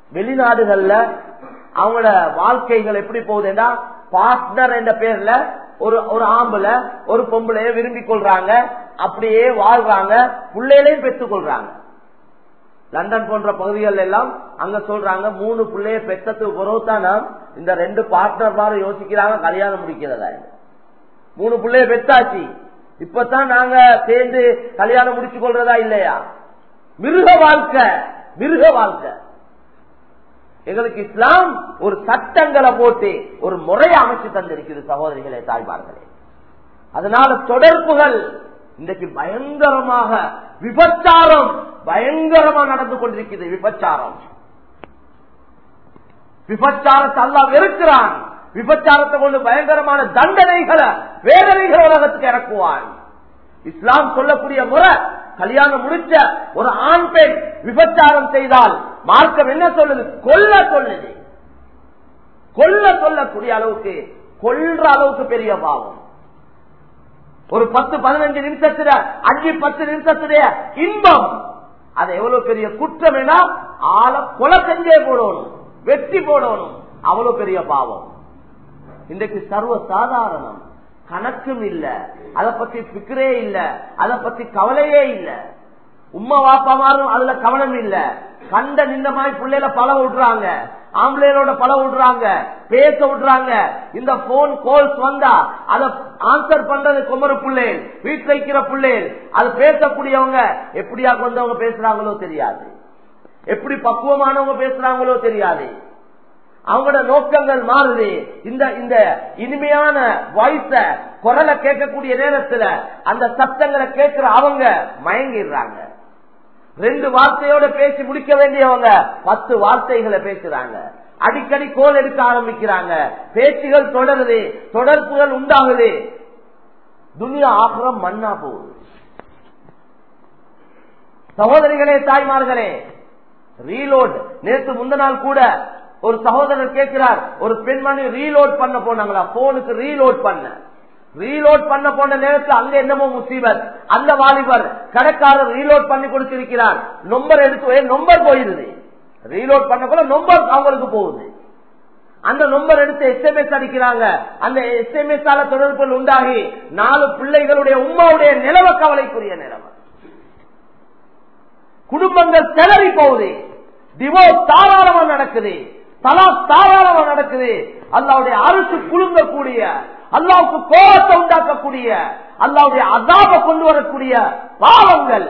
வெளிநாடுகள்ல அவங்களோட வாழ்க்கைகள் எப்படி போகுதுன்னா பார்ட்னர் என்ற பேர்ல ஒரு ஒரு ஆம்பளை ஒரு பொம்பளைய விரும்பி கொள்றாங்க அப்படியே வாழ்றாங்க பிள்ளைகளையும் பெற்றுக் கொள்றாங்க லண்டன் போன்ற பகுதிகள் எல்லாம் அங்க சொல்றாங்க மூணு பிள்ளைய பெற்றதுக்கு பிறகுதான் இந்த ரெண்டு பார்ட்னர் மாதிரி யோசிக்கிறாங்க கல்யாணம் முடிக்கிறதா மூணு பிள்ளைய பெற்றாச்சு இப்பதான் நாங்க சேர்ந்து கல்யாணம் முடிச்சு கொள்றதா இல்லையா மிருக வாழ்க்கை மிருக வாழ்க்கை எங்களுக்கு இஸ்லாம் ஒரு சட்டங்களை போட்டு ஒரு முறையை அமைச்சு தந்திருக்கிறது சகோதரிகளே தாய்மார்களே அதனால தொடர்புகள் இன்றைக்கு பயங்கரமாக விபச்சாரம் பயங்கரமா நடந்து கொண்டிருக்கிறது விபச்சாரம் விபச்சாரத்தை அல்லா வெறுக்கிறான் விபச்சாரத்தை கொண்டு பயங்கரமான தண்டனைகளை வேதனைகளை உலகத்துக்கு இறக்குவான் இஸ்லாம் சொல்லக்கூடிய முறை கல்யாணம் முடிச்ச ஒரு ஆண் பெண் விபச்சாரம் செய்தால் மார்க்கம் என்ன சொல்லுது கொல்ல சொல்லுது கொல்ல சொல்லக்கூடிய அளவுக்கு கொல்ற அளவுக்கு பெரிய பாவம் ஒரு பத்து பதினஞ்சு நிமிஷத்துல அஞ்சு பத்து நிமிஷத்துடைய இன்பம் அது எவ்வளவு பெரிய குற்றம் என ஆளை கொலை செஞ்சே போடணும் வெட்டி போடணும் அவ்வளவு பெரிய பாவம் இன்றைக்கு சர்வ சாதாரணம் கணக்கும் இல்ல அதை பத்தி பிக்கரே இல்ல அதை பத்தி கவலையே இல்ல உம்மா வாப்பா மாறும் அதுல கவனம் இல்ல கண்ட நின்ற மாதிரி பிள்ளைல பல விடுறாங்க ஆம்பளைகளோட பல விடுறாங்க பேச விடுறாங்க இந்த போன் கால்ஸ் வந்தா அதை ஆன்சர் பண்றது குமரு பிள்ளைகள் வீட்டுல வைக்கிற பிள்ளைகள் அது பேசக்கூடியவங்க எப்படியா வந்தவங்க பேசுறாங்களோ தெரியாது எப்படி பக்குவமானவங்க பேசுறாங்களோ தெரியாது அவங்களோட நோக்கங்கள் மாறுது இந்த இந்த இனிமையான வாய்ஸ குரலை கேட்கக்கூடிய நேரத்துல அந்த சத்தங்களை கேட்கிற அவங்க மயங்கிடுறாங்க ரெண்டு வார்த்தையோட பேசி முடிக்க வேண்டியவங்க பத்து வார்த்தைகளை பேசுறாங்க அடிக்கடி கோல் எடுக்க ஆரம்பிக்கிறாங்க பேச்சுகள் தொடருது தொடர்புகள் உண்டாகுது துனியா ஆகிரம் மண்ணா போகுது சகோதரிகளே தாய்மார்களே ரீலோட் நேற்று முந்த நாள் கூட ஒரு சகோதரர் கேட்கிறார் ஒரு பெண்மணி ரீலோட் பண்ண போனாங்களா போனுக்கு ரீலோட் பண்ண ரீலோட் பண்ண போன நேரத்தில் அங்க என்னமோ முசீபத் அந்த வாலிபர் கடைக்காரர் ரீலோட் பண்ணி கொடுத்திருக்கிறார் நம்பர் எடுத்து நம்பர் போயிருது ரீலோட் பண்ண கூட நம்பர் அவங்களுக்கு போகுது அந்த நம்பர் எடுத்து எஸ்எம்எஸ் அடிக்கிறாங்க அந்த எஸ்எம்எஸ் ஆல தொடர்புகள் உண்டாகி நாலு பிள்ளைகளுடைய உமாவுடைய நிலவ கவலைக்குரிய நிலவ குடும்பங்கள் திணறி போகுது டிவோர்ஸ் தாராளமா நடக்குது தலா தாராளமா நடக்குது அல்லாவுடைய அரசு குழுங்கக்கூடிய அல்லாவுக்கு கோபத்தை உண்டாக்கக்கூடிய அல்லாவுடைய அதாப கொண்டு வரக்கூடிய பாவங்கள்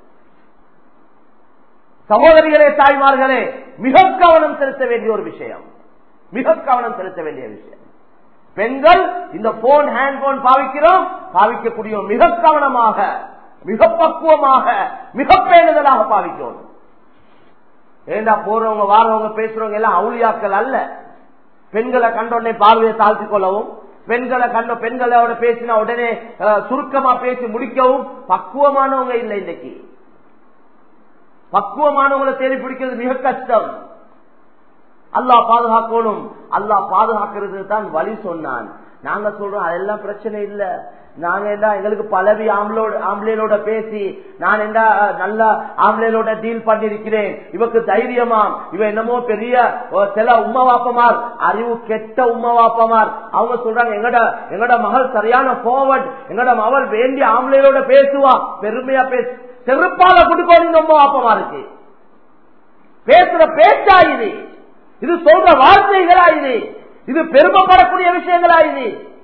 சகோதரிகளே தாய்மார்களே மிக கவனம் செலுத்த வேண்டிய ஒரு விஷயம் மிக கவனம் செலுத்த வேண்டிய விஷயம் பெண்கள் இந்த போன் ஹேண்ட் போன் பாவிக்கிறோம் பாவிக்கக்கூடிய மிக கவனமாக மிக பக்குவமாக மிக பேணுதலாக பாவிக்கணும் ஏண்டா போறவங்க வாரவங்க பேசுறவங்க எல்லாம் அவுளியாக்கள் அல்ல பெண்களை கண்டோடனே பார்வையை தாழ்த்தி கொள்ளவும் பெண்களை கண்ட பெண்களோட பேசினா உடனே சுருக்கமா பேசி முடிக்கவும் பக்குவமானவங்க இல்லை இன்னைக்கு பக்குவமானவங்களை தேடி பிடிக்கிறது மிக கஷ்டம் அல்லாஹ் பாதுகாக்கணும் அல்லாஹ் பாதுகாக்கிறது தான் வழி சொன்னான் நாங்க சொல்றோம் அதெல்லாம் பிரச்சனை இல்ல நாங்க என்ன எங்களுக்கு பலவி ஆம்பளோட ஆம்பளையோட பேசி நான் என்ன நல்ல ஆம்பளையோட டீல் பண்ணிருக்கிறேன் இவக்கு தைரியமாம் இவ என்னமோ பெரிய சில உம்மா வாப்பமார் அறிவு கெட்ட உம்மா வாப்பமார் அவங்க சொல்றாங்க எங்கட எங்கட மகள் சரியான போவர்ட் எங்கட மகள் வேண்டிய ஆம்பளையோட பேசுவா பெருமையா பேசு செருப்பால கொடுக்கணும் உம்மா வாப்பமா இருக்கு பேசுற பேச்சா இது இது சொல்ற வார்த்தைகளா இது இது பெருமைப்படக்கூடிய விஷயங்களா இது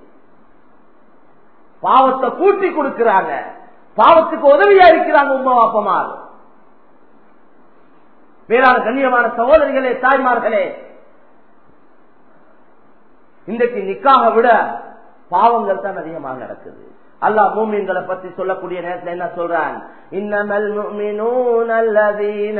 பாவத்தை கூட்டி கொடுக்கிறாங்க பாவத்துக்கு உதவியா இருக்கிறாங்க உமா அப்பமார் வேளாண் கண்ணியமான சகோதரிகளே தாய்மார்களே இன்றைக்கு நிக்காக விட பாவங்கள் தான் அதிகமாக நடக்குது அல்லாஹ் மூமின்களை பத்தி சொல்லக்கூடிய நேரத்தில் என்ன சொல்றான் இன்னமல் நல்லதீன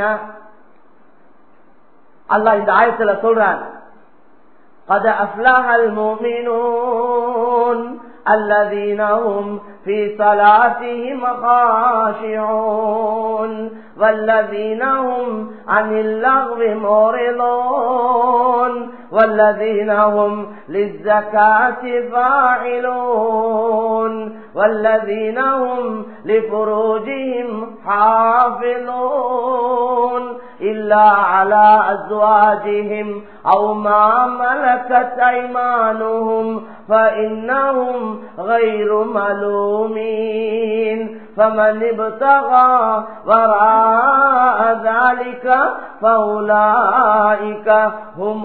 அல்லாஹ் இந்த ஆயத்துல சொல்றான் قد أفلح المؤمنون الذين هم في صلاتهم خاشعون والذين هم عن اللغو معرضون والذين هم للزكاة فاعلون والذين هم لفروجهم حافظون إلا على أزواجهم أو ما ملكت أيمانهم فإنهم غير ملومين فمن ابتغى وراء ذلك فأولئك هم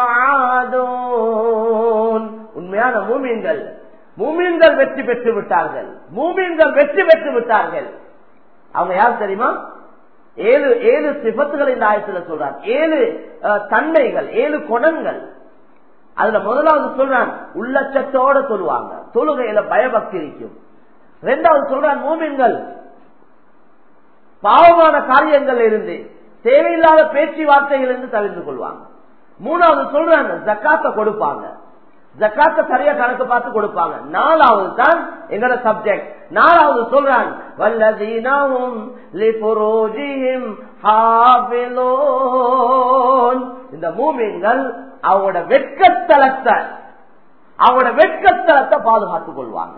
العادون உண்மையான மூமீன்கள் மூமீன்கள் வெற்றி பெற்று விட்டார்கள் மூமீன்கள் வெற்றி பெற்று விட்டார்கள் அவங்க யார் தெரியுமா ஏழு ஏழு சிபத்துகள் இந்த ஆயத்துல சொல்றார் ஏழு அஹ், தன்மைகள் ஏழு குணங்கள் அதுல முதலாவது சொல்றான் உள்ளச்சத்தோட சொல்லுவாங்க தொழுகையில பயபக்தி இருக்கும் ரெண்டாவது சொல்றான் மூமின்கள் பாவமான காரியங்கள் இருந்து தேவையில்லாத பேச்சுவார்த்தைகள் இருந்து தவிர்த்து கொள்வாங்க மூணாவது சொல்றாங்க ஜக்காத்த கொடுப்பாங்க ஜக்காத்த சரியா கணக்கு பார்த்து கொடுப்பாங்க நாலாவது தான் எங்கட சப்ஜெக்ட் நாலாவது சொல்றான் வல்லதீனாவும் லிபுரோஜிஹிம் ஹாஃபிலூன் இந்த மூமின்கள் அவங்களோட வெட்கத்தலத்தை அவங்களோட வெட்கத்தலத்தை பாதுகாத்துக் கொள்வாங்க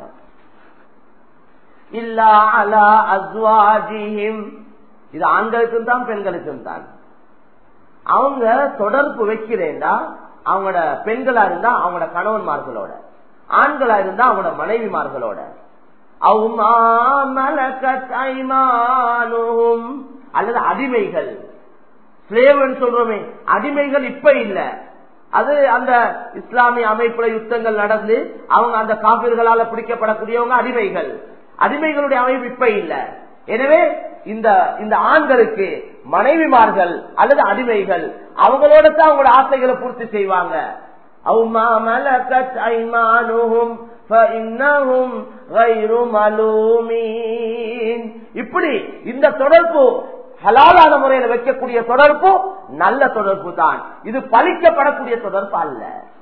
இல்லா அலா அஸ்வாஜிஹிம் இது ஆண்களுக்கும் தான் பெண்களுக்கும் தான் அவங்க தொடர்பு வைக்கிறேன்டா அவங்களோட பெண்களா இருந்தா அவங்களோட கணவன்மார்களோட ஆண்களா இருந்தா அவங்களோட மனைவிமார்களோட அவுமா மலக்கத் ஐமானுஹும் அல்லது அடிமைகள் ஸ்லேவன் சொல்றோமே அடிமைகள் இப்ப இல்ல அது அந்த இஸ்லாமிய அமைப்புல யுத்தங்கள் நடந்து அவங்க அந்த காப்பீர்களால பிடிக்கப்படக்கூடியவங்க அடிமைகள் அடிமைகளுடைய அமைப்பு இப்ப இல்ல எனவே இந்த இந்த ஆண்களுக்கு மனைவிமார்கள் அல்லது அடிமைகள் அவங்களோட தான் அவங்களோட ஆசைகளை பூர்த்தி செய்வாங்க அவுமா மலக்கத் ஐமானுஹும் فإنهم غير ملومين. இப்படி இந்த தொடர்பு ஹலாலான முறையில் வைக்கக்கூடிய தொடர்பு நல்ல தொடர்பு தான் இது பலிக்கப்படக்கூடிய தொடர்பு அல்ல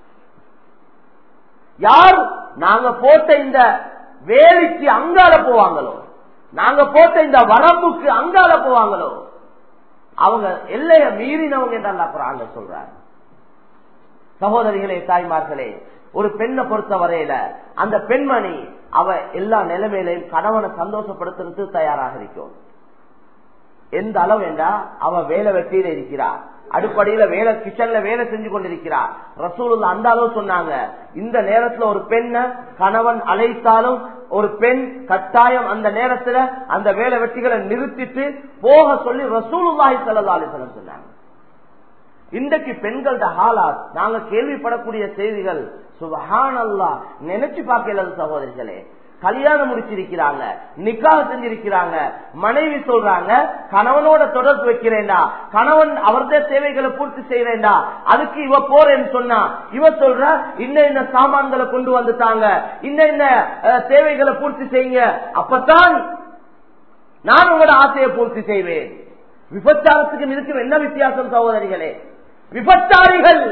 யார் நாங்க போட்ட இந்த வேலைக்கு அங்கால போவாங்களோ நாங்க போட்ட இந்த வரம்புக்கு அங்கால போவாங்களோ அவங்க எல்லைய மீறினவங்க என்று அப்புறம் சொல்றாங்க சகோதரிகளே தாய்மார்களே ஒரு பெண்ணை பொறுத்த வரையில அந்த பெண்மணி அவ எல்லா நிலைமையிலையும் கணவனை சந்தோஷப்படுத்துறதுக்கு தயாராக இருக்கும் எந்த அளவு என்றா அவ வேலை வெட்டியில இருக்கிறார் அடுப்படியில வேலை கிச்சன்ல வேலை செஞ்சு கொண்டிருக்கிறார் ரசூல் அந்த அளவு சொன்னாங்க இந்த நேரத்துல ஒரு பெண்ணை கணவன் அழைத்தாலும் ஒரு பெண் கட்டாயம் அந்த நேரத்துல அந்த வேலை வெட்டிகளை நிறுத்திட்டு போக சொல்லி ரசூலுல்லாஹி ஸல்லல்லாஹு அலைஹி வஸல்லம் சொன்னாங்க இன்றைக்கு பெண்களோட ஹாலாத் நாங்க கேள்விப்படக்கூடிய செய்திகள் சுபஹானல்லா நினைச்சு பார்க்கல சகோதரிகளே கல்யாணம் முடிச்சிருக்கிறாங்க நிக்காக செஞ்சிருக்கிறாங்க மனைவி சொல்றாங்க கணவனோட தொடர்பு வைக்கிறேன்டா கணவன் அவர்த தேவைகளை பூர்த்தி செய்யறேன்டா அதுக்கு இவ போறேன்னு சொன்னா இவ சொல்ற இன்ன இந்த சாமான்களை கொண்டு வந்துட்டாங்க இன்ன இந்த அஹ், தேவைகளை பூர்த்தி செய்யுங்க அப்பதான் நான் உங்களோட ஆசையை பூர்த்தி செய்வேன் விபச்சாரத்துக்கு இருக்கும் என்ன வித்தியாசம் சகோதரிகளே விபச்சாரிகள்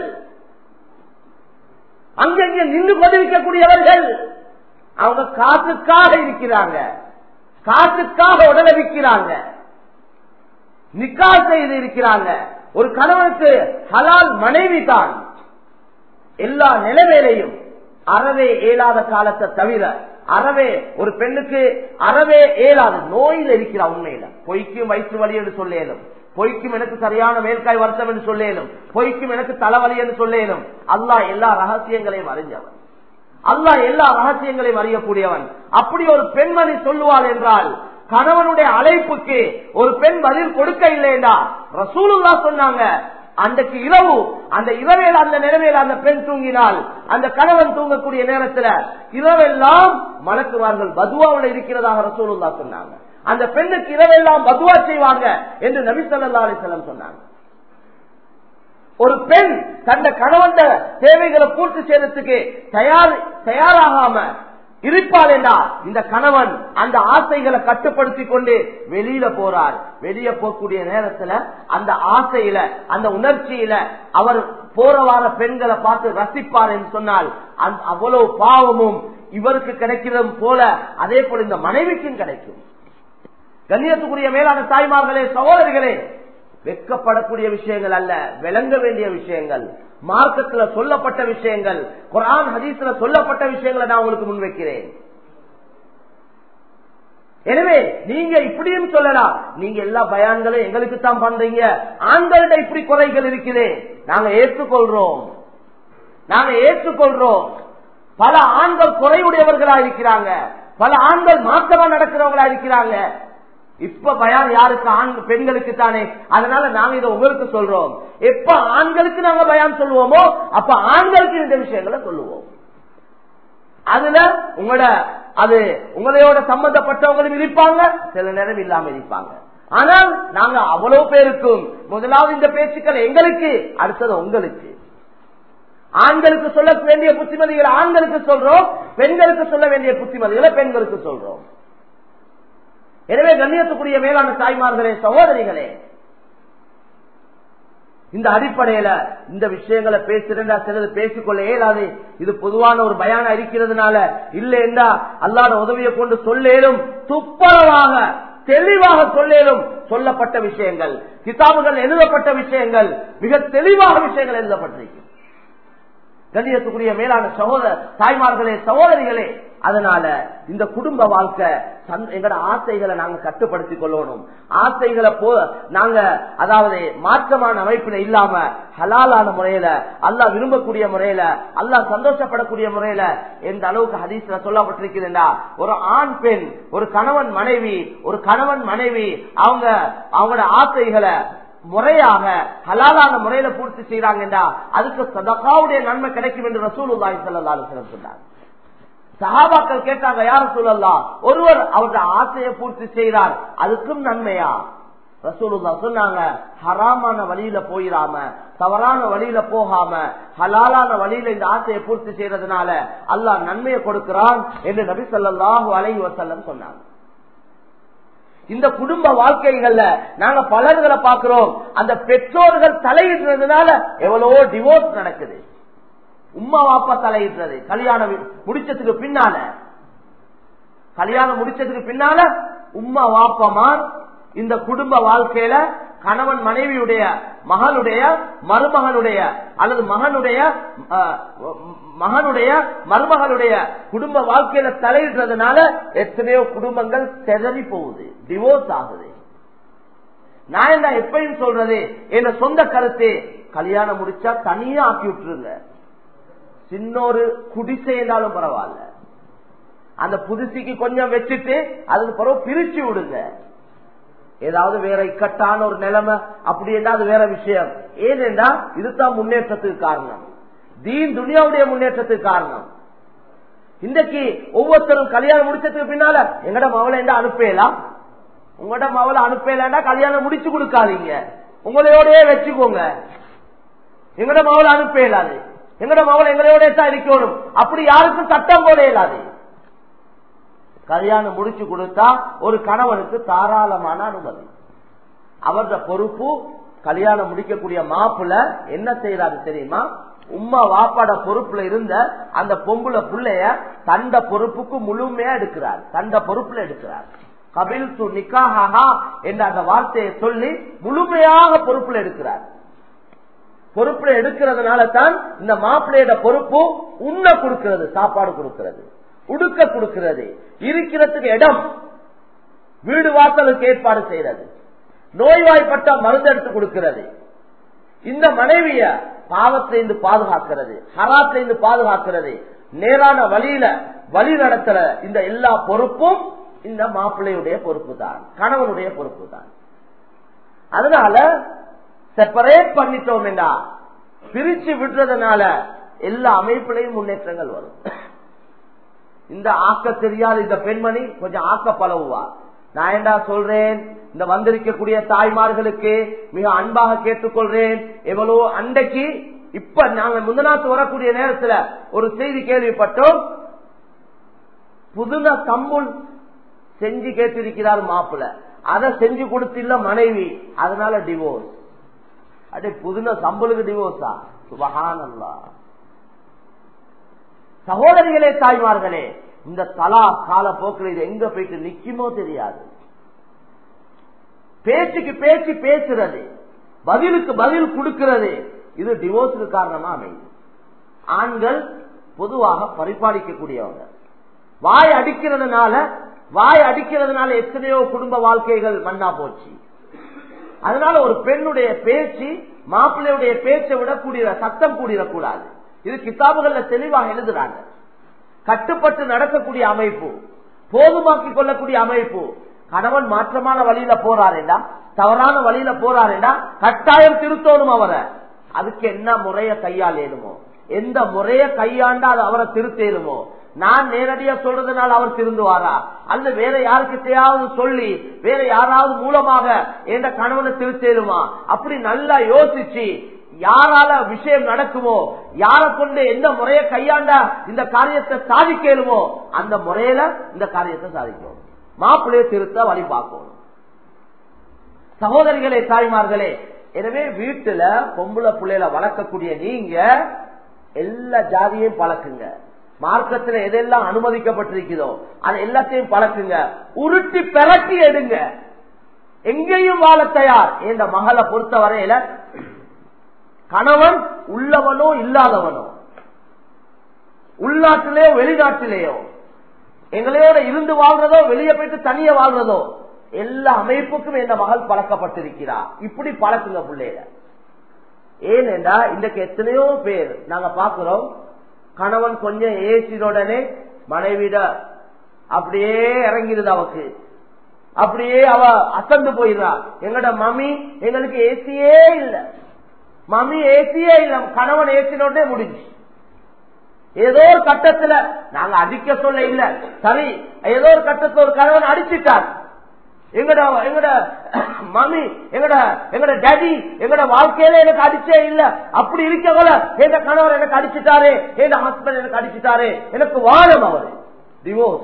அங்கங்கே நின்று பதிவிக்கக்கூடியவர்கள் அவங்க காற்றுக்காக இருக்கிறாங்க காற்றுக்காக உடலை விற்கிறாங்க நிக்கா செய்து இருக்கிறாங்க ஒரு கணவனுக்கு ஹலால் மனைவி தான் எல்லா நிலைமையிலையும் அறவே இயலாத காலத்தை தவிர அறவே ஒரு பெண்ணுக்கு அறவே இயலாது நோயில் இருக்கிறா உண்மையில பொய்க்கும் வயிற்று வலி என்று சொல்லேனும் பொய்க்கும் எனக்கு சரியான மேல்காய் வருத்தம் என்று சொல்லேனும் பொய்க்கும் எனக்கு தலைவலி என்று சொல்லேனும் அல்லாஹ் எல்லா ரகசியங்களையும் அறிஞ்சவன் அல்லாஹ் எல்லா ரகசியங்களையும் அறியக்கூடியவன் அப்படி ஒரு பெண்மணி சொல்லுவாள் என்றால் கணவனுடைய அழைப்புக்கு ஒரு பெண் பதில் கொடுக்க இல்லைண்டா ரசூலுல்லா சொன்னாங்க அன்றைக்கு இரவு அந்த இரவேல அந்த நிலவையில் அந்த பெண் தூங்கினால் அந்த கணவன் தூங்கக்கூடிய நேரத்துல இரவெல்லாம் மலக்குவார்கள் பதுவாவோட இருக்கிறதாக ரசூலுல்லா சொன்னாங்க அந்த பெண்ணுக்கு இரவெல்லாம் பதுவா செய்வாங்க என்று நபி ஸல்லல்லாஹு அலைஹி வஸல்லம் சொன்னாங்க ஒரு பெண் தந்த கணவன் தேவைகளை பூர்த்தி செய்யறதுக்கு தயார் தயாராகாம இருப்பாள் என்றா இந்த கணவன் அந்த ஆசைகளை கட்டுப்படுத்தி கொண்டு வெளியில போறார் வெளியே போகக்கூடிய நேரத்துல அந்த ஆசையில அந்த உணர்ச்சியில அவர் போற வார பெண்களை பார்த்து ரசிப்பார் என்று சொன்னால் அந்த அவ்வளவு பாவமும் இவருக்கு கிடைக்கிறது போல அதே போல இந்த மனைவிக்கும் கிடைக்கும் கண்ணியத்துக்குரிய மேலான தாய்மார்களே சகோதரிகளே வெக்கப்படக்கூடிய விஷயங்கள் அல்ல விளங்க வேண்டிய விஷயங்கள் மார்க்கத்துல சொல்லப்பட்ட விஷயங்கள் குரான் ஹதீஸ்ல சொல்லப்பட்ட விஷயங்களை நான் உங்களுக்கு முன்வைக்கிறேன் எனவே நீங்க இப்படியும் சொல்லலாம் நீங்க எல்லா பயான்களும் எங்களுக்கு தான் பண்றீங்க ஆண்கள்ட இப்படி குறைகள் இருக்குது நாங்க ஏற்றுக்கொள்றோம் நாங்க ஏற்றுக்கொள்றோம் பல ஆண்கள் குறையுடையவர்களா இருக்கிறாங்க பல ஆண்கள் மாற்றமா நடக்கிறவங்களா இருக்கிறாங்க இப்ப பயான் யாருக்கு ஆண் பெண்களுக்கு தானே அதனால நாங்க இதை உங்களுக்கு சொல்றோம் எப்ப ஆண்களுக்கு நாங்க பயான் சொல்லுவோமோ அப்ப ஆண்களுக்கு இந்த விஷயங்களை சொல்லுவோம் அதுல உங்களோட அது உங்களையோட சம்பந்தப்பட்டவங்களும் இருப்பாங்க சில நேரம் இல்லாம இருப்பாங்க ஆனால் நாங்க அவ்வளவு பேருக்கும் முதலாவது இந்த பேச்சுக்கள் எங்களுக்கு அடுத்தது உங்களுக்கு ஆண்களுக்கு சொல்ல வேண்டிய புத்திமதிகளை ஆண்களுக்கு சொல்றோம் பெண்களுக்கு சொல்ல வேண்டிய புத்திமதிகளை பெண்களுக்கு சொல்றோம் எனவே கண்ணியத்துக்குரிய மேலான தாய்மார்களே சகோதரிகளே இந்த அடிப்படையில இந்த விஷயங்களை பேசுறா சிலது பேசிக்கொள்ள இயலாது இது பொதுவான ஒரு பயானம் இருக்கிறதுனால இல்ல என்றா அல்லாத உதவியை கொண்டு சொல்லேலும் துப்பரவாக தெளிவாக சொல்லேலும் சொல்லப்பட்ட விஷயங்கள் கிதாபுகள் எழுதப்பட்ட விஷயங்கள் மிக தெளிவாக விஷயங்கள் எழுதப்பட்டிருக்கும் கண்ணியத்துக்குரிய மேலான சகோதர தாய்மார்களே சகோதரிகளே அதனால இந்த குடும்ப வாழ்க்கை எங்கட ஆசைகளை நாங்க கட்டுப்படுத்திக் கொள்ளணும் ஆசைகளை போ நாங்க அதாவது மாற்றமான அமைப்புல இல்லாம ஹலாலான முறையில அல்லா விரும்பக்கூடிய முறையில அல்லா சந்தோஷப்படக்கூடிய முறையில எந்த அளவுக்கு ஹதீஸ்ல சொல்லப்பட்டிருக்கிறதுனா ஒரு ஆண் பெண் ஒரு கணவன் மனைவி ஒரு கணவன் மனைவி அவங்க அவங்களோட ஆசைகளை முறையாக ஹலாலான முறையில பூர்த்தி செய்யறாங்கடா அதுக்கு சதகாவுடைய நன்மை கிடைக்கும் என்று ரசூலுல்லாஹி ஸல்லல்லாஹு அலைஹி வஸல்லம் சொன்னார் சஹாபாக்கள் கேட்டாங்க யார சொல்லலாம் ஒருவர் அவருடைய ஆசையை பூர்த்தி செய்கிறார் அதுக்கும் நன்மையா ரசூலுல்லா சொன்னாங்க ஹராமான வழியில போயிடாம தவறான வழியில போகாம ஹலாலான வழியில இந்த ஆசையை பூர்த்தி செய்யறதுனால அல்லாஹ் நன்மையை கொடுக்கிறான் என்று நபி ஸல்லல்லாஹு அலைஹி வஸல்லம் சொன்னாங்க இந்த குடும்ப வாழ்க்கைகள்ல நாங்க பலர்களை பாக்குறோம் அந்த பெற்றோர்கள் தலையிடுறதுனால எவ்வளவோ டிவோர்ஸ் நடக்குது உம்மா வாப்பா தலையிடுறது கல்யாணம் முடிச்சதுக்கு பின்னால கல்யாணம் முடிச்சதுக்கு பின்னால உம்மா வாப்பமார் இந்த குடும்ப வாழ்க்கையில கணவன் மனைவியுடைய மகளுடைய மருமகனுடைய அல்லது மகனுடைய மகனுடைய மருமகளுடைய குடும்ப வாழ்க்கையில தலையிடுறதுனால எத்தனையோ குடும்பங்கள் செதறி போகுது டிவோர்ஸ் ஆகுது நான் என்ன எப்பயும் சொல்றது என்ன சொந்த கருத்து கல்யாணம் முடிச்சா தனியா ஆக்கி விட்டுருங்க சின்ன ஒரு குடிசை இருந்தாலும் பரவாயில்ல அந்த புதுசிக்கு கொஞ்சம் வச்சுட்டு அதுக்கு பிறகு பிரிச்சு விடுங்க ஏதாவது வேற இக்கட்டான ஒரு நிலைமை அப்படி அது வேற விஷயம் ஏனென்றா இதுதான் முன்னேற்றத்துக்கு காரணம் தீன் துனியாவுடைய முன்னேற்றத்துக்கு காரணம் இன்றைக்கு ஒவ்வொருத்தரும் கல்யாணம் முடிச்சதுக்கு பின்னால எங்கட மவளை என்ன அனுப்பலாம் உங்களோட மவளை அனுப்பலாண்டா கல்யாணம் முடிச்சு கொடுக்காதீங்க உங்களையோடய வச்சுக்கோங்க எங்கட மவளை அனுப்பலாது எங்கட மவளை எங்களோட தான் இருக்கணும் அப்படி யாருக்கும் சட்டம் போட இயலாது கல்யாணம் முடிச்சு கொடுத்தா ஒரு கணவனுக்கு தாராளமான அனுமதி அவரது பொறுப்பு கல்யாணம் முடிக்கக்கூடிய மாப்பிள்ள என்ன செய்யறாரு தெரியுமா உம்மா வாப்பாட பொறுப்புல இருந்த அந்த பொம்புல புள்ளைய தண்ட பொறுப்புக்கு முழுமையா எடுக்கிறார் தண்ட பொறுப்புல எடுக்கிறார் கபில் து நிக்காஹா என்ற அந்த வார்த்தையை சொல்லி முழுமையாக பொறுப்புல எடுக்கிறார் பொறுப்புல எடுக்கிறதுனால தான் இந்த மாப்பிள்ளையோட பொறுப்பு உண்ண கொடுக்கிறது சாப்பாடு கொடுக்கிறது உடுக்க கொடுக்கிறது இருக்கிறதுக்கு இடம் வீடு வாசலுக்கு ஏற்பாடு செய்யறது நோய்வாய்ப்பட்ட மருந்து எடுத்து கொடுக்கிறது இந்த மனைவிய பாவத்திலிருந்து பாதுகாக்கிறது ஹராத்திலிருந்து பாதுகாக்கிறது நேரான வழியில வழி நடத்துற இந்த எல்லா பொறுப்பும் இந்த மாப்பிள்ளையுடைய பொறுப்பு தான் கணவனுடைய பொறுப்பு தான் அதனால செப்பரேட் பண்ணிட்டோம் என்றா பிரிச்சு விடுறதுனால எல்லா அமைப்புலையும் முன்னேற்றங்கள் வரும் இந்த ஆக்க தெரியாத இந்த பெண்மணி கொஞ்சம் ஆக்க பழகுவா நான் என்ன சொல்றேன் இந்த வந்திருக்கக்கூடிய தாய்மார்களுக்கு மிக அன்பாக கேட்டுக்கொள்றேன் எவ்வளவு அண்டைக்கு இப்ப நாங்க முந்தநாத்து வரக்கூடிய நேரத்துல ஒரு செய்தி கேள்விப்பட்டோம் புதுன கம்புல் செஞ்சு கேட்டிருக்கிறார் மாப்பிள்ள அதை செஞ்சு கொடுத்தில்ல மனைவி அதனால டிவோர்ஸ் அடே புதுன சம்பளுக்கு டிவோர்ஸா சுபகானல்லா சகோதரிகளே தாய்மார்களே இந்த தலா கால போக்கில் இது எங்க போயிட்டு நிக்குமோ தெரியாது பேச்சுக்கு பேச்சு பேசுறது பதிலுக்கு பதில் கொடுக்கிறது இது டிவோர்ஸுக்கு காரணமா அமைது ஆண்கள் பொதுவாக பரிபாலிக்கக்கூடியவங்க வாய் அடிக்கிறதுனால வாய் அடிக்கிறதுனால எத்தனையோ குடும்ப வாழ்க்கைகள் மண்ணா போச்சு அதனால ஒரு பெண்ணுடைய பேச்சு மாப்பிள்ளையுடைய பேச்சை விட கூடிய சத்தம் கூடிடக்கூடாது இது கிதாபுகள்ல தெளிவாக எழுதுறாங்க கட்டுப்பட்டு நடக்கக்கூடிய அமைப்பு போதுமாக்கி கொள்ளக்கூடிய அமைப்பு கணவன் மாற்றமான வழியில போறாருண்டா தவறான வழியில போறாருண்டா கட்டாயம் திருத்தணும் அவரை அதுக்கு என்ன முறைய கையாளேனுமோ எந்த முறைய கையாண்டால் அவரை திருத்தேனுமோ நான் நேரடியா சொல்றதுனால அவர் திருந்துவாரா அல்ல வேற யாருக்கிட்டையாவது சொல்லி வேற யாராவது மூலமாக எந்த கணவனை திருத்தேருமா அப்படி நல்லா யோசிச்சு யாரால விஷயம் நடக்குமோ யார கொண்டு எந்த முறையை கையாண்டா இந்த காரியத்தை சாதிக்கலுமோ அந்த முறையில இந்த காரியத்தை சாதிக்கும் மாப்பிள்ளைய திருத்த வழி பார்க்கணும் சகோதரிகளே தாய்மார்களே எனவே வீட்டுல பொம்பளை பிள்ளையில வளர்க்கக்கூடிய நீங்க எல்லா ஜாதியையும் பழக்குங்க மார்க்கத்துல எதெல்லாம் அனுமதிக்கப்பட்டிருக்கிறதோ அது எல்லாத்தையும் பழக்குங்க உருட்டி பெரட்டி எடுங்க எங்கேயும் வாழ தயார் இந்த மகளை பொறுத்த வரையில கணவன் உள்ளவனோ இல்லாதவனோ உள்நாட்டிலேயோ வெளிநாட்டிலேயோ எங்களையோட இருந்து வாழ்றதோ வெளியே போயிட்டு தனிய வாழ்றதோ எல்லா அமைப்புக்கும் இந்த மகள் பழக்கப்பட்டிருக்கிறா இப்படி பழக்குங்க பிள்ளையில ஏனென்றா இன்றைக்கு எத்தனையோ பேர் நாங்க பாக்குறோம் கணவன் கொஞ்சம் ஏசினுடனே மனைவிட அப்படியே இறங்கிடுது அவக்கு அப்படியே அவ அசந்து போயிடுறா எங்கட மம்மி எங்களுக்கு ஏசியே இல்ல மம்மி ஏசியே இல்ல கணவன் ஏசினோடனே முடிஞ்சு ஏதோ ஒரு கட்டத்துல நாங்க அடிக்க சொல்ல இல்ல சரி ஏதோ ஒரு கட்டத்துல ஒரு கணவன் அடிச்சிட்டார் எங்கட எங்கட மம்மி எங்கட எங்கட டேடி எங்கட வாழ்க்கையில எனக்கு அடிச்சே இல்ல அப்படி இருக்க போல எந்த கணவர் எனக்கு அடிச்சுட்டாரே எந்த ஹஸ்பண்ட் எனக்கு அடிச்சுட்டாரே எனக்கு வாழும் அவரு டிவோர்ஸ்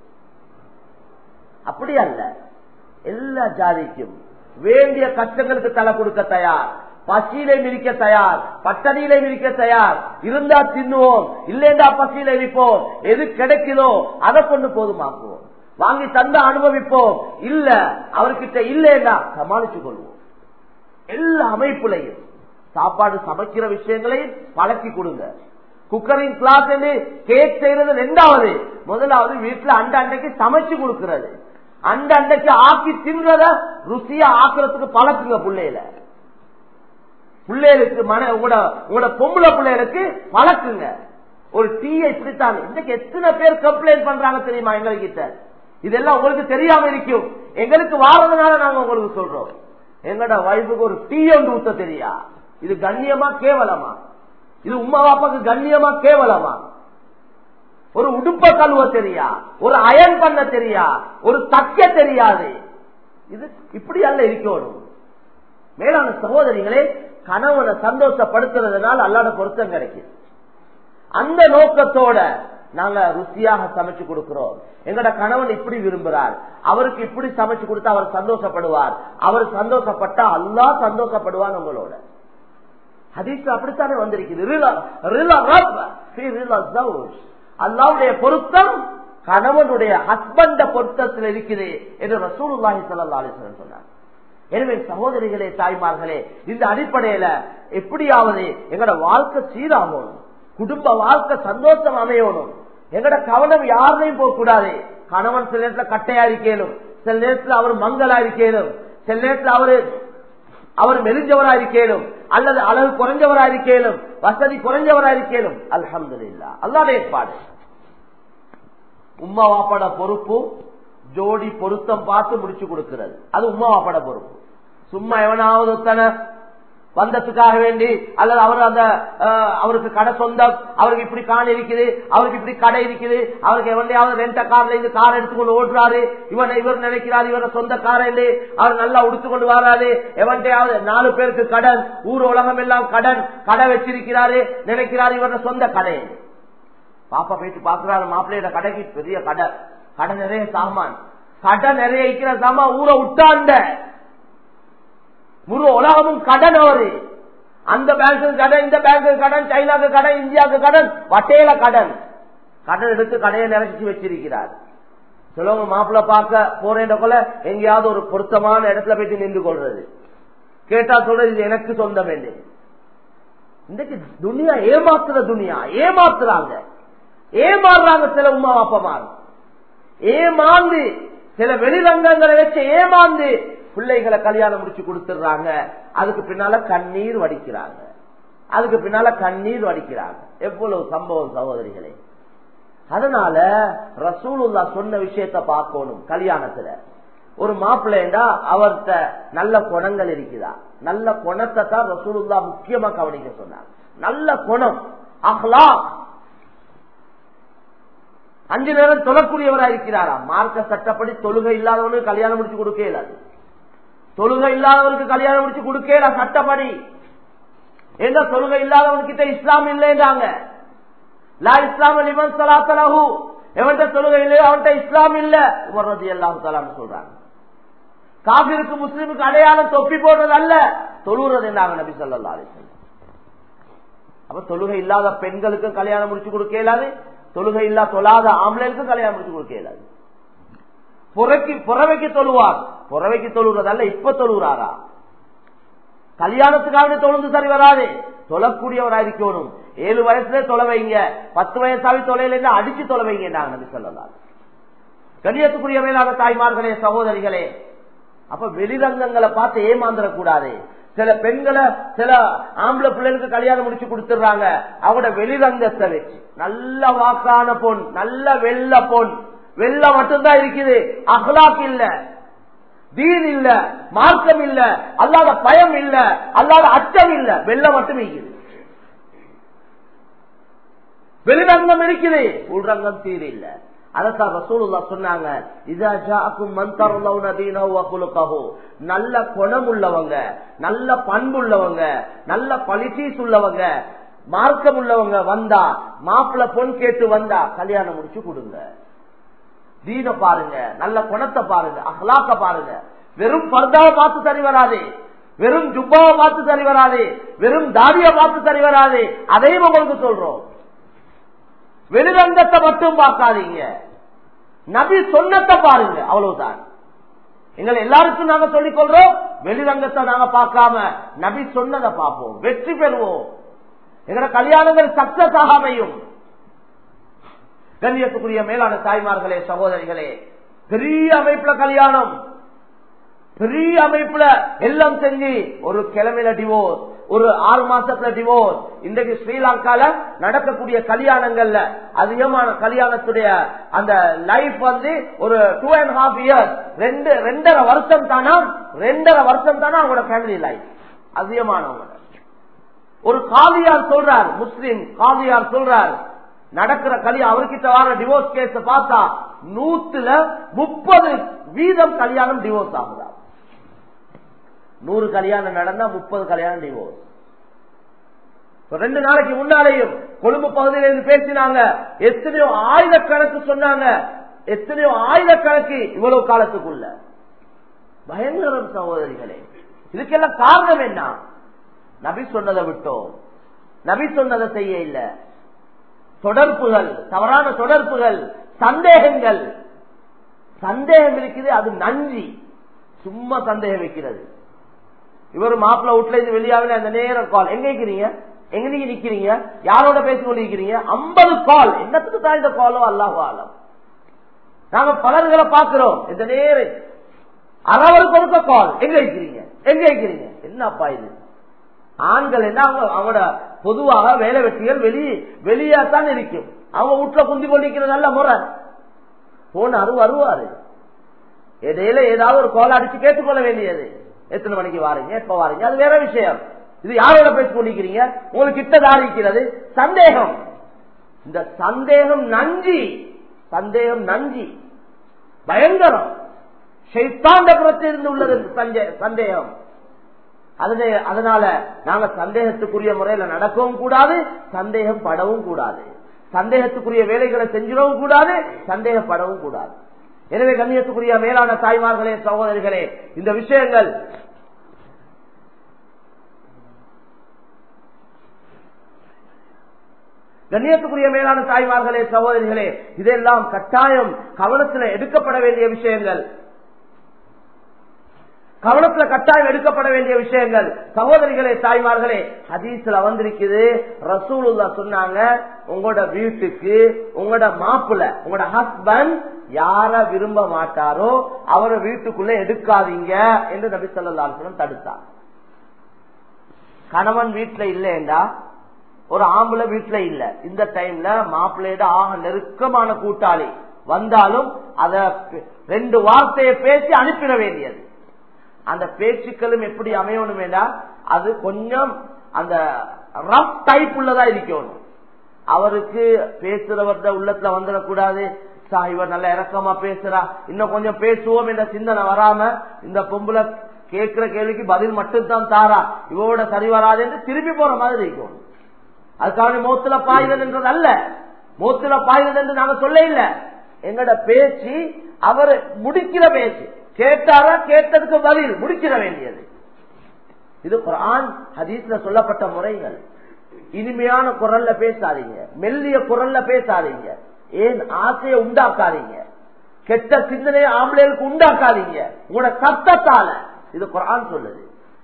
அப்படி அல்ல எல்லா ஜாதிக்கும் வேண்டிய கஷ்டங்களுக்கு தலை கொடுக்க தயார் பசியில மிதிக்க தயார் பட்டணியில மிதிக்க தயார் இருந்தா தின்னுவோம் இல்லைண்டா பசியில இருப்போம் எது கிடைக்குதோ அதை கொண்டு போதுமாக்குவோம் வாங்கி தந்த அனுபவிப்போம் இல்ல அவர்கிட்ட இல்லைன்னா சமாளிச்சு கொள்வோம் எல்லா அமைப்புலையும் சாப்பாடு சமைக்கிற விஷயங்களையும் பழக்கி கொடுங்க குக்கரிங் கிளாஸ் கேக் செய்யறது ரெண்டாவது முதலாவது வீட்டுல அண்ட அண்டைக்கு சமைச்சு கொடுக்கிறது அண்ட அண்டைக்கு ஆக்கி தின்றத ருசியா ஆக்குறதுக்கு பழக்குங்க பிள்ளையில பிள்ளைகளுக்கு மன உங்களோட உங்களோட பொம்பளை பிள்ளைகளுக்கு பழக்குங்க ஒரு டீயை இப்படித்தான் இன்னைக்கு எத்தனை பேர் கம்ப்ளைண்ட் பண்றாங்க தெரியுமா எங்ககிட்ட இதெல்லாம் உங்களுக்கு தெரியாம இருக்கும் எங்களுக்கு வாரதுனால நாங்க உங்களுக்கு சொல்றோம் எங்கட வைஃபுக்கு ஒரு டீ ஒன்று ஊத்த தெரியா இது கண்ணியமா கேவலமா இது உமா பாப்பாக்கு கண்ணியமா கேவலமா ஒரு உடுப்ப கழுவ தெரியா ஒரு அயன் பண்ண தெரியா ஒரு தக்க தெரியாது இது இப்படி அல்ல இருக்கணும் மேலான சகோதரிகளே கணவனை சந்தோஷப்படுத்துறதுனால அல்லாட பொருத்தம் கிடைக்கும் அந்த நோக்கத்தோட நாங்க ருசியாக சமைச்சு கொடுக்கிறோம் எங்கட கணவன் இப்படி விரும்புறார் அவருக்கு இப்படி சமைச்சு கொடுத்தா அவர் சந்தோஷப்படுவார் அவர் சந்தோஷப்பட்டா அல்லா சந்தோஷப்படுவார் உங்களோட ஹதீஸ் அப்படித்தானே வந்திருக்குது அல்லாவுடைய பொருத்தம் கணவனுடைய ஹஸ்பண்ட பொருத்தத்தில் இருக்குது என்று ரசூலுல்லாஹி ஸல்லல்லாஹு அலைஹி வஸல்லம் சொன்னார் எனவே சகோதரிகளே தாய்மார்களே இந்த அடிப்படையில எப்படியாவது எங்கட வாழ்க்கை சீராகணும் குடும்ப வாழ்க்கை சந்தோஷம் அமையணும் எங்கட கவனம் யாரையும் போக கூடாது கணவன் சில நேரத்துல கட்டையா இருக்கேனும் சில நேரத்துல அவர் மங்களா இருக்கேனும் சில நேரத்துல அவரு அவர் மெலிஞ்சவரா இருக்கேனும் அல்லது அழகு குறைஞ்சவரா இருக்கேனும் வசதி குறைஞ்சவரா இருக்கேனும் அல்ஹமது இல்லா அல்லாத ஏற்பாடு உம்மா வாப்பாட பொறுப்பு ஜோடி பொருத்தம் பார்த்து முடிச்சு கொடுக்கிறது அது உம்மா வாப்பாட பொறுப்பு சும்மா எவனாவது ஒத்தனை வந்ததுக்காக வேண்டி அல்லது அவர் அந்த அவருக்கு கடை சொந்தம் அவருக்கு இப்படி காணி இருக்குது அவருக்கு இப்படி கடை இருக்குது அவருக்கு எவனையாவது ரெண்ட கார்ல இருந்து கார் எடுத்துக்கொண்டு ஓடுறாரு இவன் இவர் நினைக்கிறார் இவர சொந்த கார இல்லை அவர் நல்லா உடுத்துக்கொண்டு வராரு எவன்டையாவது நாலு பேருக்கு கடன் ஊர் உலகம் எல்லாம் கடன் கடை வச்சிருக்கிறாரு நினைக்கிறார் இவர சொந்த கடை பாப்பா போயிட்டு பாக்குறாரு மாப்பிள்ளையோட கடைக்கு பெரிய கடை கடை நிறைய சாமான் கடை நிறைய இருக்கிற சாமான் ஊரை விட்டாண்ட முழு உலகமும் கடன் அவரு அந்த பேங்க்கு கடன் இந்த பேங்க்கு கடன் சைனாக்கு கடன் இந்தியாவுக்கு கடன் வட்டையில கடன் கடன் எடுத்து கடையை நிறைச்சி வச்சிருக்கிறார் சிலவங்க மாப்பிள்ள பார்க்க போறேன் கொள்ள எங்கேயாவது ஒரு பொருத்தமான இடத்துல போயிட்டு நின்று கொள்றது கேட்டா சொல்றது இது எனக்கு சொந்தம் என்று இன்றைக்கு துனியா ஏமாத்துற துனியா ஏமாத்துறாங்க ஏமாறுறாங்க சில உமா அப்பமார் ஏமாந்து சில வெளிரங்கங்களை வச்சு ஏமாந்து பிள்ளைகளை கல்யாணம் முடிச்சு கொடுத்துடுறாங்க அதுக்கு பின்னால கண்ணீர் வடிக்கிறாங்க அதுக்கு பின்னால கண்ணீர் வடிக்கிறாங்க எவ்வளவு சம்பவம் சகோதரிகளே அதனால ரசூலுல்லா சொன்ன விஷயத்த பார்க்கணும் கல்யாணத்துல ஒரு மாப்பிள்ளைண்டா அவர்கிட்ட நல்ல குணங்கள் இருக்குதா நல்ல குணத்தை தான் ரசூலுல்லா முக்கியமா கவனிக்க சொன்னார் நல்ல குணம் அஹ்லா அஞ்சு நேரம் தொழக்கூடியவரா இருக்கிறாரா மார்க்க சட்டப்படி தொழுகை இல்லாதவனுக்கு கல்யாணம் முடிச்சு கொடுக்க இயலாது தொழுகை இல்லாதவருக்கு கல்யாணம் முடிச்சு கொடுக்கல சட்டப்படி எந்த தொழுகை இல்லாதவன்கிட்ட இஸ்லாம் இல்லைன்றாங்க லா இஸ்லாம் லிமன் சலாத்தலஹு எவன்கிட்ட தொழுகை இல்லையோ அவன்கிட்ட இஸ்லாம் இல்ல உமர் ரதி எல்லாம் தலான்னு சொல்றாங்க காபிருக்கு முஸ்லிமுக்கு அடையாளம் தொப்பி போடுறது அல்ல தொழுறது என்னாங்க நபி சொல்லா அலிசல்லம் அப்ப தொழுகை இல்லாத பெண்களுக்கு கல்யாணம் முடிச்சு கொடுக்க இயலாது தொழுகை இல்லா தொழாத ஆம்பளைக்கும் கல்யாணம் முடிச்சு கொடுக்க இயலாது புறக்கு புறவைக்கு தொழுவார் புறவைக்கு தொழுறதல்ல இப்ப தொழுகிறாரா கல்யாணத்துக்காக தொழுந்து சரி வராது தொழக்கூடியவரா இருக்கணும் ஏழு வயசுல தொலை வைங்க பத்து வயசாவி தொலைல அடிச்சு தொலை வைங்க நபி சொல்லலாம் கண்ணியத்துக்குரிய மேலான தாய்மார்களே சகோதரிகளே அப்ப வெளிரங்கங்களை பார்த்து ஏமாந்துடக்கூடாது சில பெண்களை சில ஆம்பளை பிள்ளைகளுக்கு கல்யாணம் முடிச்சு கொடுத்துடுறாங்க அவங்களோட வெளிரங்கத்தை வச்சு நல்ல வாக்கான பொன் நல்ல வெள்ள பொன் வெள்ள மட்டும்தான் இருக்குது அஹ்லாக் இல்ல தீன் இல்ல மார்க்கம் இல்ல அல்லாத பயம் இல்ல அல்லாத அச்சம் இல்ல வெள்ள மட்டும் இருக்குது வெளிரங்கம் இருக்குது உள்ரங்கம் தீர் இல்ல அதத்தான் ரசூலுல்லா சொன்னாங்க இதா ஜாக்கும் மந்தர்லவுன தீனஹு வ குலுகஹு நல்ல குணம் உள்ளவங்க நல்ல பண்பு உள்ளவங்க நல்ல குவாலிட்டிஸ் உள்ளவங்க மார்க்கம் உள்ளவங்க வந்தா மாப்பிள்ள பொன் கேட்டு வந்தா கல்யாணம் முடிச்சு கொடுங்க தீன பாருங்க நல்ல குணத்தை பாருங்க அஹ்லாக்க பாருங்க வெறும் பர்தாவை பார்த்து சரி வராது வெறும் ஜுப்பாவை பார்த்து சரி வராது வெறும் தாடியை பார்த்து சரி வராது அதையும் உங்களுக்கு சொல்றோம் வெளிரங்கத்தை மட்டும் பார்க்காதீங்க நபி சொன்னத்தை பாருங்க அவ்வளவுதான் எங்களை எல்லாருக்கும் நாங்க சொல்லிக் கொள்றோம் வெளிரங்கத்தை நாங்க பார்க்காம நபி சொன்னதை பார்ப்போம் வெற்றி பெறுவோம் எங்களோட கல்யாணங்கள் சக்சஸ் ஆகாமையும் கண்ணியத்துக்குரிய மேலான தாய்மார்களே சகோதரிகளே பெரிய அமைப்புல கல்யாணம் பெரிய அமைப்புல எல்லாம் செஞ்சு ஒரு கிழமையில டிவோர்ஸ் ஒரு ஆறு மாசத்துல டிவோர்ஸ் இன்றைக்கு ஸ்ரீலங்கால நடக்கக்கூடிய கல்யாணங்கள்ல அதிகமான கல்யாணத்துடைய அந்த லைஃப் வந்து ஒரு டூ அண்ட் ஹாஃப் இயர்ஸ் ரெண்டு ரெண்டரை வருஷம் தானா ரெண்டரை வருஷம் தானா அவங்களோட ஃபேமிலி லைஃப் அதிகமானவங்க ஒரு காவியார் சொல்றார் முஸ்லிம் காவியார் சொல்றார் நடக்கிற கல்யாணம் அவர்கிட்ட வர டிவோர்ஸ் கேஸ் பார்த்தா நூத்துல முப்பது வீதம் கல்யாணம் டிவோர்ஸ் ஆகுதா நூறு கல்யாணம் நடந்தா முப்பது கல்யாணம் டிவோர்ஸ் ரெண்டு நாளைக்கு முன்னாலேயும் கொழும்பு பகுதியில இருந்து பேசினாங்க எத்தனையோ ஆயிரக்கணக்கு சொன்னாங்க எத்தனையோ ஆயிரக்கணக்கு இவ்வளவு காலத்துக்குள்ள பயங்கரம் சகோதரிகளே இதுக்கெல்லாம் காரணம் என்ன நபி சொன்னதை விட்டோம் நபி சொன்னதை செய்ய இல்ல தொடர்புகள் தவறான தொடர்புகள் சந்தேகங்கள் சந்தேகம் இருக்குது அது நன்றி சும்மா சந்தேகம் வைக்கிறது இவர் மாப்பிள்ள வீட்டுல இருந்து வெளியாகல அந்த நேரம் கால் எங்க இருக்கிறீங்க எங்க நீங்க நிக்கிறீங்க யாரோட பேசி கொண்டிருக்கிறீங்க ஐம்பது கால் என்னத்துக்கு தான் இந்த காலோ அல்லாஹோ ஆலம் நாங்க பலர்களை பாக்குறோம் இந்த நேரம் அறவருக்கு ஒருக்க கால் எங்க இருக்கிறீங்க எங்க இருக்கிறீங்க என்னப்பா இது ஆண்கள் என்ன அவங்க அவங்களோட பொதுவாக வேலை வெட்டிகள் வெளியே வெளியா தான் இருக்கும் அவங்க வீட்டுல குந்தி கொண்டிருக்கிறது நல்ல முறை போனாரு வருவாரு இடையில ஏதாவது ஒரு கோல அடிச்சு கேட்டுக்கொள்ள வேண்டியது எத்தனை மணிக்கு வாரீங்க எப்ப வாரீங்க அது வேற விஷயம் இது யாரோட பேசி கொண்டிருக்கிறீங்க உங்களுக்கு கிட்ட தாரிக்கிறது சந்தேகம் இந்த சந்தேகம் நஞ்சி சந்தேகம் நஞ்சி பயங்கரம் ஷைத்தாண்ட புறத்திலிருந்து உள்ளது சந்தேகம் அதனால நாங்க சந்தேகத்துக்குரிய முறையில நடக்கவும் கூடாது சந்தேகம் படவும் கூடாது சந்தேகத்துக்குரிய வேலைகளை செஞ்சிடவும் கூடாது சந்தேகப்படவும் கூடாது எனவே கண்ணியத்துக்குரிய மேலான தாய்மார்களே சகோதரிகளே இந்த விஷயங்கள் கண்ணியத்துக்குரிய மேலான தாய்மார்களே சகோதரிகளே இதெல்லாம் கட்டாயம் கவனத்தில் எடுக்கப்பட வேண்டிய விஷயங்கள் கவனத்துல கட்டாயம் எடுக்கப்பட வேண்டிய விஷயங்கள் சகோதரிகளே தாய்மார்களே ஹதீஸ்ல வந்திருக்குது ரசூலுல்லா சொன்னாங்க உங்களோட வீட்டுக்கு உங்களோட மாப்பிள்ள உங்களோட ஹஸ்பண்ட் யார விரும்ப மாட்டாரோ அவரை வீட்டுக்குள்ள எடுக்காதீங்க என்று நபி சொல்லாசனம் தடுத்தார் கணவன் வீட்டுல இல்லைண்டா ஒரு ஆம்பளை வீட்டுல இல்ல இந்த டைம்ல மாப்பிள்ளையோட ஆக நெருக்கமான கூட்டாளி வந்தாலும் அத ரெண்டு வார்த்தையை பேசி அனுப்பிட வேண்டியது அந்த பேச்சுக்களும் எப்படி அமையணும் வேண்டாம் அது கொஞ்சம் அந்த ரஃப் டைப் உள்ளதா இருக்கணும் அவருக்கு பேசுறவர்த உள்ளத்துல வந்துடக்கூடாது சா இவர் நல்ல இறக்கமா பேசுறா இன்னும் கொஞ்சம் பேசுவோம் என்ற சிந்தனை வராம இந்த பொம்பளை கேட்கிற கேள்விக்கு பதில் மட்டும்தான் தாரா இவோட சரி வராது என்று திரும்பி போற மாதிரி இருக்கும் அதுக்காக மூத்துல பாய்வது என்றது அல்ல மூத்துல பாய்வது என்று நாங்க சொல்ல இல்ல எங்கட பேச்சு அவர் முடிக்கிற பேச்சு கேட்டாரா கேட்டதுக்கு பதில் முடிக்கிற வேண்டியது இது குரான் ஹதீஸ்ல சொல்லப்பட்ட முறைகள் இனிமையான குரல்ல பேசாதீங்க மெல்லிய குரல்ல பேசாதீங்க ஏன் ஆசையை உண்டாக்காதீங்க கெட்ட சிந்தனையை ஆம்பளைகளுக்கு உண்டாக்காதீங்க உங்களோட சத்தத்தால இது குரான் சொல்லுது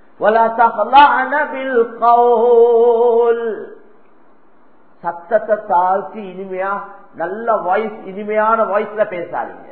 சத்தத்தை தாழ்த்தி இனிமையா நல்ல வாய்ஸ் இனிமையான வாய்ஸ்ல பேசாதீங்க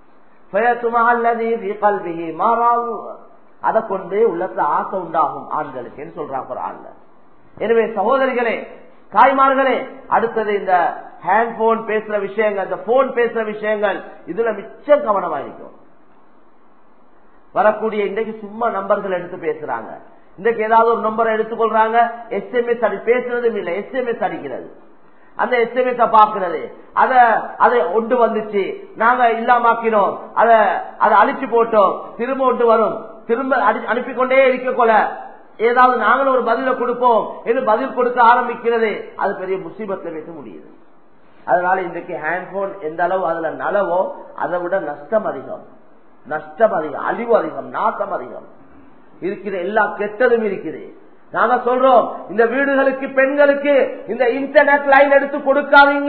அதை கொண்டு உள்ளத்துல ஆசை உண்டாகும் ஆண்களுக்கு சொல்றாங்க குரான்ல எனவே சகோதரிகளே தாய்மார்களே அடுத்தது இந்த ஹேண்ட் போன் பேசுற விஷயங்கள் இந்த போன் பேசுற விஷயங்கள் இதுல மிச்சம் கவனமா இருக்கும் வரக்கூடிய இன்றைக்கு சும்மா நம்பர்கள் எடுத்து பேசுறாங்க இன்றைக்கு ஏதாவது ஒரு நம்பரை எடுத்துக்கொள்றாங்க எஸ்எம்எஸ் அடி பேசுறதும் இல்லை எஸ்எம்எஸ் அடிக்கிறது அந்த எஸ்எம்எஸ் பாக்குறது அத அதை ஒன்று வந்துச்சு நாங்க இல்லாமாக்கினோம் அத அதை அழிச்சு போட்டோம் திரும்ப ஒன்று வரும் திரும்ப அனுப்பிக்கொண்டே இருக்க கொள்ள ஏதாவது நாங்களும் ஒரு பதில கொடுப்போம் என்று பதில் கொடுக்க ஆரம்பிக்கிறது அது பெரிய முசீபத்தை வைக்க முடியுது அதனால இன்றைக்கு ஹேண்ட் போன் எந்த அளவு அதுல நலவோ அதை விட நஷ்டம் அதிகம் நஷ்டம் அதிகம் அழிவு அதிகம் நாசம் அதிகம் இருக்கிற எல்லா கெட்டதும் இருக்குது நாங்க சொல்றோம் இந்த வீடுகளுக்கு பெண்களுக்கு இந்த இன்டர்நெட் லைன் எடுத்து கொடுக்காதீங்க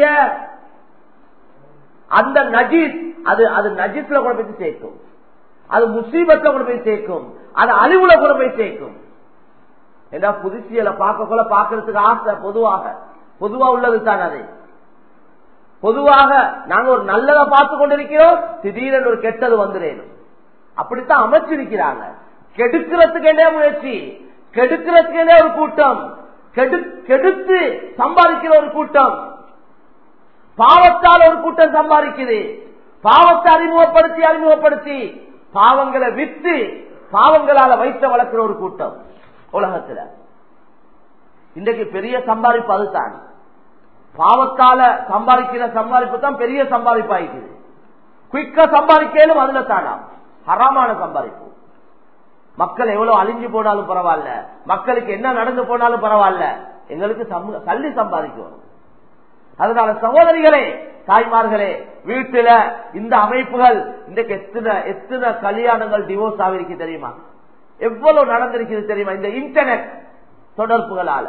அந்த நஜீஸ் அது அது நஜீஸ்ல கூட போய் சேர்க்கும் அது முசீபத்துல கூட போய் சேர்க்கும் அது அழிவுல கூட போய் சேர்க்கும் ஏன்னா புதுசியலை பார்க்க கூட பாக்குறதுக்கு ஆசை பொதுவாக பொதுவா உள்ளது தான் அது பொதுவாக நாங்க ஒரு நல்லதை பார்த்து கொண்டிருக்கிறோம் திடீரென்று ஒரு கெட்டது வந்துடணும் அப்படித்தான் அமைச்சிருக்கிறாங்க கெடுக்கிறதுக்கு என்ன முயற்சி கெடுக்கிறதுக்கு என்ன ஒரு கூட்டம் கெடுத்து சம்பாதிக்கிற ஒரு கூட்டம் பாவத்தால் ஒரு கூட்டம் சம்பாதிக்குது பாவத்தை அறிமுகப்படுத்தி அறிமுகப்படுத்தி பாவங்களை வித்து பாவங்களால வைத்த வளர்க்கிற ஒரு கூட்டம் உலகத்துல இன்றைக்கு பெரிய சம்பாதிப்பு அதுதான் பாவத்தால சம்பாதிக்கிற சம்பாதிப்பு தான் பெரிய சம்பாதிப்பு ஆயிக்குது குயிக்கா சம்பாதிக்கலும் அதுல தானா ஹராமான சம்பாதிப்பு மக்கள் எவ்வளவு அழிஞ்சு போனாலும் பரவாயில்ல மக்களுக்கு என்ன நடந்து போனாலும் பரவாயில்ல எங்களுக்கு சல்லி சம்பாதிக்கும் அதனால சகோதரிகளே தாய்மார்களே வீட்டுல இந்த அமைப்புகள் இன்றைக்கு எத்தனை எத்தனை கல்யாணங்கள் டிவோர்ஸ் ஆகிருக்கு தெரியுமா எவ்வளவு நடந்திருக்கிறது தெரியுமா இந்த இன்டர்நெட் தொடர்புகளால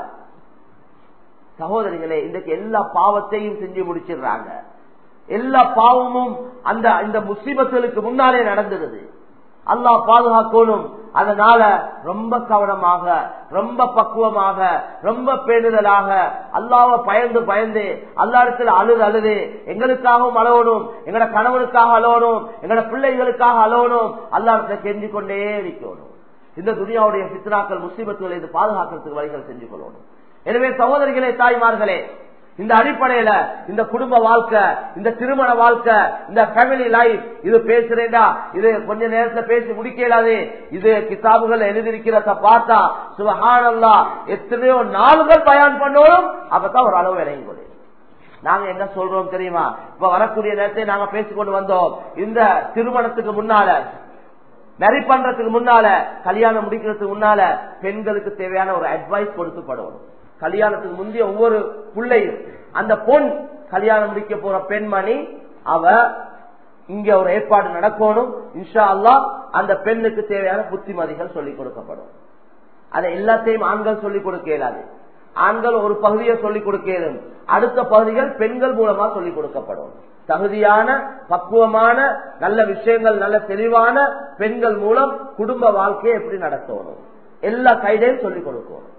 சகோதரிகளே இன்றைக்கு எல்லா பாவத்தையும் செஞ்சு முடிச்சிடுறாங்க எல்லா பாவமும் அந்த இந்த முஸ்லிமத்துகளுக்கு முன்னாலே நடந்துருது அல்லாஹ் பாதுகாக்கணும் அதனால ரொம்ப கவனமாக ரொம்ப பக்குவமாக ரொம்ப பேணுதலாக அல்லாவ பயந்து பயந்து அல்லா இடத்துல அழுது அழுது எங்களுக்காகவும் அழவணும் எங்கட கணவனுக்காக அழவணும் எங்கட பிள்ளைகளுக்காக அழவணும் அல்லா இடத்துல கெஞ்சு கொண்டே இருக்கணும் இந்த துனியாவுடைய சித்ராக்கள் முஸ்லிமத்துகளை இது பாதுகாக்கிறதுக்கு வழிகள் செஞ்சு கொள்ளணும் எனவே சகோதரிகளே தாய்மார்களே இந்த அடிப்படையில இந்த குடும்ப வாழ்க்கை இந்த திருமண வாழ்க்கை இந்த ஃபேமிலி லைஃப் இது பேசுறேன்டா இது கொஞ்ச நேரத்துல பேசி முடிக்கலாது இது கிதாபுகள் எழுதியிருக்கிறத பார்த்தா சுபஹானல்லா எத்தனையோ நாள்கள் பயன் பண்ணோம் அப்பதான் ஒரு அளவு இறங்கி கொடு நாங்க என்ன சொல்றோம் தெரியுமா இப்ப வரக்கூடிய நேரத்தை நாங்க பேசிக்கொண்டு வந்தோம் இந்த திருமணத்துக்கு முன்னால மேரி பண்றதுக்கு முன்னால கல்யாணம் முடிக்கிறதுக்கு முன்னால பெண்களுக்கு தேவையான ஒரு அட்வைஸ் கொடுக்கப்படணும் கல்யாணத்துக்கு முந்தைய ஒவ்வொரு பிள்ளையும் அந்த பொன் கல்யாணம் முடிக்க போற பெண்மணி அவ இங்க ஒரு ஏற்பாடு நடக்கணும் இன்ஷா அல்லா அந்த பெண்ணுக்கு தேவையான புத்திமதிகள் சொல்லிக் கொடுக்கப்படும் அதை எல்லாத்தையும் ஆண்கள் சொல்லிக் கொடுக்க இயலாது ஆண்கள் ஒரு பகுதியை சொல்லிக் கொடுக்க இயலும் அடுத்த பகுதிகள் பெண்கள் மூலமா சொல்லிக் கொடுக்கப்படும் தகுதியான பக்குவமான நல்ல விஷயங்கள் நல்ல தெளிவான பெண்கள் மூலம் குடும்ப வாழ்க்கையை எப்படி நடத்தணும் எல்லா கைடையும் சொல்லிக் கொடுக்கணும்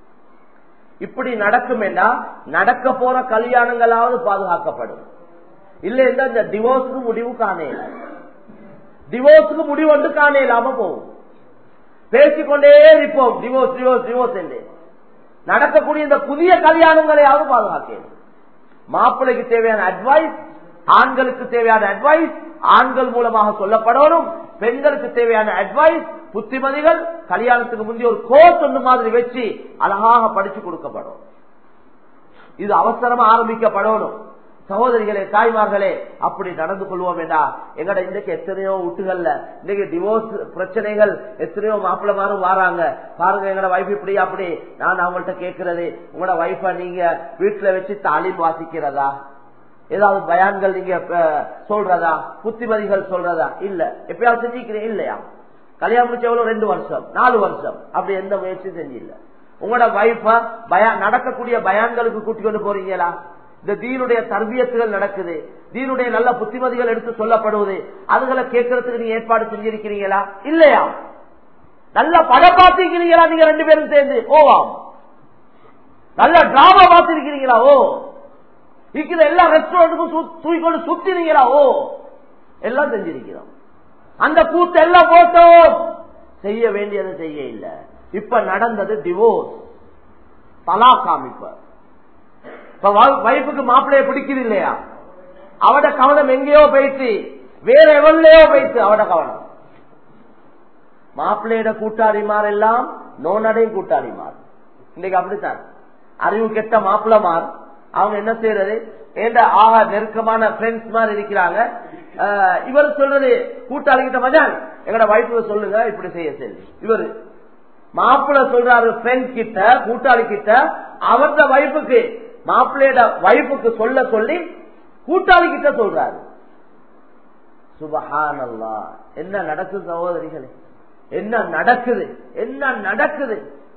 இப்படி நடக்கும் என்றா நடக்க போற கல்யாணங்களாவது பாதுகாக்கப்படும் இல்ல இந்த டிவோர்ஸுக்கு முடிவு காணேல டிவோர்ஸுக்கு முடிவு வந்து காண இல்லாம போகும் பேசிக்கொண்டே இருப்போம் டிவோர்ஸ் டிவோர்ஸ் டிவோர்ஸ் என்று நடக்கக்கூடிய இந்த புதிய கல்யாணங்களையாவது பாதுகாக்கணும் மாப்பிள்ளைக்கு தேவையான அட்வைஸ் ஆண்களுக்கு தேவையான அட்வைஸ் ஆண்கள் மூலமாக சொல்லப்படணும் பெண்களுக்கு தேவையான அட்வைஸ் புத்திமதிகள் கல்யாணத்துக்கு முந்தைய ஒரு கோர்ஸ் ஒன்று மாதிரி வச்சு அழகாக படிச்சு கொடுக்கப்படும் இது அவசரமா ஆரம்பிக்கப்படணும் சகோதரிகளே தாய்மார்களே அப்படி நடந்து கொள்வோம் வேண்டா எங்கட இன்றைக்கு எத்தனையோ வீட்டுகள்ல இன்னைக்கு டிவோர்ஸ் பிரச்சனைகள் எத்தனையோ மாப்பிள்ளமாரும் வராங்க பாருங்க எங்கட வைஃப் இப்படி அப்படி நான் அவங்கள்ட்ட கேட்கறது உங்களோட வைஃப நீங்க வீட்டுல வச்சு தாலிம் வாசிக்கிறதா ஏதாவது பயான்கள் நீங்க சொல்றதா புத்திமதிகள் சொல்றதா இல்ல எப்பயாவது செஞ்சுக்கிறீங்க இல்லையா கல்யாணம் முடிச்ச எவ்வளவு ரெண்டு வருஷம் நாலு வருஷம் அப்படி எந்த முயற்சியும் செஞ்சில்ல உங்களோட வைஃப பயா நடக்கக்கூடிய பயான்களுக்கு கூட்டிக் கொண்டு போறீங்களா இந்த தீனுடைய தர்பியத்துகள் நடக்குது தீனுடைய நல்ல புத்திமதிகள் எடுத்து சொல்லப்படுவது அதுகளை கேட்கறதுக்கு நீங்க ஏற்பாடு செஞ்சிருக்கிறீங்களா இல்லையா நல்ல படம் பார்த்திருக்கிறீங்களா நீங்க ரெண்டு பேரும் சேர்ந்து ஓவாம் நல்ல டிராமா பார்த்திருக்கிறீங்களா ஓ இருக்கிற எல்லா ரெஸ்டாரண்ட்டுக்கும் தூக்கிக்கொண்டு சுத்தினீங்களா ஓ எல்லாம் செஞ்சிருக்கிறோம் அந்த கூத்து எல்லாம் போட்டோம் செய்ய வேண்டியதை செய்ய இல்ல இப்ப நடந்தது டிவோர்ஸ் தலா காமிப்ப இப்ப வைஃபுக்கு மாப்பிள்ளைய பிடிக்குது இல்லையா அவட கவனம் எங்கேயோ போயிட்டு வேற எவன்லயோ போயிட்டு அவட கவனம் மாப்பிள்ளையோட கூட்டாளிமார் எல்லாம் நோனடையும் கூட்டாளிமார் இன்னைக்கு அப்படித்தான் அறிவு கெட்ட மாப்பிள்ளமார் அவங்க என்ன செய்யறது ஏண்ட ஆக நெருக்கமான பிரெண்ட்ஸ் மாதிரி இருக்கிறாங்க இவர் சொல்றது கூட்டாளி கிட்ட மஜான் எங்கட வைஃபு சொல்லுங்க இப்படி செய்ய சொல்லி இவரு மாப்பிள்ள சொல்றாரு ஃப்ரெண்ட் கிட்ட கூட்டாளி கிட்ட அவர்த வைஃபுக்கு மாப்பிள்ளையோட வைஃபுக்கு சொல்ல சொல்லி கூட்டாளி கிட்ட சொல்றாரு சுபஹானல்லா என்ன நடக்குது சகோதரிகளே என்ன நடக்குது என்ன நடக்குது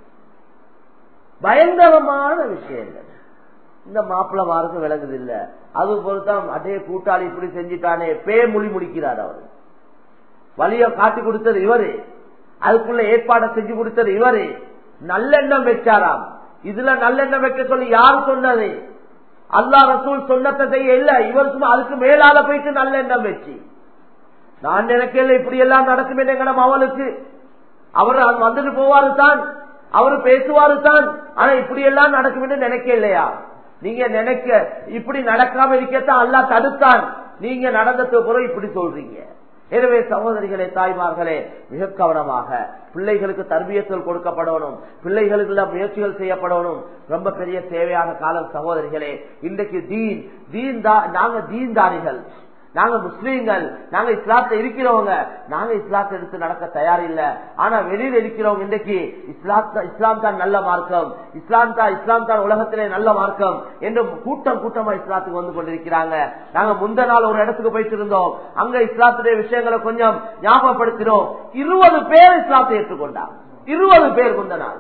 பயங்கரமான விஷயங்கள் இந்த மாப்பிளமாருக்கு விளங்குது இல்ல அது பொறுத்தான் அதே கூட்டாளி இப்படி செஞ்சிட்டானே பே மொழி முடிக்கிறார் அவர் வழிய காட்டி கொடுத்தது இவரு அதுக்குள்ள ஏற்பாடை செஞ்சு கொடுத்தது இவரு நல்லெண்ணம் வச்சாராம் இதுல நல்லெண்ணம் வைக்க சொல்லி யாரு சொன்னது அல்லா ரசூல் சொன்னத்தை செய்ய இல்ல இவர் சும்மா அதுக்கு மேலால போயிட்டு நல்லெண்ணம் வச்சு நான் நினைக்கல இப்படி எல்லாம் நடக்கும் எங்கடம் அவளுக்கு அவர் வந்துட்டு போவாரு தான் அவரு பேசுவாரு தான் ஆனா இப்படி எல்லாம் நடக்கும் என்று நினைக்க இல்லையா நீங்க நினைக்க இப்படி நடக்காம இருக்கத்தான் அல்லா தடுத்தான் நீங்க நடந்தது பிறகு இப்படி சொல்றீங்க எனவே சகோதரிகளே தாய்மார்களே மிக கவனமாக பிள்ளைகளுக்கு தர்பியத்தில் கொடுக்கப்படணும் பிள்ளைகளுக்கு முயற்சிகள் செய்யப்படணும் ரொம்ப பெரிய தேவையான காலம் சகோதரிகளே இன்றைக்கு தீன் தீன் நாங்க தீன்தாரிகள் நாங்க முஸ்லீம்கள் நாங்க இஸ்லாத்துல இருக்கிறவங்க நாங்க இஸ்லாத்தை எடுத்து நடக்க தயார் இல்ல ஆனா வெளியில இருக்கிறவங்க இன்றைக்கு இஸ்லாம் இஸ்லாம் தான் நல்ல மார்க்கம் இஸ்லாம் தான் இஸ்லாம் தான் உலகத்திலே நல்ல மார்க்கம் என்று கூட்டம் கூட்டமா இஸ்லாத்துக்கு வந்து கொண்டிருக்கிறாங்க நாங்க முந்த நாள் ஒரு இடத்துக்கு போயிட்டு இருந்தோம் அங்க இஸ்லாத்துடைய விஷயங்களை கொஞ்சம் ஞாபகப்படுத்தினோம் இருபது பேர் இஸ்லாத்தை ஏற்றுக்கொண்டாங்க இருபது பேர் முந்த நாள்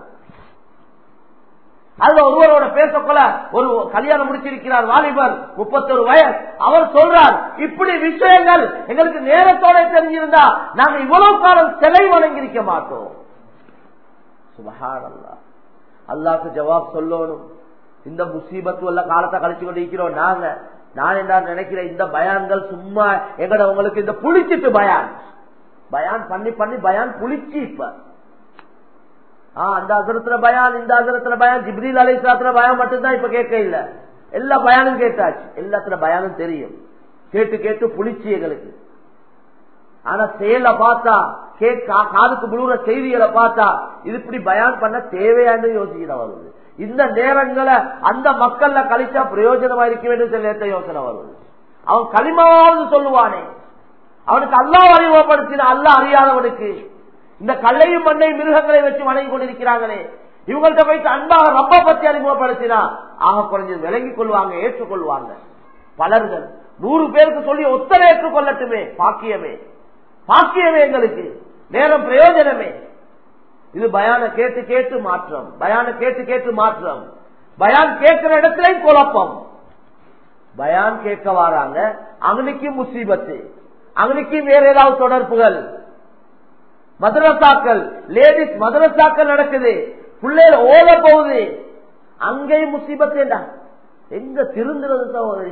அதுல ஒருவரோட பேசக்கொள்ள ஒரு கல்யாணம் முடிச்சிருக்கிறார் வாலிபர் முப்பத்தொரு வயசு அவர் சொல்றார் இப்படி விஷயங்கள் எங்களுக்கு நேரத்தோட தெரிஞ்சிருந்தா நாங்க இவ்வளவு காலம் சிலை வணங்கியிருக்க மாட்டோம் சுபஹானல்லா அல்லாக்கு ஜவாப் சொல்லணும் இந்த முசீபத்து உள்ள காலத்தை கழிச்சு கொண்டு இருக்கிறோம் நாங்க நான் என்ன நினைக்கிறேன் இந்த பயான்கள் சும்மா எங்கட உங்களுக்கு இந்த புளிச்சிட்டு பயான் பயான் பண்ணி பண்ணி பயான் புளிச்சு இப்ப அந்த அசரத்துல பயான் இந்த அசரத்துல பயான் ஜிப்ரீல் அலை சாத்திர பயான் மட்டும்தான் இப்ப கேட்க இல்ல எல்லா பயானும் கேட்டாச்சு எல்லாத்துல பயானும் தெரியும் கேட்டு கேட்டு புளிச்சு எங்களுக்கு ஆனா செயல பார்த்தா காதுக்கு முழுற செய்திகளை பார்த்தா இது இப்படி பயான் பண்ண தேவையான்னு யோசிக்கிற வருது இந்த நேரங்களை அந்த மக்கள்ல கழிச்சா பிரயோஜனமா இருக்க வேண்டும் சில யோசனை வருது அவன் களிமாவது சொல்லுவானே அவனுக்கு அல்லா அறிமுகப்படுத்தின அல்ல அறியாதவனுக்கு இந்த கல்லையும் மண்ணையும் மிருகங்களை வச்சு வணங்கி கொண்டிருக்கிறாங்களே இவங்கள்ட்ட போயிட்டு அன்பாக ரப்ப பத்தி அறிமுகப்படுத்தினா ஆக குறைஞ்சது விளங்கிக் கொள்வாங்க ஏற்றுக்கொள்வாங்க பலர்கள் நூறு பேருக்கு சொல்லி ஒத்தனை ஏற்றுக்கொள்ளட்டுமே பாக்கியமே பாக்கியமே எங்களுக்கு நேரம் பிரயோஜனமே இது பயான கேட்டு கேட்டு மாற்றம் பயான கேட்டு கேட்டு மாற்றம் பயான் கேட்கிற இடத்துல குழப்பம் பயான் கேட்க வராங்க அவனுக்கு முசீபத்து அவனுக்கு வேற ஏதாவது தொடர்புகள் மதரசாக்கள் லேடிஸ் மதரசாக்கள் நடக்குது பிள்ளைகள் ஓத போகுது அங்கேயும் முசீபத் எங்க திருந்துறது சகோதரிகளே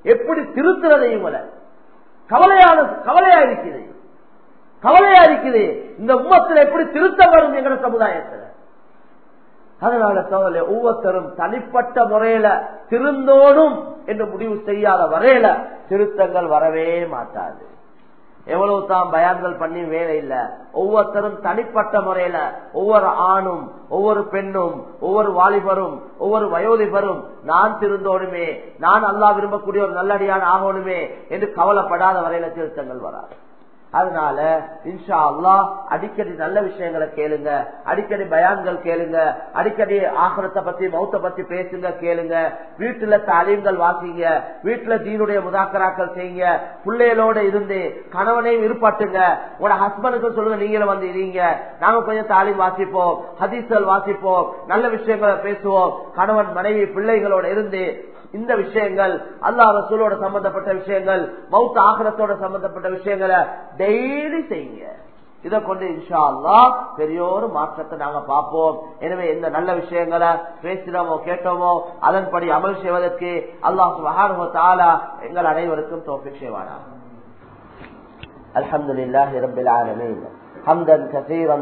எப்படி திருத்துறது இவங்களை கவலையான கவலையா இருக்குது கவலையா இருக்குது இந்த உம்மத்தில் எப்படி திருத்த வரும் எங்க சமுதாயத்தில் அதனால தோழலே ஒவ்வொருத்தரும் தனிப்பட்ட முறையில திருந்தோடும் என்று முடிவு செய்யாத வரையில திருத்தங்கள் வரவே மாட்டாது எவ்வளவு தான் பயான்கள் பண்ணி வேலை இல்ல ஒவ்வொருத்தரும் தனிப்பட்ட முறையில ஒவ்வொரு ஆணும் ஒவ்வொரு பெண்ணும் ஒவ்வொரு வாலிபரும் ஒவ்வொரு வயோதிபரும் நான் திருந்தோடுமே நான் அல்லா விரும்பக்கூடிய ஒரு நல்லடியான ஆகணுமே என்று கவலைப்படாத வரையில திருத்தங்கள் வராது அதனால இன்ஷா அல்லா அடிக்கடி நல்ல விஷயங்களை கேளுங்க அடிக்கடி பயான்கள் கேளுங்க அடிக்கடி ஆகரத்தை பத்தி மௌத்த பத்தி பேசுங்க கேளுங்க வீட்டுல தாலீம்கள் வாசிங்க வீட்டுல தீனுடைய முதாக்கராக்கள் செய்யுங்க பிள்ளைகளோட இருந்து கணவனையும் இருப்பாட்டுங்க உங்களோட ஹஸ்பண்டுக்கு சொல்லுங்க நீங்களும் வந்து இருங்க நாங்க கொஞ்சம் தாலீம் வாசிப்போம் ஹதீசல் வாசிப்போம் நல்ல விஷயங்களை பேசுவோம் கணவன் மனைவி பிள்ளைகளோட இருந்து இந்த விஷயங்கள் அல்லா ரசூலோட சம்பந்தப்பட்ட விஷயங்கள் மௌத்த ஆகரத்தோட சம்பந்தப்பட்ட விஷயங்களை டெய்லி செய்யுங்க இதை கொண்டு இன்ஷா அல்லா பெரிய ஒரு மாற்றத்தை நாங்க பார்ப்போம் எனவே இந்த நல்ல விஷயங்களை பேசினோமோ கேட்டோமோ அதன்படி அமல் செய்வதற்கு அல்லாஹ் சுபஹானஹு தஆலா எங்கள் அனைவருக்கும் தௌஃபீக் செய்வானா الحمد لله رب العالمين حمدا كثيرا